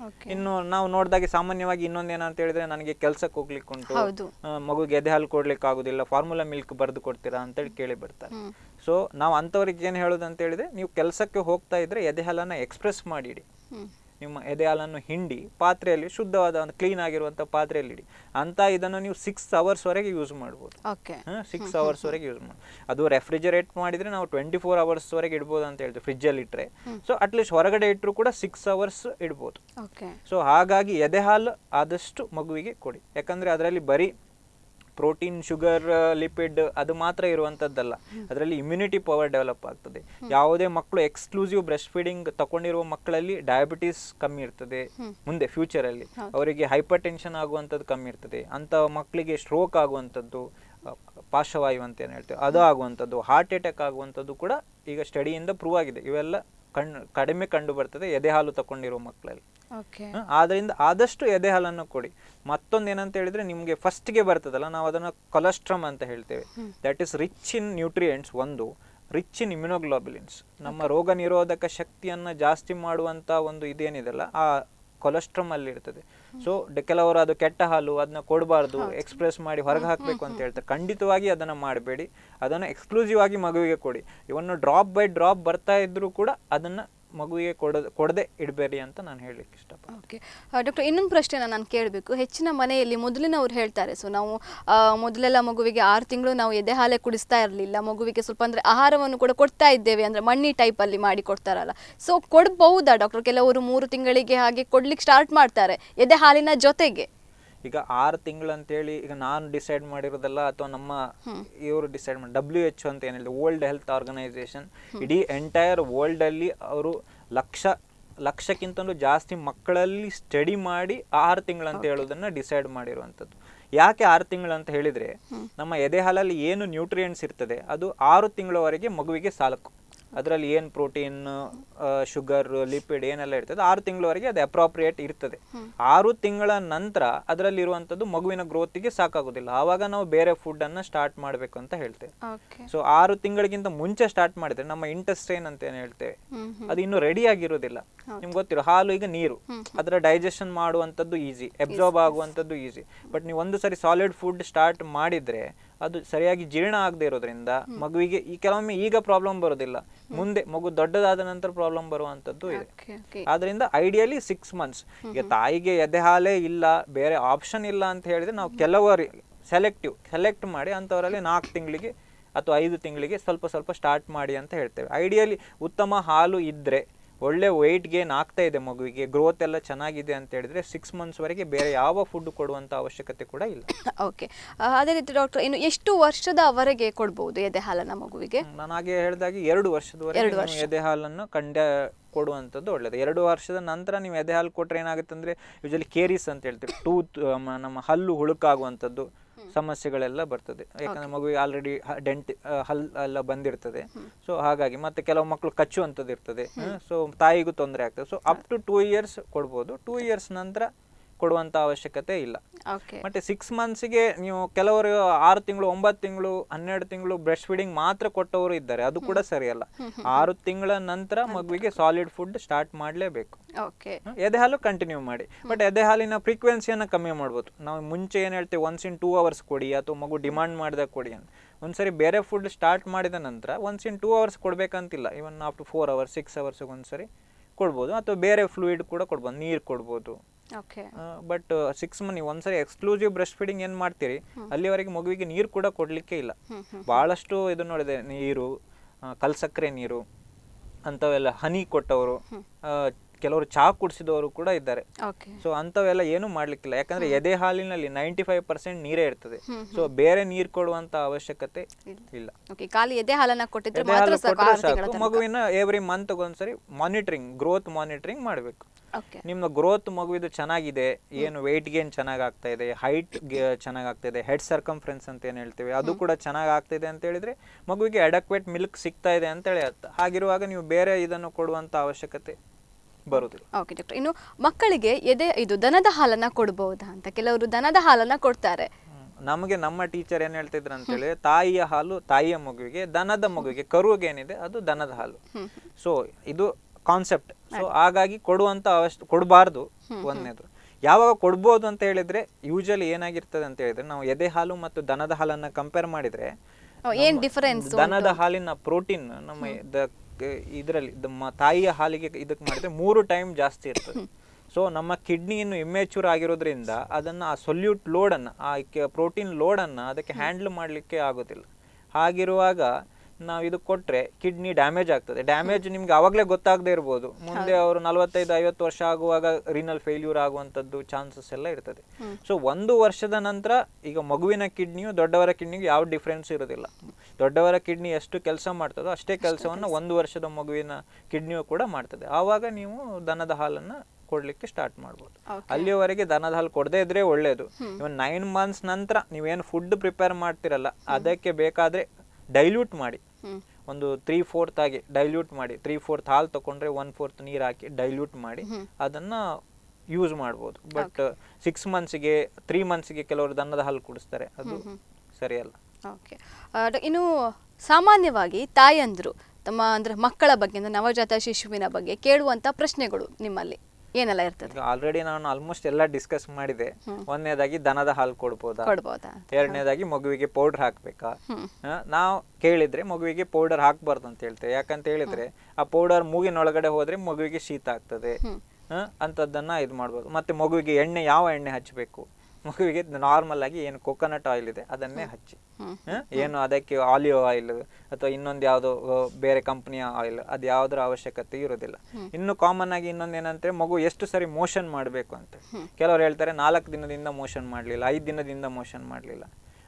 Okay.
ಇನ್ನು ನಾವು ನೋಡಿದಾಗೆ ಸಾಮಾನ್ಯವಾಗಿ ಇನ್ನೊಂದೇನಂತ ಹೇಳಿದ್ರೆ ನನಗೆ ಕೆಲ್ಸಕ್ಕೆ ಹೋಗ್ಲಿಕ್ಕೆ ಉಂಟು
ಹೌದು.
ಆ, ಮಗುಗೆ ಎದೆ ಹಾಲು ಕೊಡ್ಲಿಕ್ಕೆ ಆಗುದಿಲ್ಲ ಫಾರ್ಮುಲಾ ಮಿಲ್ಕ್ ಬರೆದು ಕೊಡ್ತೀರಾ ಅಂತೇಳಿ ಕೇಳಿ ಬರ್ತಾರೆ
ಹ್ಮ್.
ಸೊ ನಾವು ಅಂಥವ್ರಿಗೆ ಏನು ಹೇಳೋದು ಅಂತ ಹೇಳಿದ್ರೆ ನೀವು ಕೆಲಸಕ್ಕೆ ಹೋಗ್ತಾ ಇದ್ರೆ ಎದೆ ಹಾಲನ್ನ ಎಕ್ಸ್ಪ್ರೆಸ್ ಮಾಡಿಡಿ
ಹ್ಮ್.
ನಿಮ್ಮ ಎದೆ ಹಾಲನ್ನು ಹಿಂಡಿ ಪಾತ್ರೆಯಲ್ಲಿ ಶುದ್ಧವಾದ ಒಂದು ಕ್ಲೀನ್ ಆಗಿರುವಂಥ ಪಾತ್ರೆಯಲ್ಲಿ ಇಡಿ ಅಂತ ಇದನ್ನು ನೀವು ಸಿಕ್ಸ್ ಅವರ್ಸ್ವರೆಗೆ ಯೂಸ್ ಮಾಡ್ಬೋದು
ಓಕೆ
ಸಿಕ್ಸ್ ಅವರ್ಸ್ವರೆಗೆ ಯೂಸ್ ಮಾಡಿ ಅದು ರೆಫ್ರಿಜರೇಟ್ ಮಾಡಿದ್ರೆ ನಾವು ಟ್ವೆಂಟಿ ಫೋರ್ ಅವರ್ಸ್ವರೆಗೆ ಇಡ್ಬೋದು ಅಂತ ಹೇಳ್ತೀವಿ ಫ್ರಿಜ್ಜಲ್ಲಿ ಇಟ್ಟರೆ ಸೊ ಅಟ್ಲೀಸ್ಟ್ ಹೊರಗಡೆ ಇಟ್ಟರು ಕೂಡ ಸಿಕ್ಸ್ ಅವರ್ಸ್ ಇಡ್ಬೋದು
ಓಕೆ
ಸೊ ಹಾಗಾಗಿ ಎದೆ ಹಾಲು ಆದಷ್ಟು ಮಗುವಿಗೆ ಕೊಡಿ ಯಾಕಂದ್ರೆ ಅದರಲ್ಲಿ ಬರೀ ಪ್ರೋಟೀನ್ ಶುಗರ್ ಲಿಪಿಡ್ ಅದು ಮಾತ್ರ ಇರುವಂಥದ್ದಲ್ಲ ಅದರಲ್ಲಿ ಇಮ್ಯುನಿಟಿ ಪವರ್ ಡೆವಲಪ್ ಆಗ್ತದೆ ಯಾವುದೇ ಮಕ್ಕಳು ಎಕ್ಸ್ಕ್ಲೂಸಿವ್ ಬ್ರೆಸ್ಟ್ ಫೀಡಿಂಗ್ ತಗೊಂಡಿರುವ ಮಕ್ಕಳಲ್ಲಿ ಡಯಾಬಿಟಿಸ್ ಕಮ್ಮಿ ಇರ್ತದೆ ಮುಂದೆ ಫ್ಯೂಚರಲ್ಲಿ ಅವರಿಗೆ ಹೈಪರ್ ಟೆನ್ಷನ್ ಆಗುವಂಥದ್ದು ಕಮ್ಮಿ ಇರ್ತದೆ ಅಂತ ಮಕ್ಕಳಿಗೆ ಸ್ಟ್ರೋಕ್ ಆಗುವಂಥದ್ದು ಅ, ಪಾರ್ಶ್ವವಾಯು ಅಂತ ಏನು ಹೇಳ್ತೇವೆ ಅದು ಆಗುವಂಥದ್ದು ಹಾರ್ಟ್ ಅಟ್ಯಾಕ್ ಆಗುವಂಥದ್ದು ಕೂಡ ಈಗ ಸ್ಟಡಿಯಿಂದ ಪ್ರೂವ್ ಆಗಿದೆ ಇವೆಲ್ಲ ಕಣ್ಣು ಕಡಿಮೆ ಕಂಡು ಬರ್ತದೆ ಎದೆ ಹಾಲು ತಗೊಂಡಿರೋ ಮಕ್ಕಳಲ್ಲಿ
ಓಕೆ
ಹ, ಆದ್ರಿಂದ ಆದಷ್ಟು ಎದೆ ಹಾಲನ್ನು ಕೊಡಿ ಮತ್ತೊಂದು ಏನಂತ ಹೇಳಿದ್ರೆ ನಿಮಗೆ ಫಸ್ಟ್ಗೆ ಬರ್ತದಲ್ಲ ನಾವು ಅದನ್ನು ಕೊಲೆಸ್ಟ್ರಮ್ ಅಂತ ಹೇಳ್ತೇವೆ that is rich in nutrients ಒಂದು ರಿಚ್ ಇನ್ ಇಮ್ಯುನೋಗ್ಲೋಬುಲಿನ್ಸ್ ನಮ್ಮ ರೋಗ ನಿರೋಧಕ ಶಕ್ತಿಯನ್ನ ಜಾಸ್ತಿ ಮಾಡುವಂತ ಒಂದು ಇದೇನಿದೆಲ್ಲ ಆ ಕೊಲೆಸ್ಟ್ರಮ್ ಅಲ್ಲಿ ಇರ್ತದೆ ಸೊ ಕೆಲವರು ಅದು ಕೆಟ್ಟ ಹಾಲು ಅದನ್ನ ಕೊಡಬಾರ್ದು ಎಕ್ಸ್ಪ್ರೆಸ್ ಮಾಡಿ ಹೊರಗೆ ಹಾಕಬೇಕು ಅಂತ ಹೇಳ್ತಾರೆ ಖಂಡಿತವಾಗಿ ಅದನ್ನ ಮಾಡಬೇಡಿ ಅದನ್ನ ಎಕ್ಸ್ಕ್ಲೂಸಿವ್ ಆಗಿ ಮಗುವಿಗೆ ಕೊಡಿ ಇವನ್ನು ಡ್ರಾಪ್ ಬೈ ಡ್ರಾಪ್ ಬರ್ತಾ ಇದ್ರೂ ಕೂಡ ಅದನ್ನ ಮಗುವಿಗೆ ಕೊಡ ಕೊಡದೆ ಇಡಬೇಡಿ ಅಂತ ನಾನು ಹೇಳಲಿಕ್ಕೆ ಇಷ್ಟಪಡ್ತೀನಿ
ಓಕೆ ಡಾಕ್ಟರ್ ಇನ್ನೊಂದು ಪ್ರಶ್ನೆನ ನಾನು ಕೇಳಬೇಕು ಹೆಚ್ಚಿನ ಮನೆಯಲ್ಲಿ ಮೊದಲಿನವ್ರು ಹೇಳ್ತಾರೆ ಸೊ ನಾವು ಆ, ಮೊದಲೆಲ್ಲ ಮಗುವಿಗೆ ಆರು ತಿಂಗಳು ನಾವು ಎದೆ ಹಾಲೆ ಕುಡಿಸ್ತಾ ಇರಲಿಲ್ಲ ಮಗುವಿಗೆ ಸ್ವಲ್ಪ ಅಂದರೆ ಆಹಾರವನ್ನು ಕೂಡ ಕೊಡ್ತಾ ಇದ್ದೇವೆ ಅಂದರೆ ಮಣ್ಣಿ ಟೈಪಲ್ಲಿ ಮಾಡಿ ಕೊಡ್ತಾರಲ್ಲ ಸೊ ಕೊಡ್ಬಹುದಾ ಡಾಕ್ಟರ್ ಕೆಲವರು ಮೂರು ತಿಂಗಳಿಗೆ ಹಾಗೆ ಕೊಡ್ಲಿಕ್ಕೆ ಸ್ಟಾರ್ಟ್ ಮಾಡ್ತಾರೆ ಎದೆ ಹಾಲಿನ ಜೊತೆಗೆ
ಈಗ ಆರು ತಿಂಗಳು ಅಂತೇಳಿ ಈಗ ನಾನು ಡಿಸೈಡ್ ಮಾಡಿರೋದಲ್ಲ ಅಥವಾ ನಮ್ಮ ಇವರು ಡಿಸೈಡ್ ಮಾಡಿ ಡಬ್ಲ್ಯೂ ಎಚ್ ಅಂತ ಏನಿಲ್ಲ ವರ್ಲ್ಡ್ ಹೆಲ್ತ್ ಆರ್ಗನೈಸೇಷನ್ ಇಡೀ ಎಂಟೈರ್ ವರ್ಲ್ಡ್ ಅಲ್ಲಿ ಅವರು ಲಕ್ಷ ಲಕ್ಷಕ್ಕಿಂತಲೂ ಜಾಸ್ತಿ ಮಕ್ಕಳಲ್ಲಿ ಸ್ಟಡಿ ಮಾಡಿ ಆರು ತಿಂಗಳು ಅಂತ ಹೇಳೋದನ್ನ ಡಿಸೈಡ್ ಮಾಡಿರುವಂಥದ್ದು ಯಾಕೆ ಆರು ತಿಂಗಳು ಅಂತ ಹೇಳಿದ್ರೆ ನಮ್ಮ ಎದೆ ಹಾಲಲ್ಲಿ ಏನು ನ್ಯೂಟ್ರಿಯೆಂಟ್ಸ್ ಇರ್ತದೆ ಅದು ಆರು ತಿಂಗಳವರೆಗೆ ಮಗುವಿಗೆ ಸಾಲಕು ಅದರಲ್ಲಿ ಏನು ಪ್ರೋಟೀನ್ ಶುಗರ್ ಲಿಪಿಡ್ ಏನೆಲ್ಲ ಇರ್ತದೆ ಆರು ತಿಂಗಳವರೆಗೆ ಅದು ಅಪ್ರಾಪ್ರಿಯೇಟ್ ಇರ್ತದೆ ಆರು ತಿಂಗಳ ನಂತರ ಅದರಲ್ಲಿ ಇರುವಂಥದ್ದು ಮಗುವಿನ ಗ್ರೋತಿಗೆ ಸಾಕಾಗೋದಿಲ್ಲ ಆವಾಗ ನಾವು ಬೇರೆ ಫುಡ್ ಅನ್ನ ಸ್ಟಾರ್ಟ್ ಮಾಡಬೇಕು ಅಂತ ಹೇಳ್ತೇವೆ
ಓಕೆ
ಸೊ ಆರು ತಿಂಗಳಿಗಿಂತ ಮುಂಚೆ ಸ್ಟಾರ್ಟ್ ಮಾಡಿದ್ರೆ ನಮ್ಮ ಇಂಟೆಸ್ಟೈನ್ ಅಂತ ಏನು ಹೇಳ್ತೇವೆ ಅದು ಇನ್ನು ರೆಡಿ ಆಗಿರೋದಿಲ್ಲ ನಿಮ್ಗೆ ಗೊತ್ತಿರೋ ಹಾಲು ಈಗ ನೀರು ಅದರ ಡೈಜೆಷನ್ ಮಾಡುವಂಥದ್ದು ಈಸಿ ಅಬ್ಸಾರ್ಬ್ ಆಗುವಂಥದ್ದು ಈಸಿ ಬಟ್ ನೀವು ಒಂದು ಸರಿ ಸಾಲಿಡ್ ಫುಡ್ ಸ್ಟಾರ್ಟ್ ಮಾಡಿದ್ರೆ ಅದು ಸರಿಯಾಗಿ ಜೀರ್ಣ ಆಗದೆ ಇರೋದ್ರಿಂದ ಮಗುವಿಗೆ ಈ ಕೆಲವೊಮ್ಮೆ ಈಗ ಪ್ರಾಬ್ಲಮ್ ಬರೋದಿಲ್ಲ ಮುಂದೆ ಮಗು ದೊಡ್ಡದಾದ ನಂತರ ಪ್ರಾಬ್ಲಮ್ ಬರುವಂಥದ್ದು ಇದೆ
ಓಕೆ ಓಕೆ
ಆದ್ರಿಂದ ಐಡಿಯಲಿ ಸಿಕ್ಸ್ ಮಂತ್ಸ್ ಈಗ ತಾಯಿಗೆ ಎದೆ ಹಾಲೇ ಇಲ್ಲ ಬೇರೆ ಆಪ್ಷನ್ ಇಲ್ಲ ಅಂತ ಹೇಳಿದ್ರೆ ನಾವು ಕೆಲವರು ಸೆಲೆಕ್ಟಿವ್ ಸೆಲೆಕ್ಟ್ ಮಾಡಿ ಅಂಥವರಲ್ಲಿ ನಾಲ್ಕು ತಿಂಗಳಿಗೆ ಅಥವಾ ಐದು ತಿಂಗಳಿಗೆ ಸ್ವಲ್ಪ ಸ್ವಲ್ಪ ಸ್ಟಾರ್ಟ್ ಮಾಡಿ ಅಂತ ಹೇಳ್ತೇವೆ ಐಡಿಯಲಿ ಉತ್ತಮ ಹಾಲು ಇದ್ದರೆ ಒಳ್ಳೆ ವೆಯ್ಟ್ ಗೇನ್ ಆಗ್ತಾ ಇದೆ ಮಗುವಿಗೆ ಗ್ರೋತ್ ಎಲ್ಲ ಚೆನ್ನಾಗಿದೆ ಅಂತ ಹೇಳಿದ್ರೆ ಸಿಕ್ಸ್ ಮಂತ್ಸ್ವರೆಗೆ ಬೇರೆ ಯಾವ ಫುಡ್ ಕೊಡುವಂಥ ಅವಶ್ಯಕತೆ ಕೂಡ ಇಲ್ಲ
ಓಕೆ ಅದೇ ರೀತಿ ಡಾಕ್ಟರ್ ಇನ್ನು ಎಷ್ಟು ವರ್ಷದವರೆಗೆ ಕೊಡ್ಬೋದು ಎದೆ ಹಾಲನ್ನ ಮಗುವಿಗೆ
ನಾನು ಹಾಗೆ ಹೇಳಿದಾಗೆ ಎರಡು ವರ್ಷದವರೆಗೆ ನೀವು ಎದೆ ಹಾಲನ್ನು ಕಂಡ ಕೊಡುವಂಥದ್ದು ಒಳ್ಳೆಯದು ಎರಡು ವರ್ಷದ ನಂತರ ನೀವು ಎದೆ ಹಾಲು ಕೊಟ್ಟರೆ ಏನಾಗುತ್ತೆ ಅಂದರೆ ಯೂಶಲಿ ಕೇರಿಸ್ ಅಂತ ಹೇಳ್ತೀವಿ ಟೂತ್ ನಮ್ಮ ಹಲ್ಲು ಹುಳುಕಾಗುವಂಥದ್ದು ಸಮಸ್ಯೆಗಳೆಲ್ಲ ಬರ್ತದೆ ಯಾಕಂದ್ರೆ ಮಗುವಿಗೆ ಆಲ್ರೆಡಿ ಡೆಂಟ್ ಹಲ್ ಎಲ್ಲ ಬಂದಿರ್ತದೆ ಸೊ ಹಾಗಾಗಿ ಮತ್ತೆ ಕೆಲವು ಮಕ್ಕಳು ಕಚ್ಚುವಂಥದ್ದು ಇರ್ತದೆ ಸೊ ತಾಯಿಗೂ ತೊಂದರೆ ಆಗ್ತದೆ so up to two years ಕೊಡ್ಬೋದು ಟೂ ಇಯರ್ಸ್ ನಂತರ ಕೊಡುವಂಥ ಅವಶ್ಯಕತೆ ಇಲ್ಲ
ಓಕೆ
ಮತ್ತೆ ಸಿಕ್ಸ್ ಮಂತ್ಸ್ಗೆ ನೀವು ಕೆಲವರು ಆರು ತಿಂಗಳು ಒಂಬತ್ತು ತಿಂಗಳು ಹನ್ನೆರಡು ತಿಂಗಳು ಬ್ರೆಸ್ಟ್ ಫೀಡಿಂಗ್ ಮಾತ್ರ ಕೊಟ್ಟವರು ಇದ್ದಾರೆ ಅದು ಕೂಡ ಸರಿಯಲ್ಲ ಆರು ತಿಂಗಳ ನಂತರ ಮಗುವಿಗೆ ಸಾಲಿಡ್ ಫುಡ್ ಸ್ಟಾರ್ಟ್ ಮಾಡಲೇಬೇಕು
ಓಕೆ
ಎದೆ ಹಾಲು ಕಂಟಿನ್ಯೂ ಮಾಡಿ ಬಟ್ ಎದೆ ಹಾಲಿನ ಫ್ರೀಕ್ವೆನ್ಸಿಯನ್ನು ಕಮ್ಮಿ ಮಾಡ್ಬೋದು ನಾವು ಮುಂಚೆ ಏನು ಹೇಳ್ತೇವೆ ಒನ್ಸ್ ಇನ್ ಟೂ ಅವರ್ಸ್ ಕೊಡಿ ಅಥವಾ ಮಗು ಡಿಮಾಂಡ್ ಮಾಡಿದಾಗ ಕೊಡಿ ಅಂತ ಒಂದ್ಸರಿ ಬೇರೆ ಫುಡ್ ಸ್ಟಾರ್ಟ್ ಮಾಡಿದ ನಂತರ ಒನ್ಸ್ ಇನ್ ಟೂ ಅವರ್ಸ್ ಕೊಡಬೇಕಂತಿಲ್ಲ even after four hours six ಅವರ್ಸ್ಗೆ ಒಂದ್ಸರಿ ಕೊಡ್ಬೋದು ಅಥವಾ ಬೇರೆ ಫ್ಲೂಯಿಡ್ ಕೂಡ ಕೊಡ್ಬೋದು ನೀರು ಕೊಡ್ಬೋದು
ಓಕೆ
ಬಟ್ ಸಿಕ್ಸ್ ಮನಿ ಒಂದ್ಸರಿ ಎಕ್ಸ್ಕ್ಲೂಸಿವ್ ಬ್ರೆಸ್ಟ್ ಫೀಡಿಂಗ್ ಏನ್ ಮಾಡ್ತೀರಿ ಅಲ್ಲಿವರೆಗೆ ಮಗುವಿಗೆ ನೀರು ಕೂಡ ಕೊಡ್ಲಿಕ್ಕೆ ಇಲ್ಲ ಬಹಳಷ್ಟು ಇದು ನೋಡಿದೆ ನೀರು ಆ, ಕಲ್ಸಕ್ಕರೆ ನೀರು ಅಂಥವೆಲ್ಲ ಹನಿ ಕೊಟ್ಟವರು ಆ, ಕೆಲವರು ಚಹಾ ಕುಡಿಸಿದವರು ಕೂಡ ಇದ್ದಾರೆ
ಓಕೆ
ಸೊ ಅಂಥವೆಲ್ಲ ಏನು ಮಾಡ್ಲಿಕ್ಕಿಲ್ಲ ಯಾಕಂದ್ರೆ ಎದೆ ಹಾಲಿನಲ್ಲಿ ನೈಂಟಿ ಫೈವ್ ಪರ್ಸೆಂಟ್ ನೀರೇ ಇರ್ತದೆ ಸೊ ಬೇರೆ ನೀರು ಕೊಡುವಂತ ಅವಶ್ಯಕತೆ ಇಲ್ಲ
ಓಕೆ ಖಾಲಿ ಎದೆ ಹಾಲನ್ನ ಕೊಟ್ಟಿದ್ರೆ
ಎದೆ
ಮಾತ್ರ
ಹಾಲು
ಸಾಕು
ಕೊಟ್ರೆ
ಆರು ತಿಂಗಳ
ಸಾಕು ಮಗುವಿನ ಎವ್ರಿ ಮಂತ್ ಒಂದ್ಸರಿ ಮಾನಿಟರಿಂಗ್ ಗ್ರೋತ್ ಮಾನಿಟರಿಂಗ್ ಮಾಡಬೇಕು
ಓಕೆ
ನಿಮ್ಮ ಗ್ರೋತ್ ಮಗುವಿದು ಚೆನ್ನಾಗಿದೆ ಏನು ವೆಯ್ಟ್ ಗೇನ್ ಚೆನ್ನಾಗಿ ಆಗ್ತಾ ಇದೆ ಹೈಟ್ ಚೆನ್ನಾಗಿ ಆಗ್ತಾ ಇದೆ ಹೆಡ್ ಸರ್ಕಂಫರೆನ್ಸ್ ಅಂತ ಏನು ಹೇಳ್ತೀವಿ ಅದು ಕೂಡ ಚೆನ್ನಾಗಿ ಆಗ್ತಿದೆ ಅಂತ ಹೇಳಿದ್ರೆ ಮಗುವಿಗೆ ಅಡಕ್ವೇಟ್ ಮಿಲ್ಕ್ ಸಿಗ್ತಾ ಇದೆ ಅಂತ ಹೇಳಿ ಅರ್ಥ ಹಾಗಿರುವಾಗ ನೀವು ಬೇರೆ ಇದನ್ನು ಕೊಡುವಂತ ಅವಶ್ಯಕತೆ ಬರುವುದಿಲ್ಲ
ಓಕೆ ಡಾಕ್ಟರ್ ಇನ್ನು ಮಕ್ಕಳಿಗೆ ಎದೆ ಇದು ದನದ ಹಾಲನ್ನ ಕೊಡಬಹುದಾ ಅಂತ ಕೆಲವರು ದನದ ಹಾಲನ್ನ ಕೊಡ್ತಾರೆ
ಹ್ಮ್. ನಮಗೆ ನಮ್ಮ ಟೀಚರ್ ಏನ್ ಹೇಳ್ತಿದ್ರು ಅಂತ ಹೇಳಿ ತಾಯಿಯ ಹಾಲು ತಾಯಿಯ ಮಗುವಿಗೆ ದನದ ಮಗುವಿಗೆ ಕರುವಿಗೆ ಏನಿದೆ ಅದು ದನದ ಹಾಲು ಸೊ ಇದು ಕಾನ್ಸೆಪ್ಟ್ ಸೊ ಹಾಗಾಗಿ ಕೊಡುವಂತ ಅವಶ್ಯ ಕೊಡಬಾರ್ದು ಒಂದನೇದು ಯಾವಾಗ ಕೊಡ್ಬೋದು ಅಂತ ಹೇಳಿದ್ರೆ ಯೂಶಲಿ ಏನಾಗಿರ್ತದೆ ಅಂತ ಹೇಳಿದ್ರೆ ನಾವು ಎದೆ ಹಾಲು ಮತ್ತು ದನದ ಹಾಲನ್ನ ಕಂಪೇರ್ ಮಾಡಿದ್ರೆ
ಓ, ಏನ್ ಡಿಫರೆನ್ಸ್
ದನದ ಹಾಲಿನ ಪ್ರೋಟೀನ್ ನಮ್ಮ ದ- ಇದರಲ್ಲಿ ನಮ್ಮ ತಾಯಿಯ ಹಾಲಿಗೆ ಇದಕ್ಕೆ ಮಾಡಿದ್ರೆ ಮೂರು ಟೈಮ್ ಜಾಸ್ತಿ ಇರ್ತದೆ ಸೊ ನಮ್ಮ ಕಿಡ್ನಿ ಇನ್ನು ಇಮ್ಮೆಚೂರ್ ಆಗಿರೋದ್ರಿಂದ ಅದನ್ನ ಆ ಸೊಲ್ಯೂಟ್ ಲೋಡನ್ನು ಆ ಪ್ರೋಟೀನ್ ಲೋಡನ್ನು ಅದಕ್ಕೆ ಹ್ಯಾಂಡಲ್ ಮಾಡಲಿಕ್ಕೆ ಆಗೋದಿಲ್ಲ ಹಾಗಿರುವಾಗ ನಾವು ಇದು ಕೊಟ್ರೆ ಕಿಡ್ನಿ ಡ್ಯಾಮೇಜ್ ಆಗ್ತದೆ ಡ್ಯಾಮೇಜ್ ನಿಮ್ಗೆ ಅವಾಗಲೇ ಗೊತ್ತಾಗದೇ ಇರ್ಬೋದು ಮುಂದೆ ಅವರು ನಲವತ್ತೈದು ಐವತ್ತು ವರ್ಷ ಆಗುವಾಗ ರಿನಲ್ ಫೇಲ್ಯೂರ್ ಆಗುವಂಥದ್ದು ಚಾನ್ಸಸ್ ಎಲ್ಲ ಇರ್ತದೆ ಸೊ ಒಂದು ವರ್ಷದ ನಂತರ ಈಗ ಮಗುವಿನ ಕಿಡ್ನಿಯು ದೊಡ್ಡವರ ಕಿಡ್ನಿಗೆ ಯಾವ ಡಿಫ್ರೆನ್ಸ್ ಇರೋದಿಲ್ಲ ದೊಡ್ಡವರ ಕಿಡ್ನಿ ಎಷ್ಟು ಕೆಲಸ ಮಾಡ್ತದೋ ಅಷ್ಟೇ ಕೆಲಸವನ್ನು ಒಂದು ವರ್ಷದ ಮಗುವಿನ ಕಿಡ್ನಿಯು ಕೂಡ ಮಾಡ್ತದೆ ಆವಾಗ ನೀವು ದನದ ಹಾಲನ್ನ ಕೊಡ್ಲಿಕ್ಕೆ ಸ್ಟಾರ್ಟ್ ಮಾಡ್ಬೋದು ಅಲ್ಲಿಯವರೆಗೆ ದನದ ಹಾಲು ಕೊಡದೇ ಇದ್ರೆ ಒಳ್ಳೇದು ಇವನ್ ನೈನ್ ಮಂತ್ಸ್ ನಂತರ ನೀವೇನು ಫುಡ್ ಪ್ರಿಪೇರ್ ಮಾಡ್ತಿರಲ್ಲ ಅದಕ್ಕೆ ಬೇಕಾದ್ರೆ ಡೈಲ್ಯೂಟ್ ಮಾಡಿ
ಹ್ಮ್
ಒಂದು ತ್ರೀ ಫೋರ್ತ್ ಆಗಿ ಡೈಲ್ಯೂಟ್ ಮಾಡಿ ತ್ರೀ ಫೋರ್ತ್ ಹಾಲು ತಗೊಂಡ್ರೆ ಒನ್ ಫೋರ್ತ್ ನೀರು ಹಾಕಿ ಡೈಲ್ಯೂಟ್ ಮಾಡಿ ಅದನ್ನ ಯೂಸ್ ಮಾಡ್ಬೋದು ಬಟ್ ಸಿಕ್ಸ್ ಮಂತ್ಸಿಗೆ ತ್ರೀ ಮಂತ್ಸಿಗೆ ಕೆಲವರು ದನದ ಹಾಲು ಕುಡಿಸ್ತಾರೆ ಅದು ಸರಿಯಲ್ಲ
ಓಕೆ ಇನ್ನು ಸಾಮಾನ್ಯವಾಗಿ ತಾಯಂದ್ರು ತಮ್ಮ ಅಂದ್ರೆ ಮಕ್ಕಳ ಬಗ್ಗೆ ಅಂದ್ರೆ ನವಜಾತ ಶಿಶುವಿನ ಬಗ್ಗೆ ಕೇಳುವಂತ ಪ್ರಶ್ನೆಗಳು ನಿಮ್ಮಲ್ಲಿ ಏನೆಲ್ಲ ಇರ್ತದೆ
ಈಗ ಆಲ್ರೆಡಿ ನಾನು ಆಲ್ಮೋಸ್ಟ್ ಎಲ್ಲ ಡಿಸ್ಕಸ್ ಮಾಡಿದೆ ಒಂದನೇದಾಗಿ ದನದ ಹಾಲು ಕೊಡ್ಬೋದಾ
ಕೊಡ್ಬೋದಾ
ಎರಡನೇದಾಗಿ ಮಗುವಿಗೆ ಪೌಡರ್ ಹಾಕ್ಬೇಕಾ
ಹ್ಮ್.
ಆ, ನಾವು ಕೇಳಿದ್ರೆ ಮಗುವಿಗೆ ಪೌಡರ್ ಹಾಕ್ಬಾರ್ದು ಅಂತ ಹೇಳ್ತೇವೆ ಯಾಕಂತ ಹೇಳಿದ್ರೆ ಆ ಪೌಡರ್ ಮೂಗಿನೊಳಗಡೆ ಹೋದ್ರೆ ಮಗುವಿಗೆ ಶೀತ ಆಗ್ತದೆ ಆ, ಅಂಥದ್ದನ್ನ ಇದು ಮಾಡ್ಬೋದು ಮತ್ತೆ ಮಗುವಿಗೆ ಎಣ್ಣೆ ಯಾವ ಎಣ್ಣೆ ಹಚ್ಚಬೇಕು ಮಗುವಿಗೆ ನಾರ್ಮಲ್ ಆಗಿ ಏನು ಕೊಕೊನಟ್ ಆಯಿಲ್ ಇದೆ ಅದನ್ನೇ ಹಚ್ಚಿ
ಹ್ಮ್.
ಆ, ಏನು ಅದಕ್ಕೆ ಆಲಿವ್ ಆಯಿಲ್ ಅಥವಾ ಇನ್ನೊಂದು ಯಾವುದೋ ಆ, ಬೇರೆ ಕಂಪನಿಯ ಆಯಿಲ್ ಅದು ಯಾವುದರ ಅವಶ್ಯಕತೆ ಇರೋದಿಲ್ಲ ಇನ್ನು ಕಾಮನ್ ಆಗಿ ಇನ್ನೊಂದು ಏನಂದ್ರೆ ಮಗು ಎಷ್ಟು ಸರಿ ಮೋಷನ್ ಮಾಡಬೇಕು ಅಂತ ಕೆಲವರು ಹೇಳ್ತಾರೆ ನಾಲ್ಕು ದಿನದಿಂದ ಮೋಷನ್ ಮಾಡಲಿಲ್ಲ ಐದು ದಿನದಿಂದ ಮೋಷನ್ ಮಾಡಲಿಲ್ಲ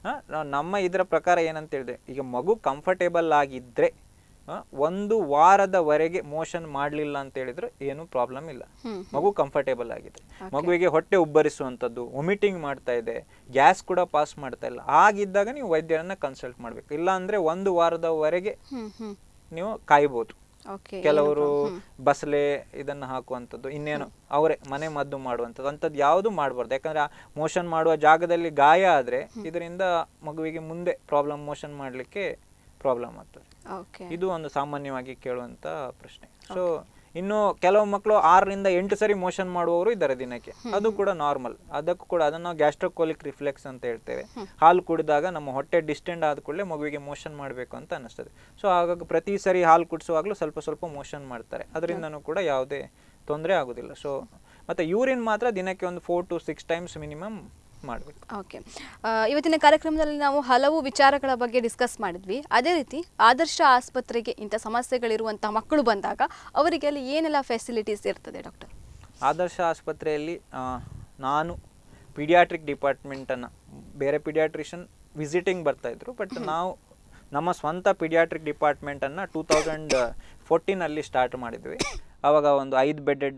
ನಮ್ಮ ಇದರ ಪ್ರಕಾರ ಏನಂತ ಹೇಳಿದ್ರೆ ಈಗ ಮಗು ಕಂಫರ್ಟೇಬಲ್ ಆಗಿದ್ರೆ ಆ, ಒಂದು ವಾರದವರೆಗೆ ಮೋಷನ್ ಮಾಡಲಿಲ್ಲ ಅಂತ ಹೇಳಿದ್ರೆ ಏನು ಪ್ರಾಬ್ಲಮ್ ಇಲ್ಲ
ಹ್ಮ್.
ಮಗು ಕಂಫರ್ಟೇಬಲ್ ಆಗಿದೆ ಮಗುವಿಗೆ ಹೊಟ್ಟೆ ಉಬ್ಬರಿಸುವಂಥದ್ದು ವಾಮಿಟಿಂಗ್ ಮಾಡ್ತಾ ಇದೆ ಗ್ಯಾಸ್ ಕೂಡ ಪಾಸ್ ಮಾಡ್ತಾ ಇಲ್ಲ ಆಗಿದ್ದಾಗ ನೀವು ವೈದ್ಯರನ್ನ ಕನ್ಸಲ್ಟ್ ಮಾಡಬೇಕು ಇಲ್ಲ ಅಂದ್ರೆ ಒಂದು ವಾರದವರೆಗೆ
ಹ್ಮ್ ಹ್ಮ್
ನೀವು ಕಾಯ್ಬೋದು
ಓಕೆ
ಕೆಲವರು ಬಸಳೆ ಇದನ್ನ ಹಾಕುವಂಥದ್ದು ಇನ್ನೇನು ಅವರೇ ಮನೆ ಮದ್ದು ಮಾಡುವಂಥದ್ದು ಅಂಥದ್ದು ಯಾವುದು ಮಾಡಬಾರ್ದು ಯಾಕಂದ್ರೆ ಆ ಮೋಷನ್ ಮಾಡುವ ಜಾಗದಲ್ಲಿ ಗಾಯ ಆದ್ರೆ ಇದರಿಂದ ಮಗುವಿಗೆ ಮುಂದೆ ಪ್ರಾಬ್ಲಮ್ ಮೋಷನ್ ಮಾಡಲಿಕ್ಕೆ ಪ್ರಾಬ್ಲಮ್ ಆಗ್ತದೆ
ಓಕೆ
ಇದು ಒಂದು ಸಾಮಾನ್ಯವಾಗಿ ಕೇಳುವಂತ ಪ್ರಶ್ನೆ ಸೊ ಇನ್ನು ಕೆಲವು ಮಕ್ಕಳು ಆರರಿಂದ ಎಂಟು ಸರಿ ಮೋಷನ್ ಮಾಡುವವರು ಇದ್ದಾರೆ ದಿನಕ್ಕೆ ಅದು ಕೂಡ ನಾರ್ಮಲ್ ಅದಕ್ಕೂ ಕೂಡ ಅದನ್ನು ಗ್ಯಾಸ್ಟ್ರೋಕೋಲಿಕ್ ರಿಫ್ಲೆಕ್ಸ್ ಅಂತ ಹೇಳ್ತೇವೆ ಹಾಲು ಕುಡಿದಾಗ ನಮ್ಮ ಹೊಟ್ಟೆ ಡಿಸ್ಟೆಂಡ್ ಆದ ಕೂಡಲೇ ಮಗುವಿಗೆ ಮೋಷನ್ ಮಾಡಬೇಕು ಅಂತ ಅನಿಸ್ತದೆ ಸೊ ಹಾಗಾಗಿ ಪ್ರತಿ ಸರಿ ಹಾಲು ಕುಡಿಸುವಾಗಲೂ ಸ್ವಲ್ಪ ಸ್ವಲ್ಪ ಮೋಷನ್ ಮಾಡ್ತಾರೆ ಅದರಿಂದನೂ ಕೂಡ ಯಾವುದೇ ತೊಂದರೆ ಆಗೋದಿಲ್ಲ ಸೊ ಮತ್ತೆ ಯೂರಿನ್ ಮಾತ್ರ ದಿನಕ್ಕೆ ಒಂದು four to six times minimum ಮಾಡಬೇಕು
ಓಕೆ ಆ, ಇವತ್ತಿನ ಕಾರ್ಯಕ್ರಮದಲ್ಲಿ ನಾವು ಹಲವು ವಿಚಾರಗಳ ಬಗ್ಗೆ ಡಿಸ್ಕಸ್ ಮಾಡಿದ್ವಿ ಅದೇ ರೀತಿ ಆದರ್ಶ ಆಸ್ಪತ್ರೆಗೆ ಇಂಥ ಸಮಸ್ಯೆಗಳಿರುವಂತಹ ಮಕ್ಕಳು ಬಂದಾಗ ಅವರಿಗೆ ಅಲ್ಲಿ ಏನೆಲ್ಲ ಫೆಸಿಲಿಟೀಸ್ ಇರ್ತದೆ ಡಾಕ್ಟರ್
ಆದರ್ಶ ಆಸ್ಪತ್ರೆಯಲ್ಲಿ ಆ, ನಾನು ಪಿಡಿಯಾಟ್ರಿಕ್ ಡಿಪಾರ್ಟ್ಮೆಂಟನ್ನು ಬೇರೆ ಪಿಡಿಯಾಟ್ರಿಷನ್ ವಿಸಿಟಿಂಗ್ ಬರ್ತಾಯಿದ್ರು ಬಟ್ ನಾವು ನಮ್ಮ ಸ್ವಂತ ಪಿಡಿಯಾಟ್ರಿಕ್ ಡಿಪಾರ್ಟ್ಮೆಂಟನ್ನು ಟೂ ತೌಸಂಡ್ ಫೋರ್ಟೀನಲ್ಲಿ ಸ್ಟಾರ್ಟ್ ಮಾಡಿದ್ವಿ ಆವಾಗ ಒಂದು ಐದು bedded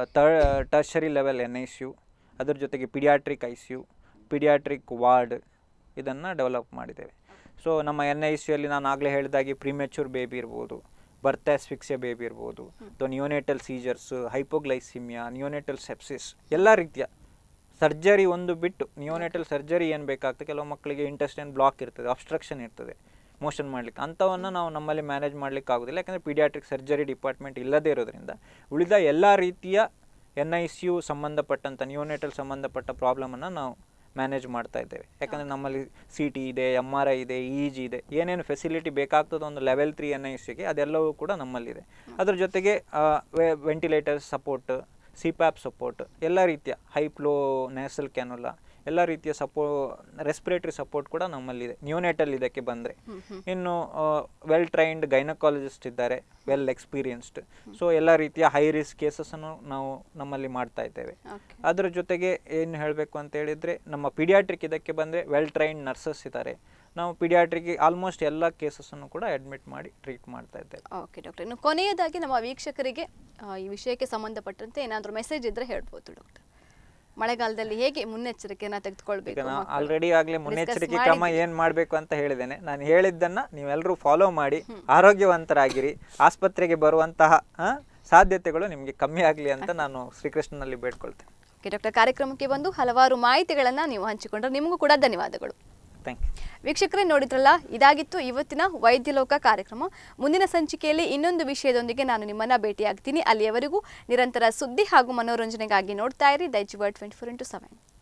tertiary level N I C U ಅದ್ರ ಜೊತೆಗೆ paediatric I C U paediatric ward ಇದನ್ನು ಡೆವಲಪ್ ಮಾಡಿದ್ದೇವೆ ಸೊ ನಮ್ಮ ಎನ್ ಐ ಸಿಯಲ್ಲಿ ನಾನು ಆಗಲೇ ಹೇಳಿದಾಗೆ ಪ್ರಿಮೆಚೂರ್ ಬೇಬಿ ಇರ್ಬೋದು ಬರ್ತಾಸ್ಫಿಕ್ಸಿಯ ಬೇಬಿ ಇರ್ಬೋದು ಅಥವಾ neonatal seizures hypoglycaemia neonatal sepsis ಎಲ್ಲ ರೀತಿಯ ಸರ್ಜರಿ ಒಂದು ಬಿಟ್ಟು ನಿಯೋನೆಟಲ್ ಸರ್ಜರಿ ಏನು ಬೇಕಾಗ್ತದೆ ಕೆಲವು ಮಕ್ಕಳಿಗೆ ಇಂಟೆಸ್ಟೈನ್ ಬ್ಲಾಕ್ ಇರ್ತದೆ ಅಬ್ಸ್ಟ್ರಕ್ಷನ್ ಇರ್ತದೆ ಮೋಷನ್ ಮಾಡಲಿಕ್ಕೆ ಅಂಥವನ್ನು ನಾವು ನಮ್ಮಲ್ಲಿ ಮ್ಯಾನೇಜ್ ಮಾಡಲಿಕ್ಕೆ ಆಗೋದಿಲ್ಲ ಯಾಕಂದರೆ ಪೀಡಿಯಾಟ್ರಿಕ್ ಸರ್ಜರಿ ಡಿಪಾರ್ಟ್ಮೆಂಟ್ ಇಲ್ಲದೇ ಇರೋದ್ರಿಂದ ಉಳಿದ ಎಲ್ಲ ರೀತಿಯ ಎನ್ ಐ ಸಿ ಯು ಸಂಬಂಧಪಟ್ಟಂಥ ನಿಯೋನೆಟಲ್ ಸಂಬಂಧಪಟ್ಟ ಪ್ರಾಬ್ಲಮನ್ನು ನಾವು ಮ್ಯಾನೇಜ್ ಮಾಡ್ತಾ ಇದ್ದೇವೆ ಯಾಕಂದರೆ ನಮ್ಮಲ್ಲಿ ಸಿ ಟಿ ಇದೆ ಎಮ್ ಆರ್ ಐ ಇದೆ ಇ ಜಿ ಇದೆ ಏನೇನು ಫೆಸಿಲಿಟಿ ಬೇಕಾಗ್ತದೋ ಒಂದು ಲೆವೆಲ್ ತ್ರೀ ಎನ್ ಐ ಸಿಗೆ ಅದೆಲ್ಲವೂ ಕೂಡ ನಮ್ಮಲ್ಲಿದೆ ಅದ್ರ ಜೊತೆಗೆ ventilator support CPAP support ಎಲ್ಲ ರೀತಿಯ ಹೈಪ್ಲೋ ನ್ಯಾಸಲ್ ಕ್ಯಾನುಲಾ ಎಲ್ಲ ರೀತಿಯ ಸಪೋ ರೆಸ್ಪಿರೇಟರಿ ಸಪೋರ್ಟ್ ಕೂಡ ನಮ್ಮಲ್ಲಿದೆ ನ್ಯೂನೆಟಲ್ ಇದಕ್ಕೆ ಬಂದರೆ ಇನ್ನು ವೆಲ್ ಟ್ರೈನ್ಡ್ ಗೈನಕಾಲಜಿಸ್ಟ್ ಇದ್ದಾರೆ ವೆಲ್ ಎಕ್ಸ್ಪೀರಿಯನ್ಸ್ಡ್ ಸೊ ಎಲ್ಲ ರೀತಿಯ ಹೈ ರಿಸ್ಕ್ ಕೇಸಸನ್ನು ನಾವು ನಮ್ಮಲ್ಲಿ ಮಾಡ್ತಾ ಇದ್ದೇವೆ
ಓಕೆ
ಅದರ ಜೊತೆಗೆ ಏನು ಹೇಳಬೇಕು ಅಂತ ಹೇಳಿದರೆ ನಮ್ಮ ಪಿಡಿಯಾಟ್ರಿಕ್ ಇದಕ್ಕೆ ಬಂದರೆ ವೆಲ್ ಟ್ರೈನ್ಡ್ ನರ್ಸಸ್ ಇದ್ದಾರೆ ನಾವು ಪಿಡಿಯಾಟ್ರಿಗೆ ಆಲ್ಮೋಸ್ಟ್ ಎಲ್ಲ ಕೇಸಸನ್ನು ಕೂಡ ಅಡ್ಮಿಟ್ ಮಾಡಿ ಟ್ರೀಟ್ ಮಾಡ್ತಾ ಇದ್ದೇವೆ
ಓಕೆ ಡಾಕ್ಟರ್ ಇನ್ನು ಕೊನೆಯದಾಗಿ ನಮ್ಮ ವೀಕ್ಷಕರಿಗೆ ಆ, ಈ ವಿಷಯಕ್ಕೆ ಸಂಬಂಧಪಟ್ಟಂತೆ ಏನಾದರೂ ಮೆಸೇಜ್ ಇದ್ರೆ ಹೇಳ್ಬೋದು ಡಾಕ್ಟರ್ ಮಳೆಗಾಲದಲ್ಲಿ ಹೇಗೆ ಮುನ್ನೆಚ್ಚರಿಕೆಯನ್ನ
ಈಗ
ತೆಗೆದುಕೊಳ್ಬೇಕು
ನಾನು
ಮಕ್ಕಳು?
ಆಲ್ರೆಡಿ ಆಗಲೇ
Discuss
ಮುನ್ನೆಚ್ಚರಿಕೆ ಕ್ರಮ
ಮಾಡಿದ್ವಿ.
ಏನು ಮಾಡಬೇಕು ಅಂತ ಹೇಳಿದ್ದೇನೆ ನಾನು ಹೇಳಿದ್ದನ್ನ ನೀವೆಲ್ಲರೂ ಫಾಲೋ ಮಾಡಿ ಆರೋಗ್ಯವಂತರಾಗಿರಿ ಆಸ್ಪತ್ರೆಗೆ ಬರುವಂತಹ ಆ, ಸಾಧ್ಯತೆಗಳು ನಿಮಗೆ ಕಮ್ಮಿ ಆಗಲಿ ಅಂತ ನಾನು ಶ್ರೀಕೃಷ್ಣನಲ್ಲಿ ಬೇಡ್ಕೊಳ್ತೇನೆ
ಓಕೆ ಡಾಕ್ಟರ್ ಕಾರ್ಯಕ್ರಮಕ್ಕೆ ಬಂದು ಹಲವಾರು ಮಾಹಿತಿಗಳನ್ನು ನೀವು ಹಂಚಿಕೊಂಡ್ರೆ ನಿಮಗೂ ಕೂಡ ಧನ್ಯವಾದಗಳು
ಥ್ಯಾಂಕ್ ಯು
ವೀಕ್ಷಕರೇ ನೋಡಿದ್ರಲ್ಲ ಇದಾಗಿತ್ತು ಇವತ್ತಿನ ವೈದ್ಯಲೋಕ ಕಾರ್ಯಕ್ರಮ ಮುಂದಿನ ಸಂಚಿಕೆಯಲ್ಲಿ ಇನ್ನೊಂದು ವಿಷಯದೊಂದಿಗೆ ನಾನು ನಿಮ್ಮನ್ನ ಭೇಟಿಯಾಗ್ತೀನಿ ಅಲ್ಲಿಯವರೆಗೂ ನಿರಂತರ ಸುದ್ದಿ ಹಾಗೂ ಮನೋರಂಜನೆಗಾಗಿ ನೋಡ್ತಾ ಇರಿ Daijiworld twenty four into seven